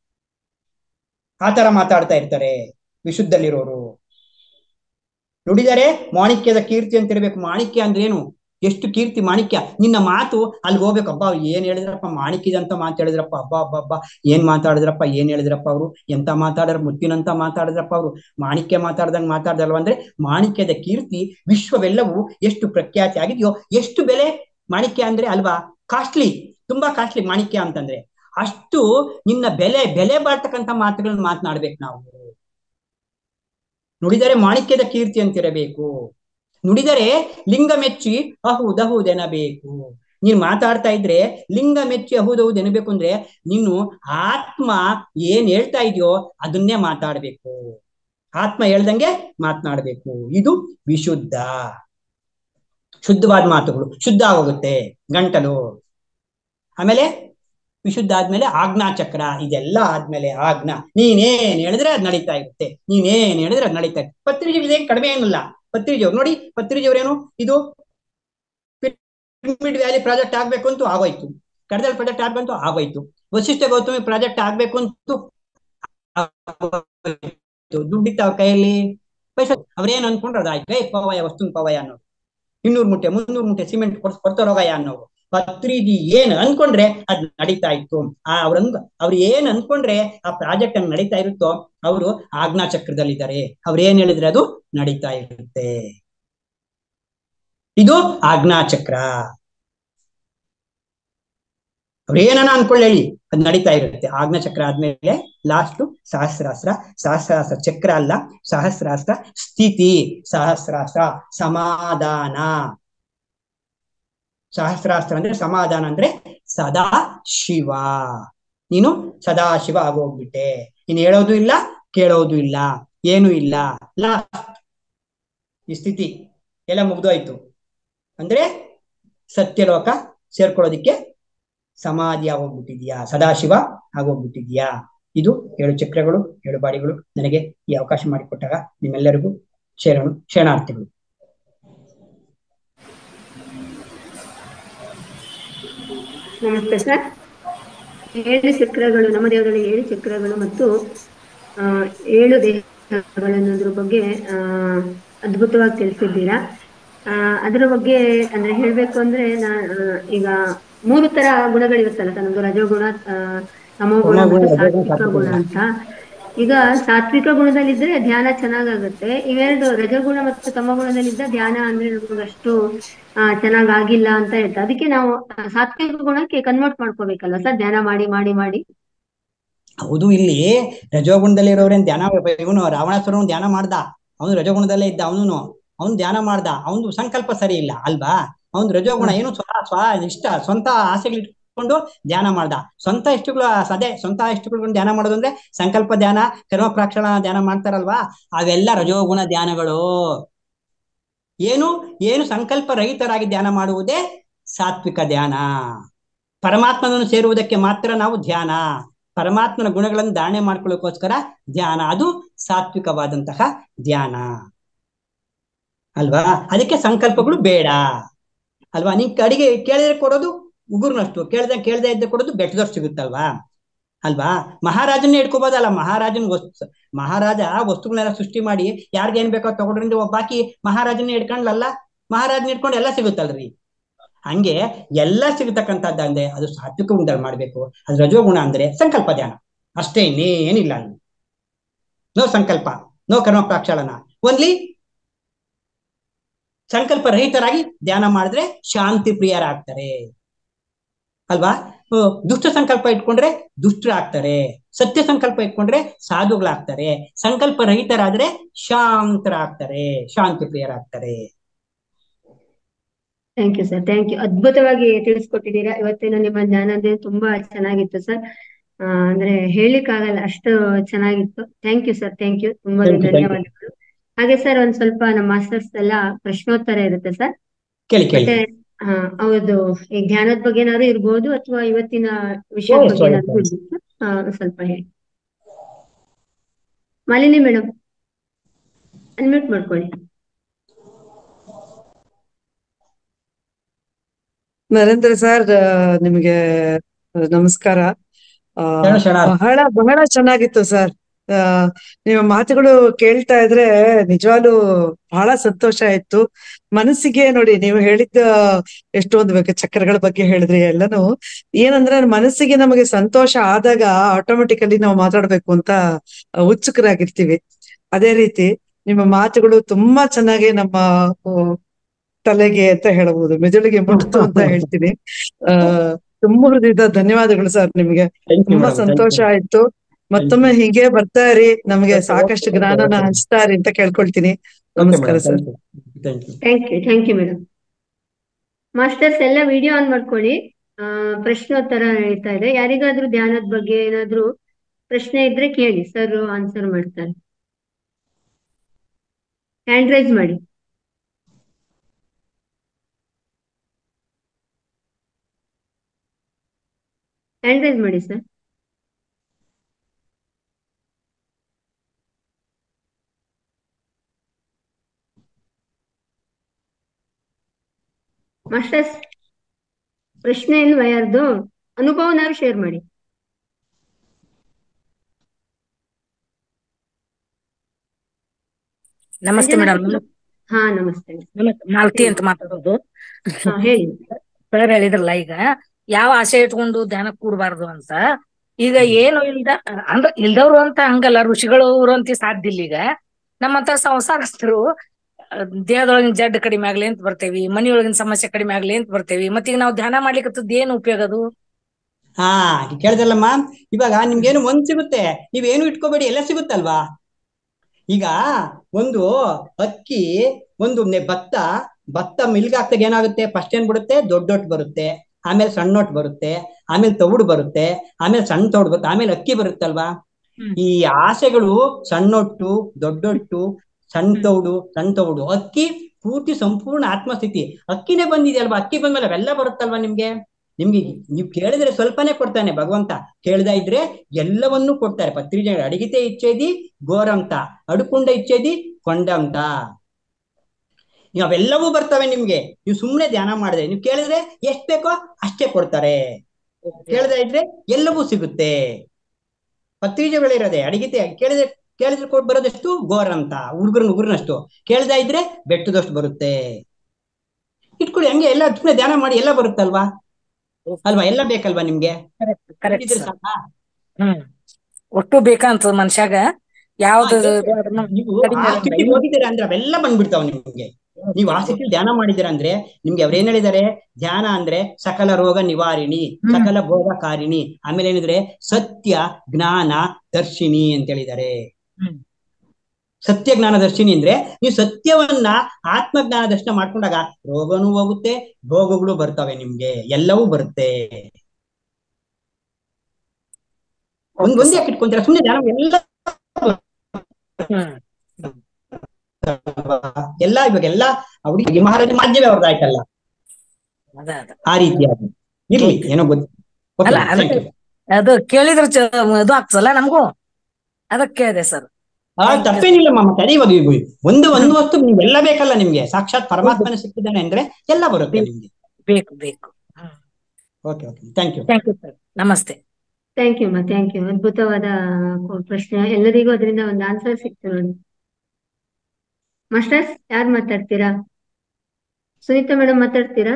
ಆತರ ಮಾತಾಡ್ತಾ ಇರ್ತಾರೆ ವಿಶುದ್ಧಲ್ಲಿರೋರು ನುಡಿದರೆ ಮಾಣಿಕ್ಯದ ಕೀರ್ತಿ ಅಂತ ಇರ್ಬೇಕು ಮಾಣಿಕ್ಯ ಅಂದ್ರೆ ಏನು ಎಷ್ಟು ಕೀರ್ತಿ ಮಾಣಿಕ್ಯ ನಿನ್ನ ಮಾತು ಅಲ್ಲಿ ಹೋಗ್ಬೇಕು ಅಬ್ಬಾ ಏನ್ ಹೇಳಿದ್ರಪ್ಪ ಮಾಣಿಕ್ಯದಂತ ಮಾತು ಹೇಳಿದ್ರಪ್ಪ ಅಬ್ಬಾ ಅಬ್ಬಾ ಅಬ್ಬಾ ಏನ್ ಮಾತಾಡಿದ್ರಪ್ಪ ಏನ್ ಹೇಳಿದ್ರಪ್ಪ ಅವರು ಎಂತ ಮಾತಾಡಿದ್ರ ಮುತ್ತಿನಂತ ಮಾತಾಡಿದ್ರಪ್ಪ ಅವರು ಮಾಣಿಕ್ಯ ಮಾತಾಡ್ದಂಗ್ ಮಾತಾಡ್ದಲ್ವ ಅಂದ್ರೆ ಮಾಣಿಕ್ಯದ ಕೀರ್ತಿ ವಿಶ್ವವೆಲ್ಲವೂ ಎಷ್ಟು ಪ್ರಖ್ಯಾತಿ ಆಗಿದೆಯೋ ಎಷ್ಟು ಬೆಲೆ ಮಾಣಿಕ್ಯ ಅಂದ್ರೆ ಅಲ್ವಾ ಕಾಸ್ಟ್ಲಿ ತುಂಬಾ ಕಾಸ್ಟ್ಲಿ ಮಾಣಿಕ್ಯ ಅಂತಂದ್ರೆ ಅಷ್ಟು ನಿನ್ನ ಬೆಲೆ ಬೆಲೆ ಬಾಳ್ತಕ್ಕಂಥ ಮಾತುಗಳನ್ನ ಮಾತನಾಡ್ಬೇಕು ನಾವು ನುಡಿದರೆ ಮಾಣಿಕ್ಯದ ಕೀರ್ತಿ ಅಂತಿರಬೇಕು ನುಡಿದರೆ ಲಿಂಗ ಮೆಚ್ಚಿ ಅಹುದಹುದೆನಬೇಕು ನೀನ್ ಮಾತಾಡ್ತಾ ಇದ್ರೆ ಲಿಂಗ ಮೆಚ್ಚಿ ಅಹುದಹುದೆನಬೇಕು ಅಂದ್ರೆ ನೀನು ಆತ್ಮ ಏನ್ ಹೇಳ್ತಾ ಇದೆಯೋ ಅದನ್ನೇ ಮಾತಾಡ್ಬೇಕು ಆತ್ಮ ಹೇಳ್ದಂಗೆ ಮಾತನಾಡ್ಬೇಕು ಇದು ವಿಶುದ್ಧ ಶುದ್ಧವಾದ ಮಾತುಗಳು ಶುದ್ಧ ಆಗೋಗುತ್ತೆ ಗಂಟಲು ಆಮೇಲೆ ವಿಶುದ್ಧ ಆದ್ಮೇಲೆ ಆಜ್ಞಾ ಚಕ್ರ ಇದೆಲ್ಲ ಆದ್ಮೇಲೆ ಆಜ್ಞಾ ನೀನೇನ್ ಹೇಳಿದ್ರೆ ಅದ್ ನಡೀತಾ ಇರುತ್ತೆ ನೀನೇನ್ ಹೇಳಿದ್ರೆ ಅದ್ ನಡೀತಾ ಇರುತ್ತೆ ಪತ್ರಿಜೀವಿ ಕಡಿಮೆ ಏನಿಲ್ಲ ಪತ್ರಿಜಿಯವ್ರು ನೋಡಿ ಪತ್ರಿಜಿಯವ್ರೇನು ಇದು ಪಿರಮಿಡ್ ವ್ಯಾಲಿ ಪ್ರಾಜೆಕ್ಟ್ ಆಗ್ಬೇಕು ಅಂತೂ ಆಗೋಯ್ತು ಕಡದಲ್ ಪ್ರಾಜೆಕ್ಟ್ ಆಗ್ಬೇಕಂತೂ ಆಗೋಯ್ತು ವಶಿಷ್ಠ ಗೌತಮಿ ಪ್ರಾಜೆಕ್ಟ್ ಆಗ್ಬೇಕು ಅಂತೂ ದುಡ್ಡಿತ್ತ ಅವ್ರ ಕೈಯಲ್ಲಿ ಪೈಸಾ ಅವ್ರೇನ್ ಅನ್ಕೊಂಡ್ರೆ ಅದಾಯ್ತು ಏ ಪವಯ ವಸ್ತುನ್ ಪವಯ ಅನ್ನೋದು ಇನ್ನೂರು ಮುಟ್ಟೆ ಮುನ್ನೂರು ಮುಟ್ಟೆ ಸಿಮೆಂಟ್ ಕೊಡ್ಸ್ ಕೊಡ್ತಾರೋಗಯ್ಯ ಅನ್ನೋರು ಪತ್ರಿಜಿ ಏನ್ ಅನ್ಕೊಂಡ್ರೆ ಅದ್ ನಡೀತಾ ಇತ್ತು ಆ ಅವ್ರಂಗ್ ಅವ್ರು ಏನ್ ಅನ್ಕೊಂಡ್ರೆ ಆ ಪ್ರಾಜೆಕ್ಟ್ ಅನ್ನು ನಡೀತಾ ಇರುತ್ತೋ ಅವರು ಆಜ್ಞಾ ಚಕ್ರದಲ್ಲಿದ್ದಾರೆ ಅವ್ರು ಏನ್ ಹೇಳಿದ್ರೆ ಅದು ನಡೀತಾ ಇರುತ್ತೆ ಇದು ಆಜ್ಞಾ ಚಕ್ರ ಅವ್ರು ಏನನ ಅನ್ಕೊಳ್ಳಿ ಹೇಳಿ ಅದ್ ನಡೀತಾ ಇರುತ್ತೆ ಆಜ್ಞಾ ಚಕ್ರ ಆದ್ಮೇಲೆ ಲಾಸ್ಟ್ ಸಹಸ್ರಾಸ್ತ್ರ ಸಹಸ್ರಾಸ್ತ್ರ ಚಕ್ರ ಅಲ್ಲ ಸಹಸ್ರಾಸ್ತ್ರ ಸ್ಥಿತಿ ಸಹಸ್ರಾಸ್ತ್ರ ಸಮಾಧಾನ ಸಹಸ್ರಾಸ್ತ್ರ ಅಂದ್ರೆ ಸಮಾಧಾನ ಅಂದ್ರೆ ಸದಾ ಶಿವ ನೀನು ಸದಾ ಶಿವ ಆಗೋಗ್ಬಿಟ್ಟೆ ನೀನು ಹೇಳೋದು ಇಲ್ಲ ಕೇಳೋದು ಇಲ್ಲ ಏನು ಇಲ್ಲ ಲಾಸ್ಟ್ ಈ ಸ್ಥಿತಿ ಎಲ್ಲ ಮುಗ್ದೋಯ್ತು ಅಂದ್ರೆ ಸತ್ಯಲೋಕ ಸೇರ್ಕೊಳ್ಳೋದಿಕ್ಕೆ ಸಮಾಧಿ ಆಗೋಗ್ಬಿಟ್ಟಿದ್ಯಾ ಸದಾಶಿವ ಆಗೋಗ್ಬಿಟ್ಟಿದ್ಯಾ ಇದು ಏಳು ಚಕ್ರಗಳು ಏಳು ಬಾಡಿಗಳು ನನಗೆ ಈ ಅವಕಾಶ ಮಾಡಿಕೊಟ್ಟಾಗ ನಿಮ್ಮೆಲ್ಲರಿಗೂ ಶರಣು ಶರಣಾರ್ಥಿಗಳು ನಮಸ್ತೆ ಸರ್ ಏಳು ಚಕ್ರಗಳು ನಮ್ಮ ದೇವರಲ್ಲಿ ಏಳು ಚಕ್ರಗಳು ಮತ್ತು ಆ, ಏಳು ದೇಹಗಳನ್ನೋದ್ರ ಬಗ್ಗೆ ಆ, ಅದ್ಭುತವಾಗಿ ತಿಳಿಸಿದ್ದೀರಾ ಆ, ಅದರ ಬಗ್ಗೆ ಅಂದ್ರೆ ಹೇಳ್ಬೇಕು ಅಂದ್ರೆ ನಾ ಆ, ಈಗ ಮೂರು ತರ ಗುಣಗಳಿರುತ್ತಲ್ಲ ಸರ್ ನಮ್ದು ರಜೋಗುಣ ಆ, ತಮೋಗುಣ ತಮೋಗುಣ, ಮತ್ತು ರಜೋಗುಣ, ಸಾತ್ವಿಕ ಸಾತ್ವಿಕ ಗುಣ ಗುಣ. ಅಂತ ಈಗ ಸಾತ್ವಿಕ ಗುಣದಲ್ಲಿದ್ರೆ ಧ್ಯಾನ ಚೆನ್ನಾಗಾಗುತ್ತೆ ಇವೆರಡು ರಜಗುಣ ಮತ್ತು ತಮಗುಣದಲ್ಲಿದ್ದ ಧ್ಯಾನ ಅಂದ್ರೆ ನಮ್ಗೆ ಅಷ್ಟು ಆ, ಚೆನ್ನಾಗ್ ಆಗಿಲ್ಲ ಅಂತ ಹೇಳ್ತಾರೆ ಅದಕ್ಕೆ ನಾವು ಆ, ಸಾತ್ವಿಕ ಗುಣಕ್ಕೆ ಕನ್ವರ್ಟ್ ಮಾಡ್ಕೋಬೇಕಲ್ವಾ ಸರ್ ಧ್ಯಾನ ಮಾಡಿ ಮಾಡಿ ಮಾಡಿ ಹೌದು ಇಲ್ಲಿ ರಜೋಗುಣದಲ್ಲಿ ಇರೋರೇನ್ ಧ್ಯಾನ ಇವನು ರಾವಣಾಸುರನು ಧ್ಯಾನ ಮಾಡ್ದ ಅವನು ರಜೋಗುಣದಲ್ಲೇ ಇದ್ದ ಅವನು ಅವನು ಧ್ಯಾನ ಮಾಡ್ದ ಅವನು ಸಂಕಲ್ಪ ಸರಿ ಇಲ್ಲ ಅಲ್ವಾ ಅವನು ರಜೋಗುಣ ಏನು ಸ್ವ ಸ್ವ ಇಷ್ಟ ಸ್ವಂತ ಆಸೆಗಳು ಇಟ್ಕೊಂಡು ಧ್ಯಾನ ಮಾಡ್ದ ಸ್ವಂತ ಇಷ್ಟಗಳು ಸದೆ ಸ್ವಂತ ಇಷ್ಟಗಳು ಧ್ಯಾನ ಮಾಡೋದು ಅಂದ್ರೆ ಸಂಕಲ್ಪ ಧ್ಯಾನ ಕರ್ಮ ಪ್ರಾಕ್ಷಣ ಧ್ಯಾನ ಮಾಡ್ತಾರಲ್ವಾ ಅವೆಲ್ಲ ರಜೋಗುಣ ಧ್ಯಾನಗಳು ಏನು ಏನು ಸಂಕಲ್ಪ ರಹಿತರಾಗಿ ಧ್ಯಾನ ಮಾಡುವುದೇ ಸಾತ್ವಿಕ ಧ್ಯಾನ ಪರಮಾತ್ಮನನ್ನು ಸೇರುವುದಕ್ಕೆ ಮಾತ್ರ ನಾವು ಧ್ಯಾನ ಪರಮಾತ್ಮನ ಗುಣಗಳನ್ನು ಧಾರಣೆ ಮಾಡ್ಕೊಳ್ಳೋಕೋಸ್ಕರ ಧ್ಯಾನ ಅದು ಸಾತ್ವಿಕವಾದಂತಹ ಧ್ಯಾನ ಅಲ್ವಾ ಅದಕ್ಕೆ ಸಂಕಲ್ಪಗಳು ಬೇಡ ಅಲ್ವಾ ನಿನ್ ಅಡಿಗೆ ಕೇಳಿದ್ರೆ ಕೊಡೋದು ಉಗುರ್ನಷ್ಟು ಕೇಳ್ದೆ ಕೇಳ್ದೆ ಇದ್ದ ಕೊಡೋದು ಬೆಟ್ಟದಷ್ಟು ಸಿಗುತ್ತಲ್ವಾ ಅಲ್ವಾ ಮಹಾರಾಜನ್ನೇ ಇಟ್ಕೋಬೋದಲ್ಲ ಮಹಾರಾಜನ್ ವಸ್ತು ಮಹಾರಾಜ ವಸ್ತುಗಳನ್ನೆಲ್ಲ ಸೃಷ್ಟಿ ಮಾಡಿ ಯಾರಿಗೇನ್ ಏನ್ ಬೇಕೋ ತಗೊಂಡ್ರಿಂದ ಒಬ್ಬ ಬಾಕಿ ಮಹಾರಾಜನ್ನೇ ಇಟ್ಕೊಂಡ್ಲಲ್ಲ ಮಹಾರಾಜನ ಇಟ್ಕೊಂಡು ಎಲ್ಲ ಸಿಗುತ್ತಲ್ರಿ ಹಂಗೆ ಎಲ್ಲ ಸಿಗತಕ್ಕಂಥದ್ದು ಅಂದ್ರೆ ಅದು ಸಾತ್ವಿಕ ಗುಣದಲ್ಲಿ ಮಾಡ್ಬೇಕು ಅದು ರಜೋಗುಣ ಅಂದ್ರೆ ಸಂಕಲ್ಪ ಧ್ಯಾನ ಅಷ್ಟೇ ಇನ್ನೇನಿಲ್ಲ ಅಲ್ಲಿ ನೋ ಸಂಕಲ್ಪ ನೋ ಕರ್ಮ ಪ್ರಾಕ್ಷಾಳನ ಓನ್ಲಿ ಸಂಕಲ್ಪ ರಹಿತರಾಗಿ ಧ್ಯಾನ ಮಾಡಿದ್ರೆ ಶಾಂತಿ ಪ್ರಿಯರಾಗ್ತಾರೆ ಅಲ್ವಾ ಹ್ಮ್, ದುಷ್ಟ ಸಂಕಲ್ಪ ಇಟ್ಕೊಂಡ್ರೆ ದುಷ್ಟರಾಗ್ತಾರೆ ಸತ್ಯ ಸಂಕಲ್ಪ ಇಟ್ಕೊಂಡ್ರೆ ಸಾಧುಗಳಾಗ್ತಾರೆ ಸಂಕಲ್ಪ ರಹಿತರಾದ್ರೆ ಶಾಂತರಾಗ್ತಾರೆ ಶಾಂತಿ ಪ್ರಿಯರಾಗ್ತಾರೆ thank you sir thank you ಅದ್ಭುತವಾಗಿ ತಿಳಿಸ್ಕೊಟ್ಟಿದ್ದೀರಾ ಇವತ್ತಿನ ನಿಮ್ಮ ಜ್ಞಾನದೇ ತುಂಬಾ ಚೆನ್ನಾಗಿತ್ತು ಸರ್ ಅಂದ್ರೆ ಹೇಳಿಕ್ಕಾಗಲ್ಲ ಅಷ್ಟು ಚೆನ್ನಾಗಿತ್ತು thank you sir thank you ತುಂಬಾ Thank you, thank you. ಧನ್ಯವಾದಗಳು ಹಾಗೆ ಸರ್ ಒಂದ್ ಸ್ವಲ್ಪ ನಮ್ಮ ಮಾಸ್ಟರ್ಸ್ ಎಲ್ಲ ಪ್ರಶ್ನೋತ್ತರ ಇರುತ್ತೆ ಸರ್ ಕೇಳಿ ಕೇಳಿ ಮತ್ತೆ ಹಾ ಹೌದು ಈ ಧ್ಯಾನದ ಬಗ್ಗೆ ಏನಾದ್ರು ಇರ್ಬೋದು ಅಥವಾ ಇವತ್ತಿನ ವಿಷಯದ ಓ, ಬಗ್ಗೆ sorry, ಏನಾದ್ರು ಇರ್ಬೋದು ಹಾ ಸ್ವಲ್ಪ ಹೇಳಿ ಮಾಲಿನಿ ಮೇಡಮ್ ಅನ್ಮ್ಯೂಟ್ ಮಾಡ್ಕೊಳ್ಳಿ ನರೇಂದ್ರ ಸರ್ ನಿಮಗೆ ನಮಸ್ಕಾರ ಆ, ಶರಣ ಶರಣ. ಬಹಳ ಬಹಳ ಚೆನ್ನಾಗಿತ್ತು ಸರ್ ಆ, ನಿಮ್ಮ ಮಾತುಗಳು ಕೇಳ್ತಾ ಇದ್ರೆ ನಿಜವಾಗ್ಲೂ ಬಹಳ ಸಂತೋಷ ಆಯ್ತು ಮನಸ್ಸಿಗೆ ನೋಡಿ ನೀವು ಹೇಳಿದ್ದ ಎಷ್ಟೊಂದು ಬಗ್ಗೆ ಚಕ್ರಗಳ ಬಗ್ಗೆ ಹೇಳಿದ್ರಿ ಎಲ್ಲಾನು ಏನಂದ್ರೆ ಮನಸ್ಸಿಗೆ ನಮಗೆ ಸಂತೋಷ ಆದಾಗ ಆಟೋಮೆಟಿಕಲಿ ನಾವು ಮಾತಾಡ್ಬೇಕು ಅಂತ ಉತ್ಸುಕರಾಗಿರ್ತೀವಿ ಅದೇ ರೀತಿ ನಿಮ್ಮ ಮಾತುಗಳು ತುಂಬಾ ಚೆನ್ನಾಗಿ ನಮ್ಮ ಆ, ತಲೆಗೆ ಅಂತ ಹೇಳಬಹುದು ಮೆದುಳಿಗೆ ಮುಟ್ಟಿತು ಅಂತ ಹೇಳ್ತೀನಿ ಆ ತುಂಬಾ ಹೃದಯದ ಧನ್ಯವಾದಗಳು ಸರ್ ನಿಮ್ಗೆ Thank you, ತುಂಬಾ madam. Thank Santhosh you. ಆಯ್ತು ಮತ್ತೊಮ್ಮೆ ಹೀಗೆ ಬರ್ತಾ ಇರಿ ನಮಗೆ Okay, ಸಾಕಷ್ಟು okay, ಜ್ಞಾನನ okay. ಹಂಚ್ತಾ ಇರಿ ಅಂತ ಕೇಳ್ಕೊಳ್ತೀನಿ Okay, ನಮಸ್ಕಾರ madam. Sir Thank you. Thank you. Thank you thank you madam masters ಎಲ್ಲ ವಿಡಿಯೋ ಆನ್ ಮಾಡ್ಕೊಳ್ಳಿ ಆ, ಪ್ರಶ್ನೋತ್ತರ ನಡೀತಾ ಇದೆ ಯಾರಿಗಾದ್ರೂ ಧ್ಯಾನದ ಬಗ್ಗೆ ಏನಾದ್ರೂ ಪ್ರಶ್ನೆ ಇದ್ರೆ ಕೇಳಿ ಸರ್ ಆನ್ಸರ್ ಮಾಡ್ತಾರೆ ಹ್ಯಾಂಡ್ ರೈಸ್ ಮಾಡಿ ಹ್ಯಾಂಡ್ ರೈಸ್ ಮಾಡಿ ಸರ್ ಮಾಸ್ಟರ್ಸ್ ಪ್ರಶ್ನೆ ಇಲ್ವಾ ಯಾರ್ದು ಅನುಭವನಾದ್ರು ಶೇರ್ ಮಾಡಿ ನಮಸ್ತೆ ಅಂಜನಾ ಮೇಡಮ್ ಶೆಟ್ಟಿ. ಹಾ ನಮಸ್ತೆ ಮಾಲತಿ ಅಂತ ಮಾತಾಡೋದು ಹಾ ಹೇಳಿ ಸರ್ ಹೇಳಿದ್ರಲ್ಲ ಈಗ ಯಾವ ಆಸೆ ಇಟ್ಕೊಂಡು ಧ್ಯಾನ ಕೂಡಬಾರ್ದು ಅಂತ ಈಗ ಏನು ಇಲ್ದ ಅಂದ್ರ ಇಲ್ದವ್ರು ಅಂತ ಹಂಗಲ್ಲ ಋಷಿಗಳು ಅವ್ರು ಅಂತ ಸಾಧ್ಯ ಇಲ್ಲ ಈಗ ನಮ್ಮಂತ ಸಂಸಾರಸ್ಥರು ಅಹ್, ದೇಹದೊಳಗಿನ ಜಡ್ ಕಡಿಮೆ ಆಗ್ಲಿ ಅಂತ ಬರ್ತೇವಿ ಮನಿಯೊಳಗಿನ ಸಮಸ್ಯೆ ಕಡಿಮೆ ಆಗ್ಲಿ ಅಂತ ಬರ್ತೇವಿ ಮತ್ತೀಗ ನಾವು ಧ್ಯಾನ ಮಾಡ್ಲಿಕ್ಕತ್ತದ ಏನ್ ಉಪಯೋಗ ಅದು ಹಾ ಕೇಳ್ದಲ್ಲಮ್ಮ ಇವಾಗ ನಿಮ್ಗೇನು ಒಂದ್ ಸಿಗುತ್ತೆ ನೀವೇನು ಇಟ್ಕೋಬೇಡಿ ಎಲ್ಲ ಸಿಗುತ್ತಲ್ವಾ ಈಗ ಒಂದು ಅಕ್ಕಿ ಒಂದು ನೆ- ಭತ್ತ ಭತ್ತ ಮಿಲ್ಗ್ ಹಾಕ್ದಾಗ ಏನಾಗುತ್ತೆ ಫಸ್ಟ್ ಏನ್ ಬಿಡುತ್ತೆ ದೊಡ್ಡೊಟ್ಟು ಬರುತ್ತೆ ಆಮೇಲೆ ಸಣ್ಣೊಟ್ಟು ಬರುತ್ತೆ ಆಮೇಲೆ ತೌಡು ಬರುತ್ತೆ ಆಮೇಲೆ ಸಣ್ಣ ತೌಡು ಬರುತ್ತೆ ಆಮೇಲೆ ಅಕ್ಕಿ ಬರುತ್ತಲ್ವಾ ಹ್ಮ್. ಈ ಆಸೆಗಳು ಸಣ್ಣೊಟ್ಟು ದೊಡ್ಡೊಟ್ಟು ಸಣ್ಣ ಹ್ಮ್. ತೌಡು ಸಣ್ಣ ತೌಡು ಅಕ್ಕಿ ಪೂರ್ತಿ ಸಂಪೂರ್ಣ ಆತ್ಮಸ್ಥಿತಿ ಅಕ್ಕಿನೇ ಬಂದಿದೆಯಲ್ವಾ ಅಕ್ಕಿ ಬಂದ್ಮೇಲೆ ಅವೆಲ್ಲ ಬರುತ್ತಲ್ವಾ ನಿಮ್ಗೆ ನಿಮ್ಗೆ ನೀವು ಕೇಳಿದ್ರೆ ಸ್ವಲ್ಪನೇ ಕೊಡ್ತಾನೆ ಭಗವಂತ ಕೇಳ್ದ ಇದ್ರೆ ಎಲ್ಲವನ್ನೂ ಕೊಡ್ತಾರೆ ಪತ್ರಿಜ ಅಡಿಗಿತೆ ಇಚ್ಛೇದಿ ಗೋರಂತ ಅಡುಕೊಂಡ ಇಚ್ಛೇದಿ ಕೊಂಡಂತ ನೀವು ಅವೆಲ್ಲವೂ ಬರ್ತವೆ ನಿಮ್ಗೆ ನೀವು ಸುಮ್ಮನೆ ಧ್ಯಾನ ಮಾಡಿದ್ರೆ ನೀವು ಕೇಳಿದ್ರೆ ಎಷ್ಟ್ ಬೇಕೋ ಅಷ್ಟೇ ಕೊಡ್ತಾರೆ ಕೇಳ್ದ ಇದ್ರೆ ಎಲ್ಲವೂ ಸಿಗುತ್ತೆ ಪತ್ರಿಜೆಗಳಿರೋದೆ ಅಡಿಗಿತೆ ಕೇಳಿದ್ರೆ ಕೇಳಿದ್ರೆ ಕೊಟ್ಟು ಬರೋದಷ್ಟು ಗೋರಂತ ಹುಡುಗರನ್ನ ಹುಡುಗರನಷ್ಟು ಕೇಳ್ದ ಇದ್ರೆ ಬೆಟ್ಟದಷ್ಟು ಬರುತ್ತೆ ಇಟ್ಕೊಳ್ಳಿ ಹಂಗೆ ಎಲ್ಲ ಸುಮ್ಮನೆ ಧ್ಯಾನ ಮಾಡಿ ಎಲ್ಲ ಬರುತ್ತಲ್ವಾ ಅಲ್ವಾ ಎಲ್ಲ ಬೇಕಲ್ವಾ ನಿಮ್ಗೆ ಕರೆಕ್ಟ್ ಕರೆಕ್ಟ್ ಇದ್ರೆ ಸರ್ ಸಾಕಾ? ಹ್ಮ್ ಒಟ್ಟು ಬೇಕಂತ ಮನುಷ್ಯಾಗ ಯಾವ್ದು ಹಾ, ಇದು ಅದನ್ನ ನೀವು ಕಡಿಮೆ ಆ ಆಗಲ್ಲ. ಸ್ಥಿತಿಗೆ ಹೋಗಿದ್ದೀರಾ ಅಂದ್ರೆ ಅವೆಲ್ಲ ಬಂದ್ಬಿಡ್ತಾವ ನಿಮ್ಗೆ ನೀವು ಆ ಸ್ಥಿತಿ ಧ್ಯಾನ ಮಾಡಿದ್ದೀರಾ ಅಂದ್ರೆ ನಿಮ್ಗೆ ಅವ್ರು ಏನ್ ಹೇಳಿದ್ದಾರೆ ಧ್ಯಾನ ಅಂದ್ರೆ ಸಕಲ ರೋಗ ನಿವಾರಿಣಿ ಹ್ಮ್. ಸಕಲ ಭೋಗಕಾರಿಣಿ ಆಮೇಲೆ ಏನಿದ್ರೆ ಸತ್ಯ ಜ್ಞಾನ ದರ್ಶಿನಿ ಅಂತ ಹೇಳಿದ್ದಾರೆ ಹ್ಮ್. ಸತ್ಯ ಜ್ಞಾನ ದರ್ಶಿನಿ ಅಂದ್ರೆ ನೀವು ಸತ್ಯವನ್ನ ಆತ್ಮಜ್ಞಾನ ದರ್ಶನ ಮಾಡ್ಕೊಂಡಾಗ ರೋಗನೂ ಹೋಗುತ್ತೆ ಭೋಗಗಳು ಬರ್ತವೆ ನಿಮ್ಗೆ ಎಲ್ಲವೂ ಬರುತ್ತೆ ಒಂದ್ ಒಂದೇ ಯಾಕೆ ಇಟ್ಕೊಂತೀರಾ ಸುಮ್ಮನೆ ಧ್ಯಾನ ಎಲ್ಲ ಹ್ಮ್ ಎಲ್ಲ ಇವಾಗ ಎಲ್ಲ ಅವ್ರಿಗೆ ಮಹಾರಾಜ ಮಾಧ್ಯಮ ಅವ್ರದ್ದು ಆಯ್ತಲ್ಲ ಅದ ಅದ ಆ ರೀತಿಯಾಗಿ ಇರ್ಲಿ ಏನೋ ಗೊತ್ತು Okay, ಅಲ್ಲ, thank you. ಅದು ಕೇಳಿದ್ರ ಚ- ಇದು ಆಗ್ತದಲ್ಲ ನಮಗೂ ಅದಕ್ಕೆ ಕೇಳಿದೆ ಸರ್ ಆ ತಪ್ಪೇನಿಲ್ಲಮ್ಮ ಮತ್ತೆ ಅದೇ ಇವಾಗ ಇವು ಒಂದು ಒಂದು ವಸ್ತು ನೀವೆಲ್ಲ ಬೇಕಲ್ಲ ನಿಮ್ಗೆ ಸಾಕ್ಷಾತ್ ಪರಮಾತ್ಮನ ಸಿಕ್ಕಿದ್ದಾನೆ ಅಂದ್ರೆ ಎಲ್ಲ ಬರುತ್ತೆ ನಿಮ್ಗೆ ಬೇಕು ಬೇಕು okay okay thank you thank you sir ನಮಸ್ತೆ ಥ್ಯಾಂಕ್ ಯು ಮಾ ಥ್ಯಾಂಕ್ ಯು ಅದ್ಭುತವಾದ ಪ್ರಶ್ನೆ ಎಲ್ಲರಿಗೂ ಅದರಿಂದ ಒಂದು ಆನ್ಸರ್ ಸಿಕ್ತು ನೋಡಿ ಮಾಸ್ಟರ್ಸ್ ಯಾರು ಮಾತಾಡ್ತೀರಾ ಸುನೀತಾ ಮೇಡಮ್ ಮಾತಾಡ್ತೀರಾ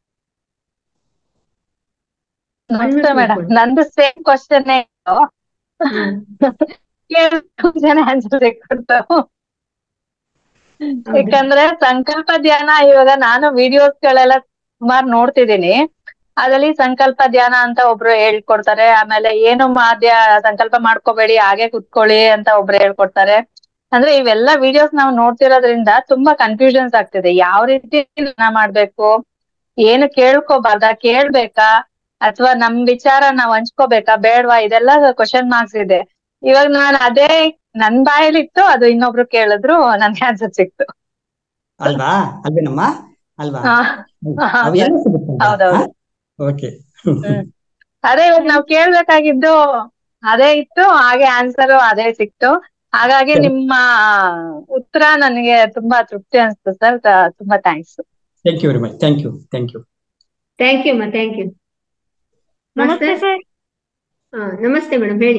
ನಮಸ್ತೆ Unmute ಮೇಡಮ್ ಮಾಡ್ಕೊಳ್ಳಿ. ನಂದು ಸೇಮ್ ಕ್ವಶನ್ ಹ್ಮ್. ಜನ ಆನ್ಸರ್ ಕೊಡ್ತಾವು ಹೌದಾ? ಯಾಕಂದ್ರೆ ಸಂಕಲ್ಪ ಧ್ಯಾನ ಇವಾಗ ನಾನು ವಿಡಿಯೋಸ್ ಗಳೆಲ್ಲ ಸುಮಾರು ನೋಡ್ತಿದ್ದೀನಿ ಅದ್ರಲ್ಲಿ ಸಂಕಲ್ಪ ಧ್ಯಾನ ಅಂತ ಒಬ್ರು ಹೇಳ್ಕೊಡ್ತಾರೆ ಆಮೇಲೆ ಏನು ಮಾಧ್ಯ ಸಂಕಲ್ಪ ಮಾಡ್ಕೋಬೇಡಿ ಹಾಗೆ ಕುತ್ಕೊಳ್ಳಿ ಅಂತ ಒಬ್ರು ಹೇಳ್ಕೊಡ್ತಾರೆ ಅಂದ್ರೆ ಇವೆಲ್ಲ ವಿಡಿಯೋಸ್ ನಾವು ನೋಡ್ತಿರೋದ್ರಿಂದ ತುಂಬಾ ಕನ್ಫ್ಯೂಷನ್ಸ್ ಆಗ್ತಿದೆ ಯಾವ ರೀತಿ ಧ್ಯಾನ ಮಾಡ್ಬೇಕು ಏನು ಕೇಳ್ಕೋಬಾರ್ದಾ ಕೇಳ್ಬೇಕಾ ಅಥವಾ ನಮ್ ವಿಚಾರ ನಾವ್ ಹಂಚ್ಕೋಬೇಕಾ ಬೇಡ್ವಾ ಇದೆಲ್ಲ ಕ್ವಶನ್ ಮಾರ್ಕ್ಸ್ ಇದೆ ಇವಾಗ ನಾನು ಅದೇ ನನ್ ಬಾಯಲ್ಲಿತ್ತು ಅದು ಇನ್ನೊಬ್ರು ಕೇಳಿದ್ರು ನನ್ಗೆ ಆನ್ಸರ್ ಸಿಕ್ತು ಅಲ್ವಾ ಅಲ್ವೇನಮ್ಮ ಅಲ್ವಾ ಹಾ. ಹಾ, ಅವೆಲ್ಲ ಸಿಗುತ್ತೆ ಹೌದೌದು. ಓಕೆ ಅದೇ ಇವತ್ತು ನಾವ್ ಕೇಳ್ಬೇಕಾಗಿದ್ದು ಅದೇ ಇತ್ತು ಹಾಗೆ ಆನ್ಸರ್ ಅದೇ ಸಿಕ್ತು ಹಾಗಾಗಿ ಸರಿ. ನಿಮ್ಮ ಉತ್ತರ ನನಗೆ ತುಂಬಾ ತೃಪ್ತಿ ಅನ್ಸ್ತು ಸರ್ ತುಂಬಾ thanks thank you very much thank you thank you thank you ಅಮ್ಮ ಥ್ಯಾಂಕ್ ಯು ನಮಸ್ತೆ ಸರ್ ಹಾ ನಮಸ್ತೆ ಮೇಡಮ್ ಹೇಳಿ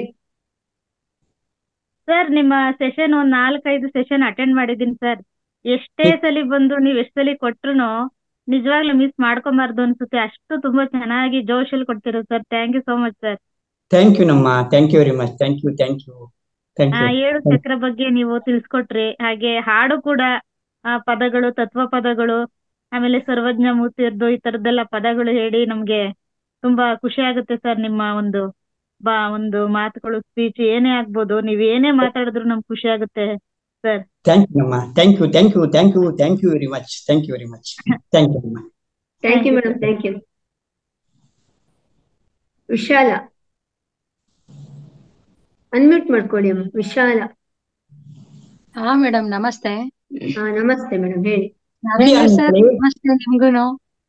ಸರ್ ನಿಮ್ಮ ಸೆಷನ್ ಒಂದ್ ನಾಲ್ಕೈದು ಸೆಷನ್ ಅಟೆಂಡ್ ಮಾಡಿದೀನಿ ಸರ್ ಎಷ್ಟೇ ಹ್ಮ್. ಸಲಿ ಬಂದು ನೀವ್ ಎಷ್ಟ್ ಸಲಿ ಕೊಟ್ರುನು ನಿಜವಾಗ್ಲೂ ಮಿಸ್ ಮಾಡ್ಕೊಂಬಾರ್ದು ಅನ್ಸುತ್ತೆ ಅಷ್ಟು ತುಂಬಾ ಚೆನ್ನಾಗಿ ಜೋಶಲ್ಲಿ ಕೊಡ್ತಿರೋ sir thank you so much sir thank you ನಮ್ಮ thank you very much thank you thank you thank ah you ಏಳು ಚಕ್ರ ಬಗ್ಗೆ ನೀವು ತಿಳಿಸ್ಕೊಟ್ರಿ ಹಾಗೆ ಹಾಡು ಕೂಡ ಆ ಪದಗಳು ತತ್ವ ಪದಗಳು ಆಮೇಲೆ ಸರ್ವಜ್ಞ ಮೂರ್ತಿಯರ್ದು ಈ ತರದ್ದೆಲ್ಲ ಪದಗಳು ಹೇಳಿ ನಮ್ಗೆ ತುಂಬಾ ಖುಷಿ ಆಗುತ್ತೆ ಸರ್ ನಿಮ್ಮ ಒಂದು ಬಾ ಒಂದು ಮಾತುಗಳು ಸ್ಪೀಚ್ ಏನೇ ಆಗ್ಬೋದು ನೀವ್ ಏನೇ ಮಾತಾಡಿದ್ರು ನಮ್ಗೆ ಖುಷಿ ಆಗುತ್ತೆ ಸರ್ ಥ್ಯಾಂಕ್ ಯು ನಮ್ಮ thank you thank you thank you thank you very much thank you very much thank you ಅಮ್ಮ thank you madam thank you Vishala unmute ಮಾಡ್ಕೊಳ್ಳಿ ಅಮ್ಮ ವಿಶಾಲ ಹಾ ಮೇಡಮ್ ನಮಸ್ತೆ ಹಾ ನಮಸ್ತೆ ಮೇಡಮ್ ಹೇಳಿ ನರೇಂದ್ರ ಸರ್ ಅನ್ಕೊಳ್ಳಿ. ನಮಸ್ತೆ ನಿಮ್ಗೂನು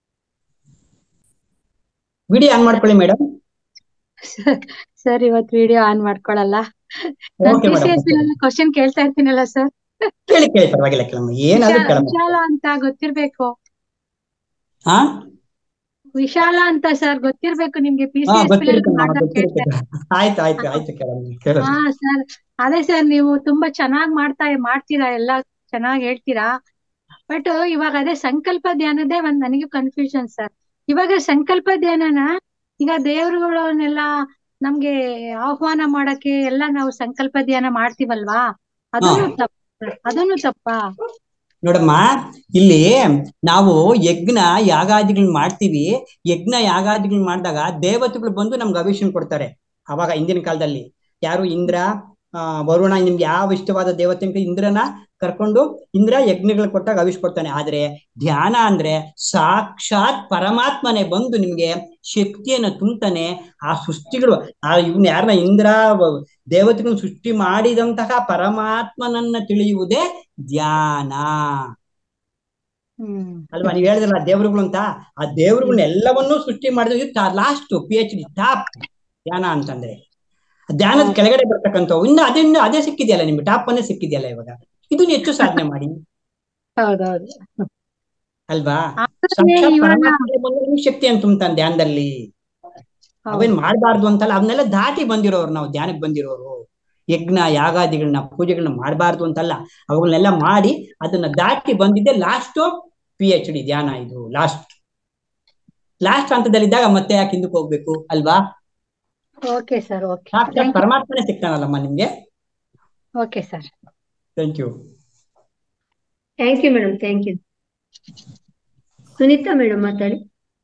ವಿಡಿಯೋ ಆನ್ ಮಾಡ್ಕೊಳ್ಳಿ ಮೇಡಮ್ ಸರ್ ಇವತ್ ವಿಡಿಯೋ ಆನ್ ಮಾಡ್ಕೊಳಲ್ಲ ನಾನ್ okay P C S madam question ಕೇಳ್ತಾ ಇರ್ತೀನಲ್ಲ ಸರ್ ಕೇಳಿ ಕೇಳಿ ಪರವಾಗಿಲ್ಲ ಕೇಳಮ್ಮ ಏನಾದ್ರೂ ಕೇಳಮ್ಮ ವಿಶಾಲ ಅಂತ ಗೊತ್ತಿರ್ಬೇಕು ಹಾ ವಿಶಾಲ ಅಂತ ಸರ್ ಗೊತ್ತಿರ್ಬೇಕು ನಿಮ್ಗೆ ಪಿ ಹಾ ಸಿ ಎಸ್ ಗೊತ್ತಿರುತ್ತೆ ಅಮ್ಮ, ಮಾಡ್ದಾಗ ಗೊತ್ತಿರುತ್ತೆ ಕೇಳ್ತಾರೆ ಆಯ್ತು ಆಯ್ತು ಆಯ್ತು ಕೇಳಮ್ಮ ಕೇಳಮ್ಮ ಹಾ ಸರ್ ಅದೇ ಸರ್ ನೀವು ತುಂಬಾ ಚೆನ್ನಾಗ್ ಮಾಡ್ತಾ ಮಾಡ್ತೀರಾ ಎಲ್ಲಾ ಚೆನ್ನಾಗ್ ಹೇಳ್ತೀರಾ ಬಟ್ ಇವಾಗ ಅದೇ ಸಂಕಲ್ಪ ಧ್ಯಾನದೇ ಒಂದ್ ನನಗೆ ಕನ್ಫ್ಯೂಷನ್ ಸರ್ ಇವಾಗ ಸಂಕಲ್ಪ ಧ್ಯಾನನ ಈಗ ದೇವರುಗಳನ್ನೆಲ್ಲ ನಮ್ಗೆ ಆಹ್ವಾನ ಮಾಡಕ್ಕೆ ಎಲ್ಲ ನಾವು ಸಂಕಲ್ಪ ಧ್ಯಾನ ಮಾಡ್ತೀವಲ್ವಾ ಅದನ್ನು ತಪ್ಪ ಅದನ್ನು ತಪ್ಪಾ ನೋಡಮ್ಮ ಇಲ್ಲಿ ನಾವು ಯಜ್ಞ ಯಾಗಾದಿಗಳನ್ನ ಮಾಡ್ತೀವಿ ಯಜ್ಞ ಯಾಗಾದಿಗಳನ್ನ ಮಾಡಿದಾಗ ದೇವತೆಗಳು ಬಂದು ನಮ್ಗೆ ಅಭಿಷೇಕ ಕೊಡ್ತಾರೆ ಅವಾಗ ಹಿಂದಿನ ಕಾಲದಲ್ಲಿ ಯಾರು ಇಂದ್ರ ಆ ವರುಣ ನಿಮ್ಗೆ ಯಾವ ಇಷ್ಟವಾದ ದೇವತೆ ಅಂತ ಇಂದ್ರನ ಕರ್ಕೊಂಡು ಇಂದ್ರ ಯಜ್ಞಗಳು ಕೊಟ್ಟಾಗ ಅವಿಷ್ ಕೊಡ್ತಾನೆ ಆದ್ರೆ ಧ್ಯಾನ ಅಂದ್ರೆ ಸಾಕ್ಷಾತ್ ಪರಮಾತ್ಮನೇ ಬಂದು ನಿಮ್ಗೆ ಶಕ್ತಿಯನ್ನ ತುಂಬ್ತಾನೆ ಆ ಸೃಷ್ಟಿಗಳು ಆ ಇವ್ನ ಯಾರನ್ನ ಇಂದ್ರ ವ- ದೇವತೆಗಳನ್ನ ಸೃಷ್ಟಿ ಮಾಡಿದಂತಹ ಪರಮಾತ್ಮನನ್ನ ತಿಳಿಯುವುದೇ ಧ್ಯಾನ ಹ್ಮ್ ಅಲ್ವಾ ನೀವ್ ಹೇಳಿದ್ರಲ್ಲ ದೇವರುಗಳು ಅಂತ ಆ ದೇವರುಗಳನ್ನ ಎಲ್ಲವನ್ನೂ ಸೃಷ್ಟಿ ಮಾಡಿದ last P H D top ಧ್ಯಾನ ಅಂತಂದ್ರೆ ಧ್ಯಾನದ ಕೆಳಗಡೆ ಬರ್ತಕ್ಕಂಥವು ಇನ್ನು ಅದೇನು ಅದೇ ಸಿಕ್ಕಿದೆಯಲ್ಲ ನಿಮ್ಗೆ ಟಾಪ್ ಅನ್ನೇ ಸಿಕ್ಕಿದೆಯಲ್ಲ ಇವಾಗ ಇದನ್ನ ಹೆಚ್ಚು ಸಾಧನೆ ಮಾಡಿ ಹೌದೌದು ಅಲ್ವಾ ಆದ್ರೆ ಸಾಕ್ಷಾತ್ ಇವಾಗ ಪರಮಾತ್ಮನೇ ಬಂದು ನಿಮ್ಗೆ ಶಕ್ತಿ ಅಂತ ತುಂಬ್ತಾನೆ ಧ್ಯಾನದಲ್ಲಿ ಅವೇನ್ ಮಾಡಬಾರ್ದು ಅಂತಲ್ಲ ಅವನ್ನೆಲ್ಲ ದಾಟಿ ಬಂದಿರೋರು ನಾವು ಧ್ಯಾನಕ್ಕೆ ಬಂದಿರೋರು ಯಜ್ಞ ಯಾಗಾದಿಗಳನ್ನ ಪೂಜೆಗಳನ್ನ ಮಾಡಬಾರ್ದು ಅಂತಲ್ಲ ಅವುಗಳನ್ನೆಲ್ಲ ಮಾಡಿ ಅದನ್ನ ದಾಟಿ ಬಂದಿದ್ದೆ ಲಾಸ್ಟ್ ಪಿ ಎಚ್ ಡಿ ಧ್ಯಾನ ಇದು ಲಾಸ್ಟ್ ಲಾಸ್ಟ್ ಹಂತದಲ್ಲಿದ್ದಾಗ ಮತ್ತೆ ಯಾಕೆ ಹಿಂದಕ್ಕೆ ಹೋಗ್ಬೇಕು ಅಲ್ವಾ ಓಕೆ ಸರ್ ಓಕೆ ಸಾಕ್ಷಾತ್ ಥ್ಯಾಂಕ್ ಯು ಪರಮಾತ್ಮನೇ ಸಿಗ್ತಾನಲ್ಲಮ್ಮ ನಿಮ್ಗೆ okay sir thank you thank you madam thank you Sunita madam ಮಾತಾಡಿ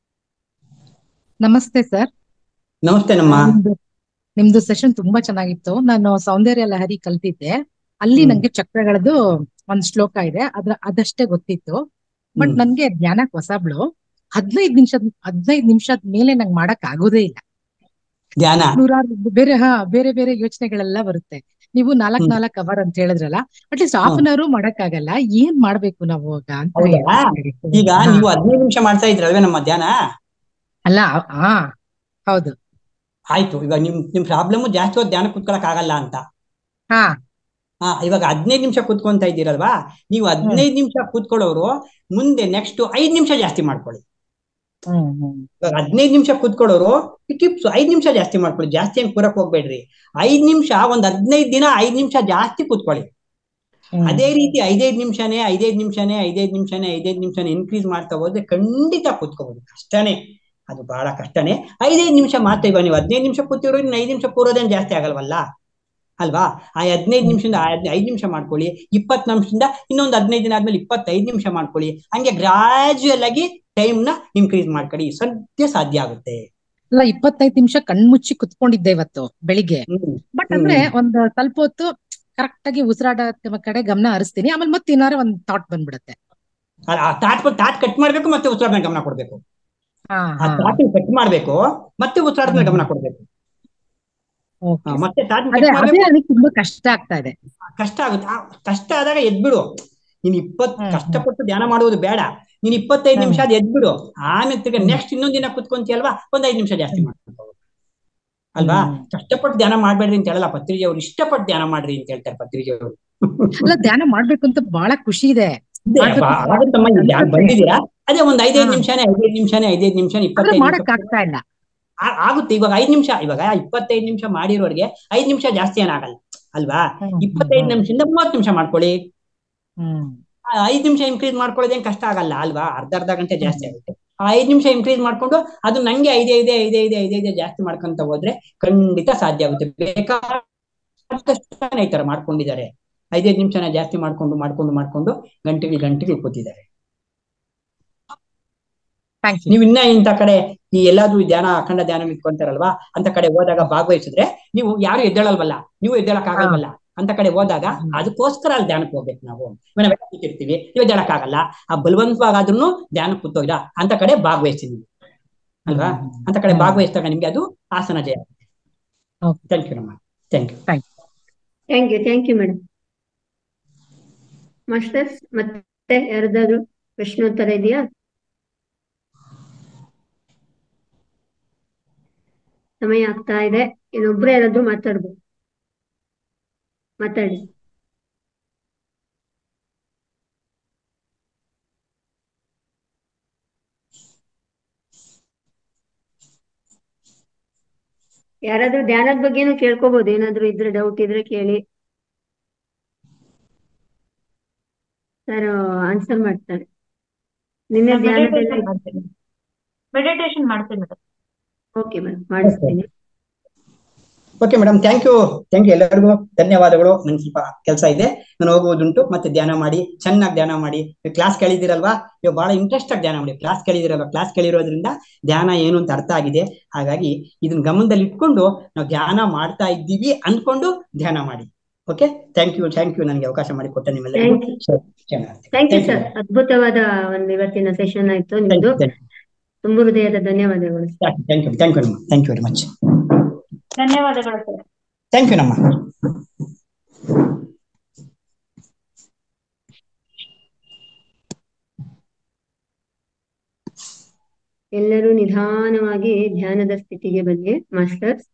ನಮಸ್ತೆ ಸರ್ ನಮಸ್ತೆ ನಮ್ಮ ನಿಮ್ದು ನಿಮ್ದು ಸೆಷನ್ ತುಂಬಾ ಚೆನ್ನಾಗಿತ್ತು ನಾನು ಸೌಂದರ್ಯ ಲಹರಿ ಕಲ್ತಿದ್ದೆ ಅಲ್ಲಿ ಹ್ಮ್. ನಂಗೆ ಚಕ್ರಗಳದ್ದು ಒಂದ್ ಶ್ಲೋಕ ಇದೆ ಅದ್ರ ಅದಷ್ಟೇ ಗೊತ್ತಿತ್ತು ಬಟ್ ಹ್ಮ್. ನನ್ಗೆ ಧ್ಯಾನಕ್ ಹೊಸಬ್ಳು ಹದಿನೈದು ನಿಮಿಷದ ಹದಿನೈದು ನಿಮಿಷದ ಮೇಲೆ ನಂಗೆ ಮಾಡಕ್ ಆಗೋದೇ ಇಲ್ಲ ಧ್ಯಾನ ನೂರಾರು ಬೇರೆ ಹಾ ಬೇರೆ ಬೇರೆ ಯೋಚನೆಗಳೆಲ್ಲ ಬರುತ್ತೆ ನೀವು ನಾಲ್ಕ್ ಹ್ಮ್. ನಾಲ್ಕ್ ಅವರ್ ಅಂತ ಹೇಳಿದ್ರಲ್ಲ ಅಟ್ಲೀಸ್ಟ್ ಹಾಫ್ ಅನ್ ಅವರ್ ಮಾಡಕ್ ಆಗಲ್ಲ ಏನ್ ಮಾಡ್ಬೇಕು ನಾವು ಆಗ ಅಂತ ಹೌದಾ? ಹೇಳ್ಬೇಕು. ಈಗ ಹಾ. ನೀವು ಹದಿನೈದು ನಿಮಿಷ ಮಾಡ್ತಾ ಇದ್ರಲ್ವೇ ನಮ್ಮ ಧ್ಯಾನ ಅಲ್ಲ ಹಾ ಹೌದು ಆಯ್ತು ಇವಾಗ ನಿಮ್ ನಿಮ್ ಪ್ರಾಬ್ಲಮ್ ಜಾಸ್ತಿ ಹೊತ್ತು ಧ್ಯಾನ ಕುತ್ಕೊಳಕ್ ಆಗಲ್ಲ ಅಂತ ಹಾ ಹಾ ಇವಾಗ ಹದಿನೈದು ನಿಮಿಷ ಕುತ್ಕೊಂತ ಇದ್ದೀರಲ್ವಾ ನೀವು ಹದಿನೈದು ನಿಮಿಷ ಕೂತ್ಕೊಳ್ಳೋರು ಮುಂದೆ ನೆಕ್ಸ್ಟ್ ಐದ್ ನಿಮಿಷ ಜಾಸ್ತಿ ಮಾಡ್ಕೊಳ್ಳಿ ಹ್ಮ್ ಹ್ಮ್ ಇವಾಗ ಹದಿನೈದು ನಿಮಿಷ ಕೂತ್ಕೊಳ್ಳೋರು ಟಿಪ್ಸ್ ಐದ್ ನಿಮಿಷ ಜಾಸ್ತಿ ಮಾಡ್ಕೊಳ್ಳಿ ಜಾಸ್ತಿ ಏನ್ ಕೂರಕ್ ಹೋಗ್ಬೇಡ್ರಿ ಐದ್ ನಿಮಿಷ ಒಂದ್ ಹದಿನೈದು ದಿನ ಐದ್ ನಿಮಿಷ ಜಾಸ್ತಿ ಕೂತ್ಕೊಳ್ಳಿ ಹ್ಮ್. ಅದೇ ರೀತಿ ಐದೈದ್ ನಿಮಿಷನೇ ಐದೈದ್ ನಿಮಿಷನೇ ಐದೈದ್ ನಿಮಿಷನೇ ಐದೈದ್ ನಿಮಿಷನೇ ಇನ್ಕ್ರೀಸ್ ಮಾಡ್ತಾ ಹೋದ್ರೆ ಖಂಡಿತ ಕೂತ್ಕೋಬಹುದು ಕಷ್ಟನೇ ಅದು ಬಹಳ ಕಷ್ಟನೇ ಐದೈದು ನಿಮಿಷ ಮಾತ್ರ ಇವಾಗ ನೀವು ಹದಿನೈದು ನಿಮಿಷ ಕೂತಿರೋ ಇನ್ನು ಐದು ನಿಮಿಷ ಕೂರೋದೇನು ಜಾಸ್ತಿ ಆಗಲ್ವಲ್ಲ ಅಲ್ವಾ ಆ ಹದಿನೈದು ನಿಮಿಷದಿಂದ ಐದು ನಿಮಿಷ ಮಾಡ್ಕೊಳ್ಳಿ ಇಪ್ಪತ್ತು ನಿಮಿಷದಿಂದ ಇನ್ನೊಂದು ಹದಿನೈದು ದಿನ ಆದ್ಮೇಲೆ ಇಪ್ಪತ್ತೈದು ನಿಮಿಷ ಮಾಡ್ಕೊಳ್ಳಿ ಹಂಗೆ ಗ್ರಾಜುಯಲ್ ಆಗಿ ಟೈಮ್ ನ ಇನ್ಕ್ರೀಸ್ ಮಾಡ್ಕೊಳ್ಳಿ ಸದ್ಯ ಸಾಧ್ಯ ಆಗುತ್ತೆ ಅಲ್ಲ ಇಪ್ಪತ್ತೈದು ನಿಮಿಷ ಕಣ್ಮುಚ್ಚಿ ಕುತ್ಕೊಂಡಿದ್ದೆ ಇವತ್ತು ಬೆಳಿಗ್ಗೆ ಹ್ಮ್ ಬಟ್ ಅಂದ್ರೆ ಒಂದ್ ಸ್ವಲ್ಪ ಹೊತ್ತು ಕರೆಕ್ಟ್ ಆಗಿ ಉಸಿರಾಡ ಕಡೆ ಗಮನ ಹರಿಸ್ತೀನಿ ಆಮೇಲೆ ಮತ್ತೆ ಏನಾರ ಒಂದ್ ಥಾಟ್ ಬಂದ್ಬಿಡುತ್ತೆ ಆ- ಆ ತಾಟ್ ತಾಟ್ ಕಟ್ ಮಾಡ್ಬೇಕು ಮತ್ತೆ ಉಸಿರಾಟ ಗಮನ ಕೊಡ್ಬೇಕು ಹಾ ಆ ಹಾ ತಾಟ್ ಕಟ್ ಮಾಡ್ಬೇಕು ಮತ್ತೆ ಉಸಿರಾಟ ಮೇಲೆ ಗಮನ ಕೊಡ್ಬೇಕು ಓಕೆ ಆ, ಮತ್ತೆ ತಾಟ್ ಅದೇ ಕಟ್ ಅದೇ ಮಾಡ್ಬೇಕು ನನಗೆ ತುಂಬಾ ಕಷ್ಟ ಆಗ್ತಾ ಇದೆ ಕಷ್ಟ ಆಗುತ್ತೆ ಆ, ಕಷ್ಟ ಆದಾಗ ಎದ್ಬಿಡು ನೀನ್ ಇಪ್ಪತ್ ಹ್ಮ್, ಕಷ್ಟಪಟ್ಟು ಧ್ಯಾನ ಮಾಡುವುದು ಬೇಡ ನೀನ್ ಇಪ್ಪತ್ತೈದು ನಿಮಿಷ ಹ್ಮ್. ಅದು ಎದ್ಬಿಡು ಆಮೇಲೆ ತಿರ್ಗ ಹ್ಮ್. ನೆಕ್ಸ್ಟ್ ಇನ್ನೊಂದ್ ದಿನ ಕುತ್ಕೊಂತೀಯಲ್ವಾ ಒಂದ್ ಐದು ನಿಮಿಷ ಜಾಸ್ತಿ ಮಾಡ್ಕೊಂಡು ಹೋಗು. ಅಲ್ವಾ ಹ್ಮ್. ಕಷ್ಟಪಟ್ಟು ಧ್ಯಾನ ಮಾಡ್ಬೇಡ್ರಿ ಅಂತ ಹೇಳಲ್ಲ ಪತ್ರಿಜಿ ಅವ್ರು ಇಷ್ಟಪಟ್ಟು ಧ್ಯಾನ ಮಾಡ್ರಿ ಅಂತ ಹೇಳ್ತಾರೆ ಪತ್ರಿಜಿ ಅವರು ಅಲ್ಲ ಧ್ಯಾನ ಮಾಡ್ಬೇಕು ಅಂತ ಬಹಳ ಖುಷಿ ಇದೆ ಮಾಡ್ಬೇಕು ಅಂತ ಆಗುತ್ತಮ್ಮ ಇಲ್ಲಿ ಧ್ಯಾನ ಅನ್ಸುತ್ತೆ. ಬಂದಿದ್ದೀರಾ ಅದೇ ಒಂದ್ ಐದೈದು ಹಾ. ನಿಮಿಷನೇ ಐದೈದು ನಿಮಿಷನೇ ಐದೈದು ನಿಮಿಷ ಆದ್ರೆ ಇಪ್ಪತ್ತೈದು ಮಾಡಕ್ ನಿಮಿಷ ಆಗ್ತಾ ಇಲ್ಲ ಆ- ಆಗುತ್ತೆ ಇವಾಗ ಐದ್ ನಿಮಿಷ ಇವಾಗ ಇಪ್ಪತ್ತೈದು ನಿಮಿಷ ಮಾಡಿರೋರಿಗೆ ಐದ್ ನಿಮಿಷ ಜಾಸ್ತಿ ಏನಾಗಲ್ಲ ಅಲ್ವಾ ಹ್ಮ್, ಹ್ಮ್, ಇಪ್ಪತ್ತೈದು ಹ್ಮ್. ನಿಮಿಷದಿಂದ ಮೂವತ್ತು ನಿಮಿಷ ಮಾಡ್ಕೊಳ್ಳಿ ಹ್ಮ್ ಆ ಐದ್ ನಿಮಿಷ ಇನ್ಕ್ರೀಸ್ ಮಾಡ್ಕೊಳ್ಳೋದೇನ್ ಕಷ್ಟ ಆಗಲ್ಲ ಅಲ್ವಾ ಅರ್ಧ ಅರ್ಧ ಗಂಟೆ ಜಾಸ್ತಿ ಆಗುತ್ತೆ ಆ ಐದ್ ನಿಮಿಷ ಇನ್ಕ್ರೀಸ್ ಮಾಡ್ಕೊಂಡು ಅದು ನಂಗೆ ಐದೇ ಐದೇ ಐದೇ ಐದೇ ಐದೇ ಐದೇ ಜಾಸ್ತಿ ಮಾಡ್ಕೊಂತ ಹೋದ್ರೆ ಖಂಡಿತ ಸಾಧ್ಯ ಆಗುತ್ತೆ ಬೇಕಾದಷ್ಟು ಜನ ಈ ತರ ಮಾಡ್ಕೊಂಡಿದ್ದಾರೆ ಐದೈದು ನಿಮಿಷನ ಜಾಸ್ತಿ ಮಾಡ್ಕೊಂಡು ಮಾಡ್ಕೊಂಡು ಮಾಡ್ಕೊಂಡು ಗಂಟೆಗೆ ಗಂಟೆಗೆ ಕೂತಿದ್ದಾರೆ ಥ್ಯಾಂಕ್ ಯು ನೀವು ಇನ್ನ ಇಂಥ ಕಡೆ ಈ ಎಲ್ಲಾದ್ರೂ ಈ ಧ್ಯಾನ ಅಖಂಡ ಧ್ಯಾನ ಇಟ್ಕೊಂತಾರಲ್ವಾ ಅಂತ ಕಡೆ ಹೋದಾಗ ಭಾಗವಹಿಸಿದ್ರೆ ನೀವು ಯಾರು ಎದ್ದೇಳಲ್ವಲ್ಲ ನೀವು ಎದ್ದೇಳಕ್ ಆಗಲ್ವಲ್ಲ ಅಂತ ಕಡೆ ಹೋದಾಗ ಅದಕ್ಕೋಸ್ಕರ ಅಲ್ಲಿ ಧ್ಯಾನಕ್ಕೆ ಹೋಗ್ಬೇಕು ನಾವು ಇವಾಗ ನಾವೆಲ್ಲ ಕೂತಿರ್ತೀವಿ ನೀವು ಎದ್ದೇಳಕ್ ಆಗಲ್ಲ ಆ ಬಲವಂತವಾಗಾದ್ರೂ ಧ್ಯಾನಕ್ಕೆ ಕೂತೋಗಿದ ಅಂತ ಕಡೆ ಭಾಗವಹಿಸ್ತೀವಿ ಅಲ್ವಾ ಅಂತ ಕಡೆ ಭಾಗವಹಿಸಿದಾಗ ನಿಮ್ಗೆ ಅದು ಆಸನ ಜಯ Okay. ಥ್ಯಾಂಕ್ ಯು ನಮ್ಮ thank you thank you thank you madam masters ಮತ್ತೆ ಯಾರ್ದಾದ್ರು ಪ್ರಶ್ನೋತ್ತರ ಇದೆಯಾ ಸಮಯ ಆಗ್ತಾ ಇದೆ ಇನ್ನೊಬ್ರು ಯಾರಾದ್ರೂ ಮಾತಾಡ್ಬೋದು ಮಾತಾಡಿ ಯಾರಾದ್ರೂ ಧ್ಯಾನದ ಬಗ್ಗೆನೂ ಕೇಳ್ಕೋಬಹುದು ಏನಾದ್ರು ಇದ್ರೆ ಡೌಟ್ ಇದ್ರೆ ಕೇಳಿ ಸರ್ ಆನ್ಸರ್ ಮಾಡ್ತಾರೆ ನಿನ್ನೆ ಧ್ಯಾನದೆಲ್ಲ ಮೆಡಿಟೇಷನ್ ಮಾಡ್ತೀನಿ ಮೇಡಮ್ ಓಕೆ ಮೇಡಮ್ ಮಾಡಿಸ್ತೀನಿ okay madam thank you thank you ಎಲ್ಲರಿಗೂ ಧನ್ಯವಾದಗಳು ನನ್ಗೆ ಸ್ವಲ್ಪ ಕೆಲಸ ಇದೆ ನಾನು ಹೋಗುವುದುಂಟು ಮತ್ತೆ ಧ್ಯಾನ ಮಾಡಿ ಚೆನ್ನಾಗಿ ಧ್ಯಾನ ಮಾಡಿ ಕ್ಲಾಸ್ ಕೇಳಿದಿರಲ್ವಾ ನೀವು ಬಹಳ ಇಂಟ್ರೆಸ್ಟ್ ಆಗಿ ಧ್ಯಾನ ಮಾಡಿ ಕ್ಲಾಸ್ ಕೇಳಿದಿರಲ್ವಾ ಕ್ಲಾಸ್ ಕೇಳಿರೋದ್ರಿಂದ ಧ್ಯಾನ ಏನು ಅಂತ ಅರ್ಥ ಆಗಿದೆ ಹಾಗಾಗಿ ಇದನ್ನ ಗಮನದಲ್ಲಿ ಇಟ್ಕೊಂಡು ನಾವು ಧ್ಯಾನ ಮಾಡ್ತಾ ಇದ್ದೀವಿ ಅನ್ಕೊಂಡು ಧ್ಯಾನ ಮಾಡಿ okay thank you thank you ನನಗೆ ಅವಕಾಶ ಮಾಡಿ ಕೊಟ್ಟ ನಿಮ್ಮೆಲ್ಲರಿಗೂ Thank you. ಸರಿ, ಚೆನ್ನಾಗಿ ಥ್ಯಾಂಕ್ ಯು ಸರ್ ಅದ್ಭುತವಾದ ಒಂದು ಇವತ್ತಿನ ಸೆಷನ್ ಆಯ್ತು ನಿಮ್ದು ತುಂಬು ಹೃದಯದ ಧನ್ಯವಾದಗಳು ಥ್ಯಾಂಕ್ ಯು ಥ್ಯಾಂಕ್ ಯು ನಮ್ಮ ಥ್ಯಾಂಕ್ ಯು ವೆರಿ ಮಚ್ ಧನ್ಯವಾದಗಳು ಸರ್ ಥ್ಯಾಂಕ್ ಯು ನಮ್ಮ ಎಲ್ಲರೂ ನಿಧಾನವಾಗಿ ಧ್ಯಾನದ ಸ್ಥಿತಿಗೆ ಬನ್ನಿ ಮಾಸ್ಟರ್ಸ್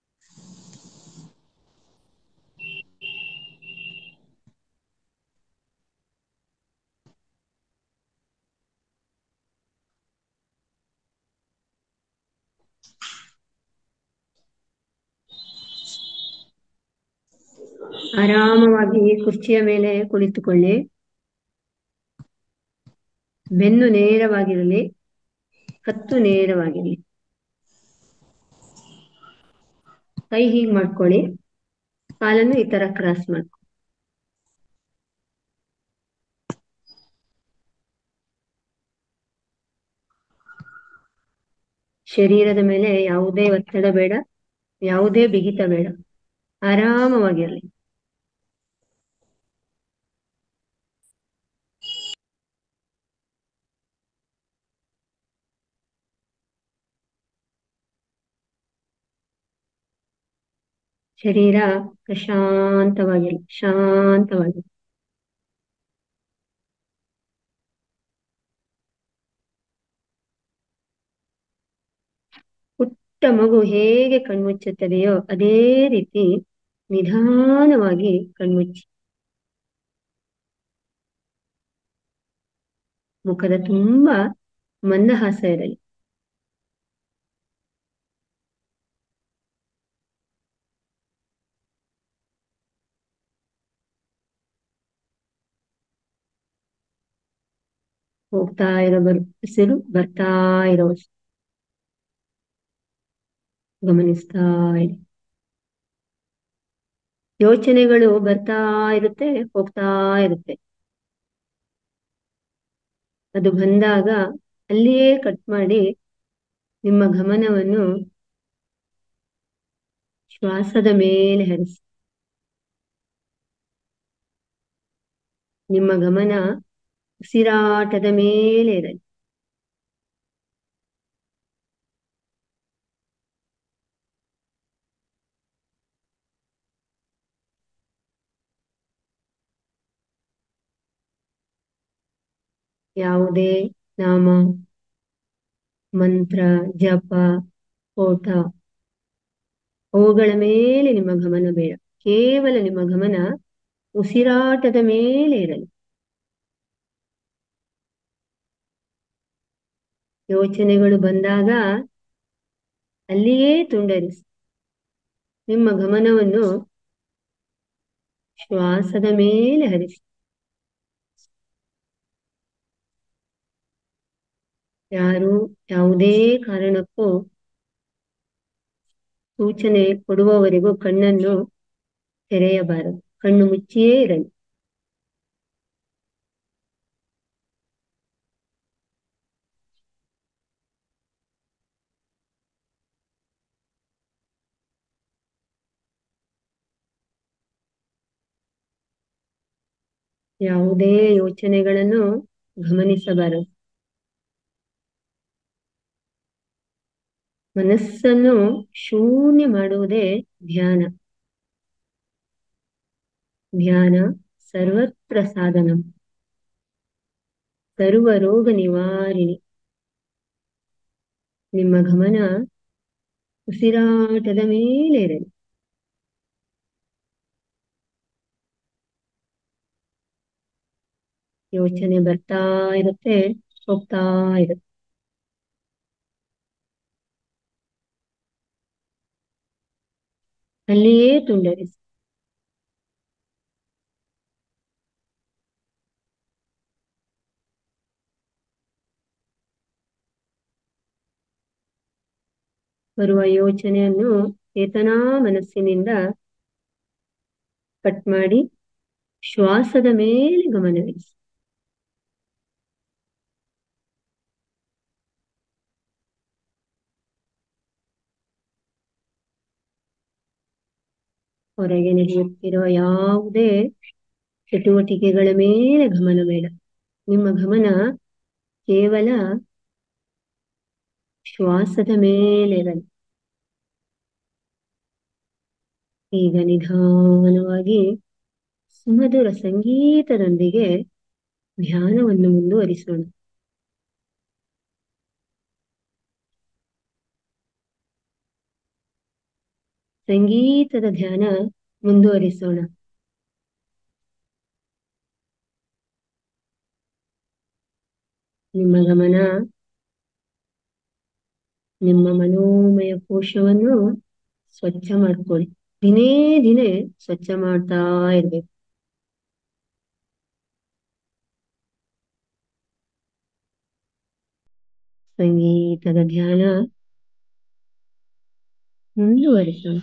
ಆರಾಮವಾಗಿ ಕುರ್ಚಿಯ ಮೇಲೆ ಕುಳಿತುಕೊಳ್ಳಿ ಬೆನ್ನು ನೇರವಾಗಿರಲಿ ಕತ್ತು ನೇರವಾಗಿರಲಿ ಕೈ ಹೀಗ್ ಮಾಡ್ಕೊಳ್ಳಿ ಕಾಲನ್ನು ಈ ತರ ಕ್ರಾಸ್ ಮಾಡ್ಕೊಳ್ಳಿ ಶರೀರದ ಮೇಲೆ ಯಾವುದೇ ಒತ್ತಡ ಬೇಡ ಯಾವುದೇ ಬಿಗಿತ ಬೇಡ ಆರಾಮವಾಗಿರ್ಲಿ ಶರೀರ ಪ್ರಶಾಂತವಾಗಿರ್ಲಿ ಶಾಂತವಾಗಿರ್ಲಿ ಪುಟ್ಟ ಮಗು ಹೇಗೆ ಕಣ್ಮುಚ್ಚುತ್ತದೆಯೋ ಅದೇ ರೀತಿ ನಿಧಾನವಾಗಿ ಕಣ್ಮುಚ್ಚಿ ಮುಖದ ತುಂಬಾ ಮಂದಹಾಸ ಇರಲಿ ಹೋಗ್ತಾ ಇರೋ ಬರ್ ಉಸಿರು ಬರ್ತಾ ಇರೋ ಉಸಿರು ಗಮನಿಸ್ತಾ ಇರಿ ಯೋಚನೆಗಳು ಬರ್ತಾ ಇರುತ್ತೆ ಹೋಗ್ತಾ ಇರುತ್ತೆ ಅದು ಬಂದಾಗ ಅಲ್ಲಿಯೇ ಕಟ್ ಮಾಡಿ ನಿಮ್ಮ ಗಮನವನ್ನು ಶ್ವಾಸದ ಮೇಲೆ ಹರಿಸಿ ನಿಮ್ಮ ಗಮನ ಉಸಿರಾಟದ ಮೇಲೆ ಇರಲಿ ಯಾವುದೇ ನಾಮ ಮಂತ್ರ ಜಪ ಓಟ ಅವುಗಳ ಮೇಲೆ ನಿಮ್ಮ ಗಮನ ಬೇಡ ಕೇವಲ ನಿಮ್ಮ ಗಮನ ಉಸಿರಾಟದ ಮೇಲೆ ಇರಲಿ ಯೋಚನೆಗಳು ಬಂದಾಗ ಅಲ್ಲಿಯೇ ತುಂಡರಿಸಿ ನಿಮ್ಮ ಗಮನವನ್ನು ಶ್ವಾಸದ ಮೇಲೆ ಹರಿಸಿ ಯಾರು ಯಾವುದೇ ಕಾರಣಕ್ಕೂ ಸೂಚನೆ ಕೊಡುವವರೆಗೂ ಕಣ್ಣನ್ನು ತೆರೆಯಬಾರದು ಕಣ್ಣು ಮುಚ್ಚಿಯೇ ಇರಲಿ ಯಾವುದೇ ಯೋಚನೆಗಳನ್ನು ಗಮನಿಸಬಾರದು ಮನಸ್ಸನ್ನು ಶೂನ್ಯ ಮಾಡುವುದೇ ಧ್ಯಾನ ಧ್ಯಾನ ಸರ್ವತ್ರ ಸಾಧನ ಸರ್ವ ರೋಗ ನಿವಾರಿಣಿ ನಿಮ್ಮ ಗಮನ ಉಸಿರಾಟದ ಮೇಲೆ ಇರಲಿ ಯೋಚನೆ ಬರ್ತಾ ಇರುತ್ತೆ ಹೋಗ್ತಾ ಇರುತ್ತೆ ಅಲ್ಲಿಯೇ ತುಂಡರಿಸಿ ಬರುವ ಯೋಚನೆಯನ್ನು ಚೇತನಾ ಮನಸ್ಸಿನಿಂದ ಕಟ್ ಮಾಡಿ ಶ್ವಾಸದ ಮೇಲೆ ಗಮನವಿರಿಸಿ ಹೊರಗೆ ನಡೆಯುತ್ತಿರುವ ಯಾವುದೇ ಚಟುವಟಿಕೆಗಳ ಮೇಲೆ ಗಮನ ಬೇಡ ನಿಮ್ಮ ಗಮನ ಕೇವಲ ಶ್ವಾಸದ ಮೇಲೆ ಇರಲಿ ಈಗ ನಿಧಾನವಾಗಿ ಸುಮಧುರ ಸಂಗೀತದೊಂದಿಗೆ ಧ್ಯಾನವನ್ನು ಮುಂದುವರಿಸೋಣ ಸಂಗೀತದ ಧ್ಯಾನ ಮುಂದುವರಿಸೋಣ ನಿಮ್ಮ ಗಮನ ನಿಮ್ಮ ಮನೋಮಯ ಕೋಶವನ್ನು ಸ್ವಚ್ಛ ಮಾಡ್ಕೊಳ್ಳಿ ದಿನೇ ದಿನೇ ಸ್ವಚ್ಛ ಮಾಡ್ತಾ ಇರ್ಬೇಕು ಸಂಗೀತದ ಧ್ಯಾನ ಮುಂದುವರಿಸೋಣ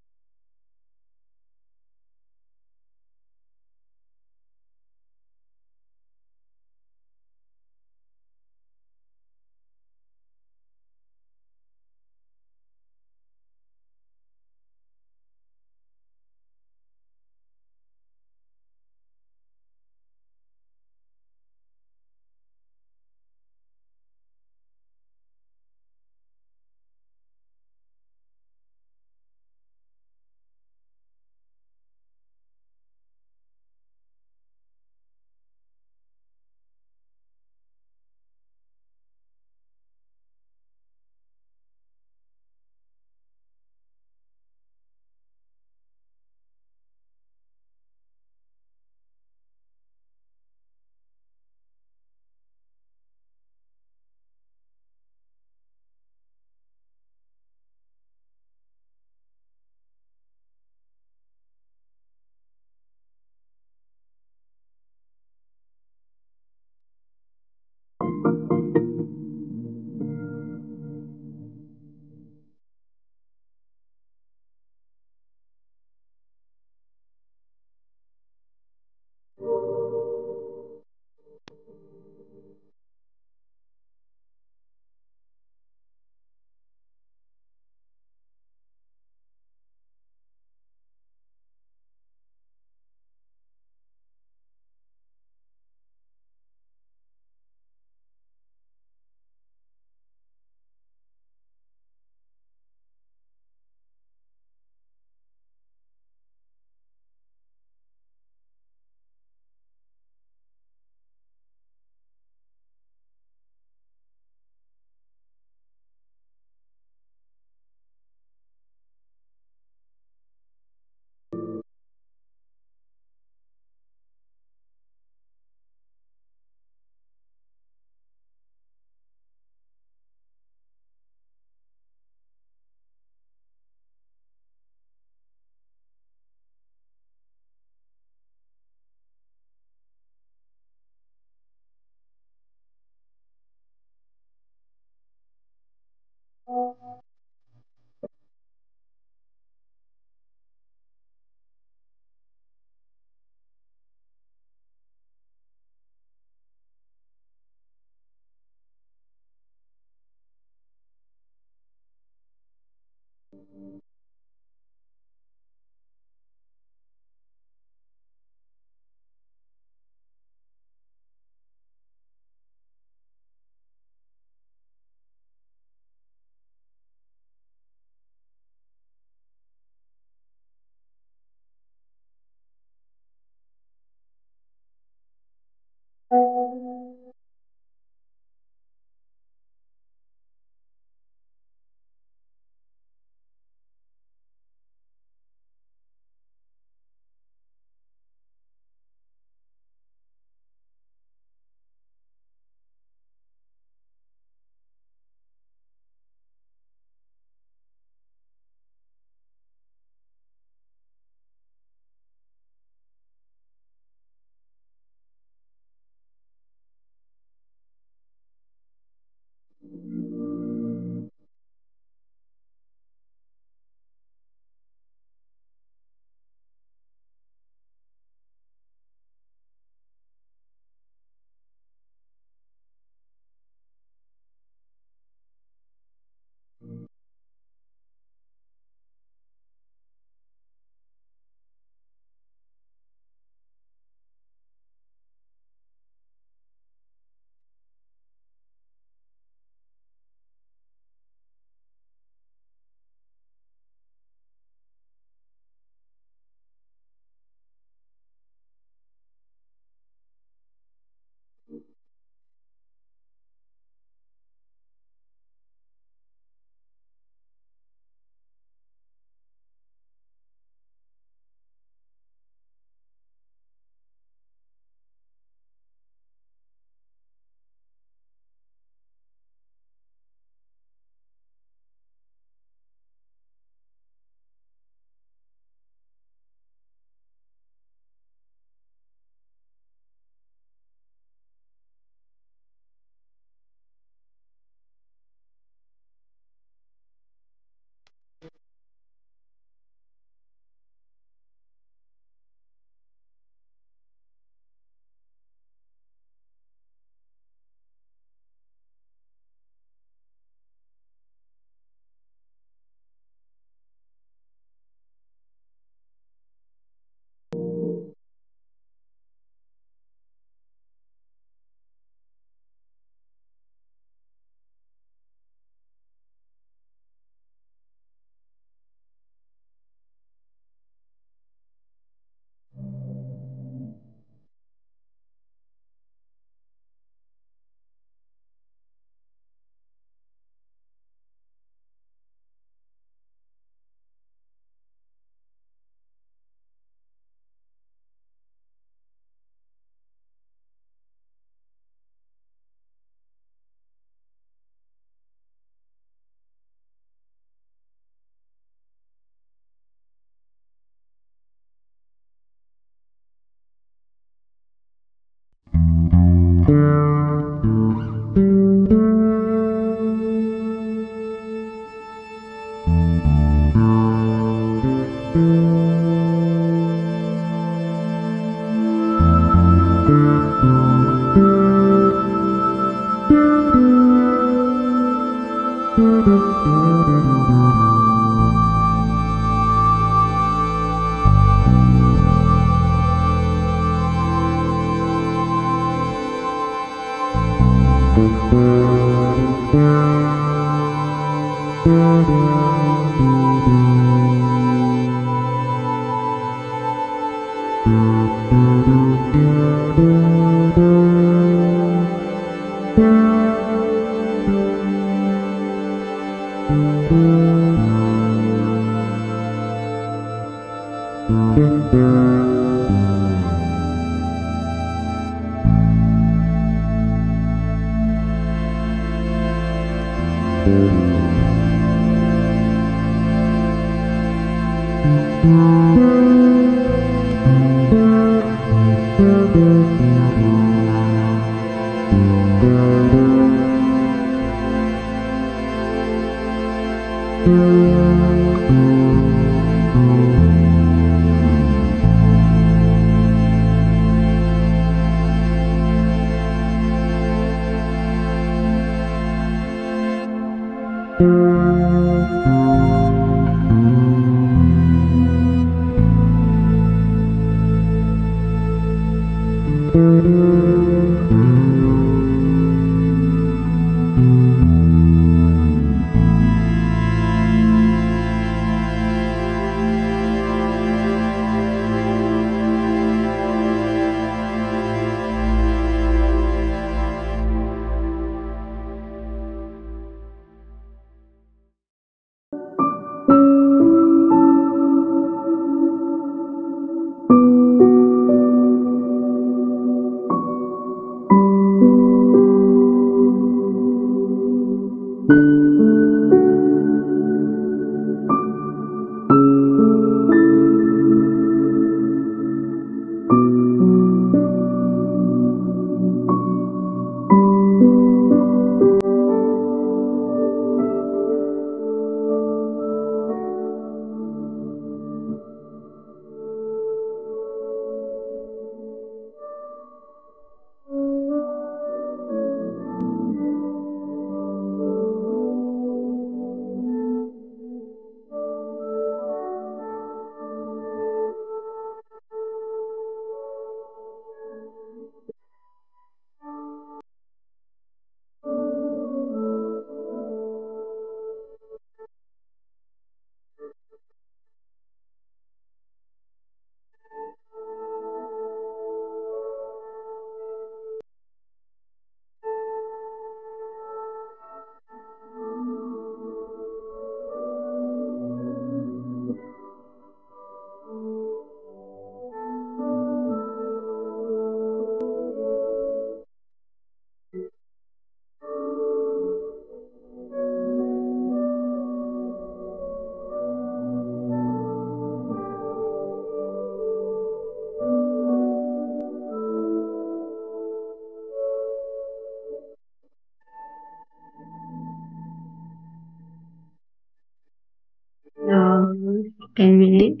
Now, 10 minutes.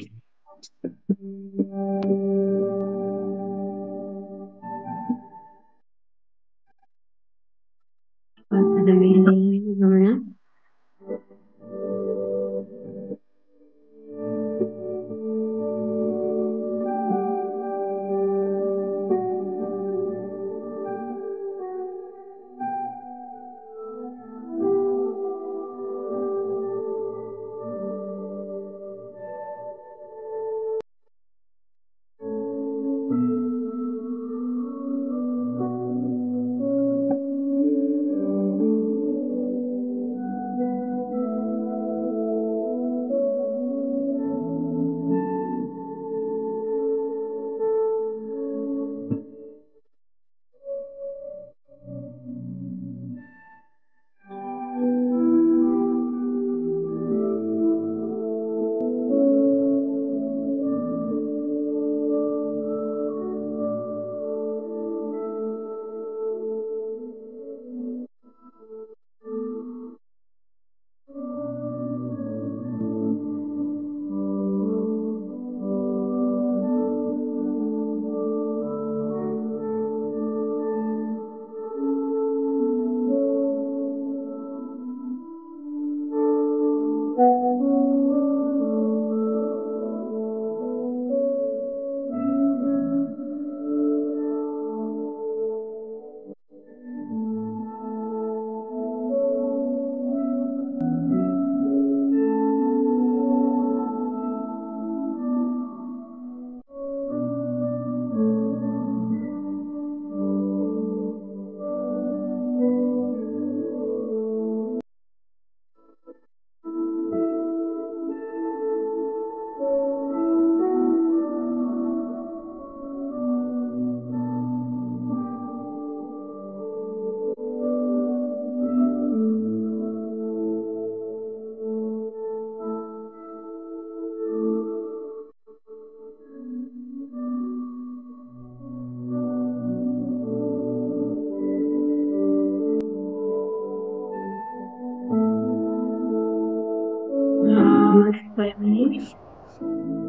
ಪಾದದ ಮೇಲೆ ಗಮನ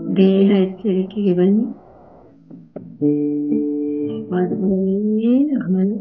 ದೇಹ ಎಚ್ಚರಿಕೆಗೆ ಬನ್ನಿ ಒಳಗೆ ಗಮನ.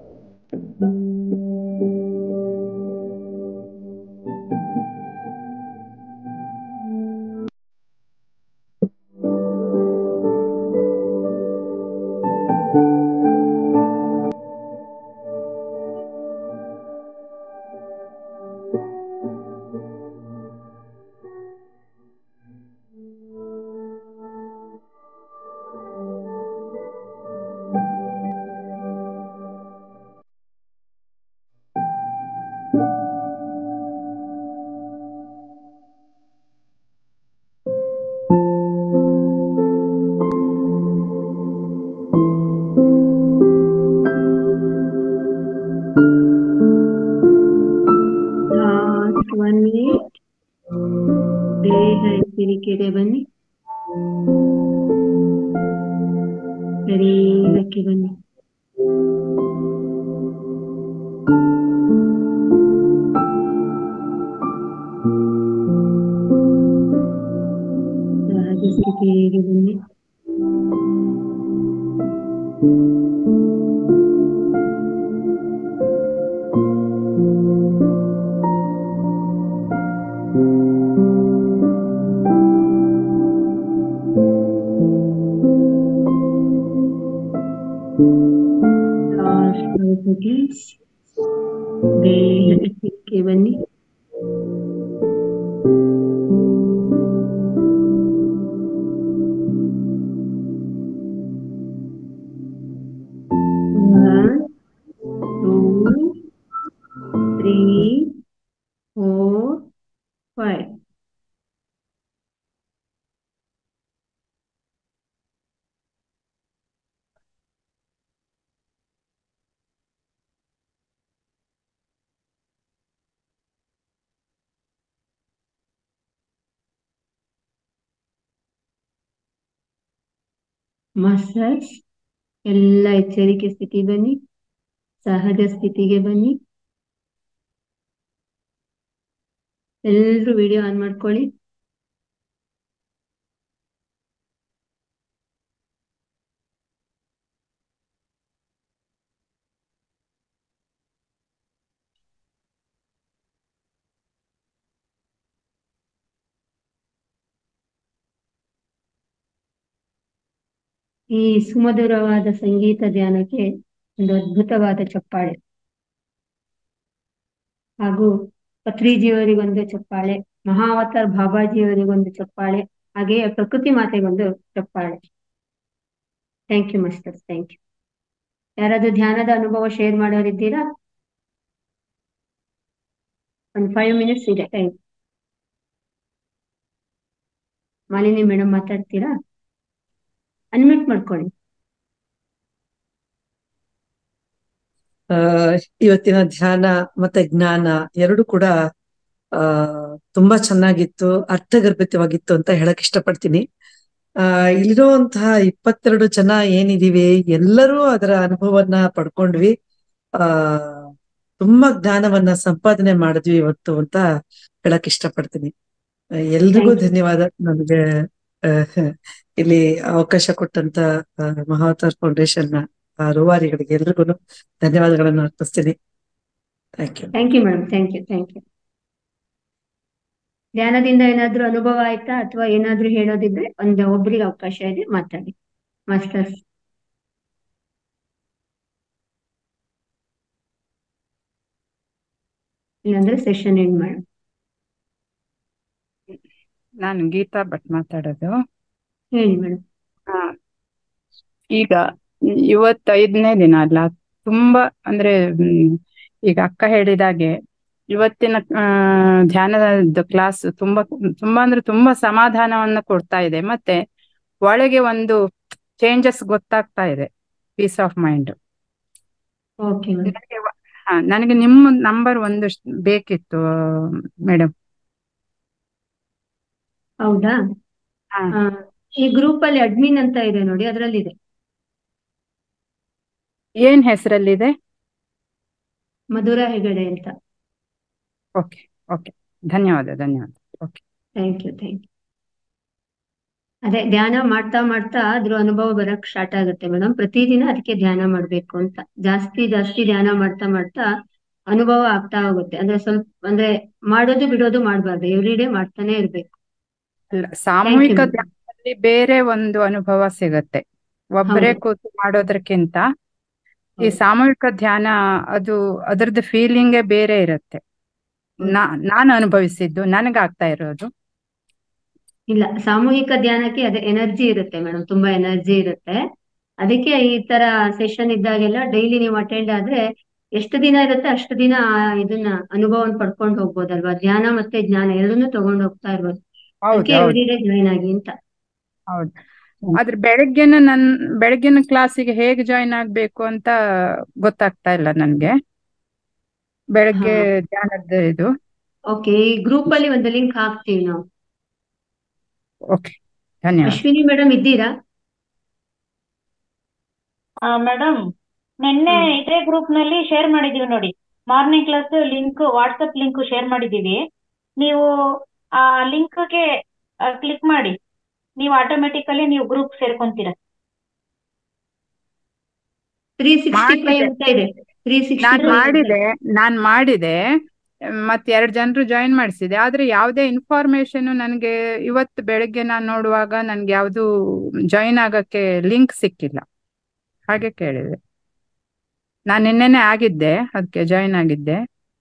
Last one minute. ದೇಹ ಎಚ್ಚರಿಕೆಗೆ ಬನ್ನಿ ಶರೀರಕ್ಕೆ ಬನ್ನಿ ಸಹಜ ಸ್ಥಿತಿಗೆ ಬನ್ನಿ Last five seconds. ದೇಹ ಎಚ್ಚರಿಕೆ ಬನ್ನಿ One, two, three, four, five. Massage ಎಲ್ಲ ಎಚ್ಚರಿಕೆ ಸ್ಥಿತಿ ಬನ್ನಿ ಸಹಜ ಸ್ಥಿತಿಗೆ ಬನ್ನಿ ಎಲ್ರು ವಿಡಿಯೋ ಆನ್ ಮಾಡ್ಕೊಳ್ಳಿ ಈ ಸುಮಧುರವಾದ ಸಂಗೀತ ಧ್ಯಾನಕ್ಕೆ ಒಂದು ಅದ್ಭುತವಾದ ಚಪ್ಪಾಳೆ ಹಾಗೂ ಪತ್ರಿಜಿಯವರಿಗೊಂದು ಚಪ್ಪಾಳೆ ಮಹಾವತಾರ್ ಬಾಬಾಜಿಯವರಿಗೊಂದು ಚಪ್ಪಾಳೆ ಹಾಗೆಯೇ ಪ್ರಕೃತಿ ಮಾತೆಗೊಂದು ಚಪ್ಪಾಳೆ thank you masters thank you ಯಾರಾದ್ರೂ ಧ್ಯಾನದ ಅನುಭವ ಶೇರ್ ಮಾಡೋರಿದ್ದೀರಾ ಒಂದು ಫೈವ್ ಮಿನಿಟ್ಸ್ ಇದೆ ಟೈಮ್ ಮಾಲಿನಿ ಮೇಡಮ್ ಮಾತಾಡ್ತೀರಾ ಅನ್ಮ್ಯೂಟ್ ಮಾಡ್ಕೊಳ್ಳಿ ಆ ಇವತ್ತಿನ ಧ್ಯಾನ ಮತ್ತೆ ಜ್ಞಾನ ಎರಡು ಕೂಡ ಆ ತುಂಬಾ ಚೆನ್ನಾಗಿತ್ತು ಅರ್ಥಗರ್ಭಿತವಾಗಿತ್ತು ಅಂತ ಹೇಳಕ್ ಇಷ್ಟಪಡ್ತೀನಿ ಆ ಇಲ್ಲಿರುವಂತಹ ಇಪ್ಪತ್ತೆರಡು ಜನ ಏನಿದೀವಿ ಎಲ್ಲರೂ ಅದರ ಅನುಭವವನ್ನ ಪಡ್ಕೊಂಡ್ವಿ ಆ ತುಂಬಾ ಜ್ಞಾನವನ್ನ ಸಂಪಾದನೆ ಮಾಡಿದ್ವಿ ಇವತ್ತು ಅಂತ ಹೇಳಕ್ ಇಷ್ಟಪಡ್ತೀನಿ ಆ, ಎಲ್ರಿಗೂ Thank you. ಧನ್ಯವಾದ ನನಗೆ ಆ, ಇಲ್ಲಿ ಅವಕಾಶ ಕೊಟ್ಟಂತ ಆ, ಮಹಾವತಾರ್ ಫೌಂಡೇಶನ್ ನ ಆ, ರೂವಾರಿಗಳಿಗೆ ಎಲ್ರಿಗೂ ಧನ್ಯವಾದಗಳನ್ನು ಅರ್ಪಿಸ್ತೀನಿ thank you thank you madam thank you thank you ಧ್ಯಾನದಿಂದ ಏನಾದ್ರೂ ಅನುಭವ ಆಯ್ತಾ ಅಥವಾ ಏನಾದ್ರೂ ಹೇಳೋದಿದ್ರೆ ಒಂದು ಒಬ್ರಿಗೆ ಅವಕಾಶ ಇದೆ ಮಾತಾಡಿ ಮಾಸ್ಟರ್ಸ್ ಇಲ್ಲಾಂದ್ರೆ ಸೆಷನ್ ಎಂಡ್ ಮಾಡು ನಾನು ಗೀತಾ ಭಟ್ ಮಾತಾಡೋದು ಹೇಳಿ ಮೇಡಮ್ ಆ, ಈಗ ಇವತ್ತೈದನೇ ದಿನ ಅಲ್ಲ ತುಂಬಾ ಅಂದ್ರೆ ಹ್ಮ್, ಈಗ ಅಕ್ಕ ಹೇಳಿದಾಗೆ ಇವತ್ತಿನ ಆ, ಧ್ಯಾನದ ಕ್ಲಾಸ್ ತುಂಬಾ ತುಂಬಾ ಅಂದ್ರೆ ತುಂಬಾ ಸಮಾಧಾನವನ್ನ ಕೊಡ್ತಾ ಇದೆ ಮತ್ತೆ ಒಳಗೆ ಒಂದು ಚೇಂಜಸ್ ಗೊತ್ತಾಗ್ತಾ ಇದೆ peace of mind okay madam ನನಗೆ ವ- ಹಾ, ನನಗೆ ನಿಮ್ಮ ನಂಬರ್ ಒಂದು ಬೇಕಿತ್ತು ಮೇಡಮ್ ಹೌದಾ ಹಾ. ಆ, ಈ ಗ್ರೂಪ್ ಅಲ್ಲಿ ಅಡ್ಮಿನ್ ಅಂತ ಇದೆ ನೋಡಿ ಅದರಲ್ಲಿದೆ ಏನ್ ಹೆಸರಲ್ಲಿದೆ ಮಧುರಾ ಹೆಗಡೆ ಅಂತ ಓಕೆ ಓಕೆ ಧನ್ಯವಾದ ಧನ್ಯವಾದ okay thank you thank you ಅದೇ ಧ್ಯಾನ ಮಾಡ್ತಾ ಮಾಡ್ತಾ ಅದ್ರ ಅನುಭವ ಬರಕ್ ಸ್ಟಾರ್ಟ್ ಆಗುತ್ತೆ ಮೇಡಮ್ ಪ್ರತಿದಿನ ಅದಕ್ಕೆ ಧ್ಯಾನ ಮಾಡ್ಬೇಕು ಅಂತ ಜಾಸ್ತಿ ಜಾಸ್ತಿ ಧ್ಯಾನ ಮಾಡ್ತಾ ಮಾಡ್ತಾ ಅನುಭವ ಆಗ್ತಾ ಹೋಗುತ್ತೆ ಅಂದ್ರೆ ಸ್ವಲ್ಪ ಅಂದ್ರೆ ಮಾಡೋದು ಬಿಡೋದು ಮಾಡ್ಬಾರ್ದು ಎವ್ರಿ ಡೇ ಮಾಡ್ತಾನೆ ಇರ್ಬೇಕು ಅಲ್ಲ ಸಾಮೂಹಿಕ madam. ಧ್ಯಾನದಲ್ಲಿ ಬೇರೆ ಒಂದು ಅನುಭವ ಸಿಗತ್ತೆ ಒಬ್ಬರೇ ಹೌದು. ಕೂತು ಮಾಡೋದಕ್ಕಿಂತ ಈ ಹೌದು. ಸಾಮೂಹಿಕ ಧ್ಯಾನ ಅದು ಅದರದ್ದು ಫೀಲಿಂಗೇ ಬೇರೆ ಇರುತ್ತೆ ನಾ ನಾನು ಅನುಭವಿಸಿದ್ದು ನನಗಾಗ್ತಾ ಇರೋದು ಇಲ್ಲ ಸಾಮೂಹಿಕ ಧ್ಯಾನಕ್ಕೆ ಅದೇ ಎನರ್ಜಿ ಇರುತ್ತೆ ಮೇಡಮ್ ತುಂಬಾ ಎನರ್ಜಿ ಇರುತ್ತೆ ಅದಕ್ಕೆ ಈ ತರ ಸೆಷನ್ ಇದ್ದಾಗೆಲ್ಲ ಡೈಲಿ ನೀವು ಅಟೆಂಡ್ ಆದ್ರೆ ಎಷ್ಟು ದಿನ ಇರುತ್ತೆ ಅಷ್ಟು ದಿನ ಆ ಇದನ್ನ ಅನುಭವನ ಪಡ್ಕೊಂಡು ಹೋಗ್ಬೋದಲ್ವಾ ಧ್ಯಾನ ಮತ್ತೆ ಜ್ಞಾನ ಎರಡನ್ನೂ ತಗೊಂಡು ಹೋಗ್ತಾ ಇರ್ಬೋದು ಹೌದು ಅದಕ್ಕೆ ಹೌದು ಎವ್ರಿ ಡೇ ಜಾಯಿನ್ ಆಗಿ ಅಂತ ಹೌದು ಆದ್ರೆ ಬೆಳಗ್ಗೆನ ನನ್ ಬೆಳಗ್ಗಿನ ಕ್ಲಾಸಿಗೆ ಹೇಗೆ ಜಾಯಿನ್ ಆಗ್ಬೇಕು ಅಂತ ಗೊತ್ತಾಗ್ತಾ ಇಲ್ಲ ನನ್ಗೆ ಬೆಳಗ್ಗೆ ಧ್ಯಾನದ ಇದು ಓಕೆ ಈ ಗ್ರೂಪ್ ಅಲ್ಲಿ ಒಂದು ಲಿಂಕ್ ಹಾಕ್ತೀವಿ ನಾವು ಓಕೆ ಧನ್ಯವಾದ ಅಶ್ವಿನಿ ಮೇಡಮ್ ಇದ್ದೀರಾ ಮೇಡಮ್ ನಿನ್ನೆ ಇದೇ ಗ್ರೂಪ್ ನಲ್ಲಿ ಶೇರ್ ಮಾಡಿದೀವಿ ನೋಡಿ morning class link WhatsApp link share ಮಾಡಿದೀವಿ ನೀವು ಆ ಲಿಂಕ್ಗೆ ಕ್ಲಿಕ್ ಮಾಡಿ ನೀವು ಆಟೋಮೆಟಿಕಲಿ ನೀವು ಗ್ರೂಪ್ ಸೇರ್ಕೊಂತೀರಾ ತ್ರೀ ಸಿಕ್ಸ್ಟಿ ಫೈವ್ ಮಾಡಿದೆ. ಅಂತ ಇದೆ ತ್ರೀ ಸಿಕ್ಸ್ಟಿ ನಾನ್ ಫೈವ್ ಮಾಡಿದೆ ನಾನ್ ಮಾಡಿದೆ ಮತ್ ಎರಡ್ ಜನರು ಜಾಯಿನ್ ಮಾಡಿಸಿದೆ ಆದ್ರೆ ಯಾವುದೇ ಇನ್ಫಾರ್ಮೇಶನ್ ನನಗೆ ಇವತ್ತು ಬೆಳಗ್ಗೆ ನಾನು ನೋಡುವಾಗ ನನ್ಗೆ ಯಾವ್ದು ಜಾಯಿನ್ ಆಗಕ್ಕೆ ಲಿಂಕ್ ಸಿಕ್ಕಿಲ್ಲ ಹಾಗೆ ಕೇಳಿದೆ ನಾನ್ ನಿನ್ನೆನೆ ಆಗಿದ್ದೆ ಅದಕ್ಕೆ ಜಾಯಿನ್ ಆಗಿದ್ದೆ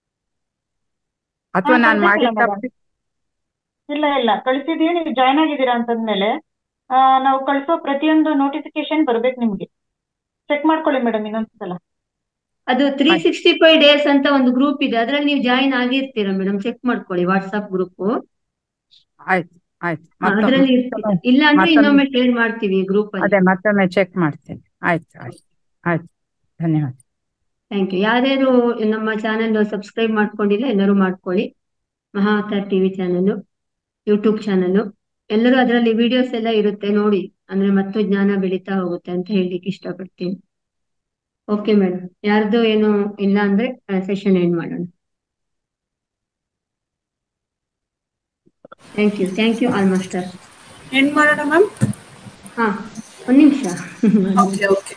ಅಥವಾ ಹಾ, ನಾನ್ ಮಾಡಿ ಕಳ್ಸಿಲ್ಲ madam. ಇಲ್ಲ ಇಲ್ಲ ಕಳ್ಸಿದೀವಿ ನೀವು ಜಾಯ್ನ್ ಆಗಿದ್ದೀರಾ ಅಂತಂದ್ಮೇಲೆ ಆ, ನಾವು ಕಳ್ಸೋ ಪ್ರತಿಯೊಂದು ನೋಟಿಫಿಕೇಶನ್ ಬರ್ಬೇಕು ನಿಮ್ಗೆ ಚೆಕ್ ಮಾಡ್ಕೊಳ್ಳಿ ಮೇಡಮ್ ಇನ್ನೊಂದ್ಸಲ ಅದು ತ್ರೀ ಸಿಕ್ಸ್ಟಿ ಫೈವ್ ಡೇಸ್ ಅಂತ ಒಂದು ಗ್ರೂಪ್ ಇದೆ ಅದ್ರಲ್ಲಿ ನೀವು ಜಾಯಿನ್ ಆಗಿರ್ತೀರಾ ಮೇಡಮ್ ಚೆಕ್ ಮಾಡ್ಕೊಳ್ಳಿ ವಾಟ್ಸ್ಆಪ್ ಗ್ರೂಪ್ ಆಯ್ತು ಆಯ್ತು ಮತ್ತೊಮ್ಮೆ ಅದ್ರಲ್ಲಿ ಇರ್ತೀರಾ ಇಲ್ಲ ಅಂದ್ರೆ ಮತ್ತೊಮ್ಮೆ- ಇನ್ನೊಮ್ಮೆ ಶೇರ್ ಮಾಡ್ತೀವಿ ಗ್ರೂಪ್ ಅಲ್ಲಿ ಅದೇ ಮತ್ತೊಮ್ಮೆ ಚೆಕ್ ಮಾಡ್ತೇನೆ ಆಯ್ತು ಆಯ್ತು ಆಯ್ತು ಧನ್ಯವಾದ ಥ್ಯಾಂಕ್ ಯು ಯಾರ್ಯಾರು ನಮ್ಮ ಚಾನೆಲ್ ಸಬ್ಸ್ಕ್ರೈಬ್ ಮಾಡ್ಕೊಂಡಿಲ್ಲ ಎಲ್ಲರೂ ಮಾಡ್ಕೊಳ್ಳಿ Mahavatar TV channel YouTube channel ಎಲ್ಲರೂ ಅದರಲ್ಲಿ ವಿಡಿಯೋಸ್ ಎಲ್ಲ ಇರುತ್ತೆ ನೋಡಿ ಅಂದ್ರೆ ಮತ್ತು ಜ್ಞಾನ ಬೆಳೀತಾ ಹೋಗುತ್ತೆ ಅಂತ ಹೇಳಲಿಕ್ಕೆ ಇಷ್ಟಪಡ್ತೀನಿ ಓಕೆ ಮೇಡಮ್ ಯಾರ್ದು ಏನು ಇಲ್ಲ ಅಂದ್ರೆ ಸೆಷನ್ ಎಂಡ್ ಮಾಡೋಣ thank you thank you all master end ಮಾಡೋಣ ಮ್ಯಾಮ್ ಹಾ ಒಂದ್ ನಿಮಿಷ ಓಕೆ ಓಕೆ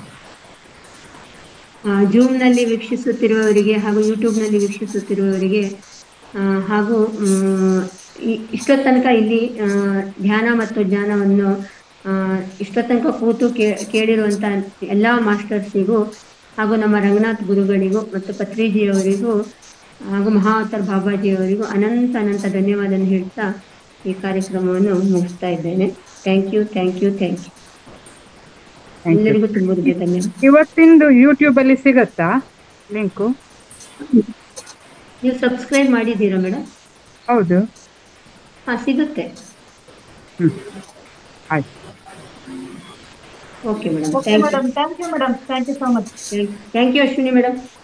ಜೂಮ್ ನಲ್ಲಿ ವೀಕ್ಷಿಸುತ್ತಿರುವವರಿಗೆ ಹಾಗೂ ಯೂಟ್ಯೂಬ್ ನಲ್ಲಿ ವೀಕ್ಷಿಸುತ್ತಿರುವವರಿಗೆ ಆ, ಹಾಗೂ ಮ್, ಈ- ಇಷ್ಟೊತ್ ತನಕ ಇಲ್ಲಿ ಆ, ಧ್ಯಾನ ಮತ್ತು ಜ್ಞಾನವನ್ನು ಆ, ಇಷ್ಟೊತ್ ತನಕ ಕೂತು ಕೇ ಕೇಳಿರುವಂತ ಎಲ್ಲಾ ಮಾಸ್ಟರ್ಸಿಗೂ ಹಾಗೂ ನಮ್ಮ ರಂಗನಾಥ್ ಗುರುಗಳಿಗೂ ಮತ್ತು ಪತ್ರಿಜಿಯವರಿಗೂ ಹಾಗೂ ಮಹಾವತಾರ್ ಬಾಬಾಜಿಯವರಿಗೂ ಅನಂತ ಅನಂತ ಧನ್ಯವಾದ ಹೇಳ್ತಾ ಈ ಕಾರ್ಯಕ್ರಮವನ್ನು ಮುಗಿಸ್ತಾ ಇದ್ದೇನೆ thank you thank you thank you Thank you. ಎಲ್ಲರಿಗೂ ತುಂಬ ಧನ್ಯವಾದ ಇವತ್ತಿಂದು ಯೂಟ್ಯೂಬ್ ಅಲ್ಲಿ ಸಿಗತ್ತಾ ಲಿಂಕು ನೀವು ಸಬ್ಸ್ಕ್ರೈಬ್ ಮಾಡಿದ್ದೀರಾ ಮೇಡಮ್ ಹೌದು ಹಾ ಸಿಗುತ್ತೆ ಹ್ಮ್ ಆಯ್ತು okay madam okay madam thank you madam thank you so much thank you Ashwini madam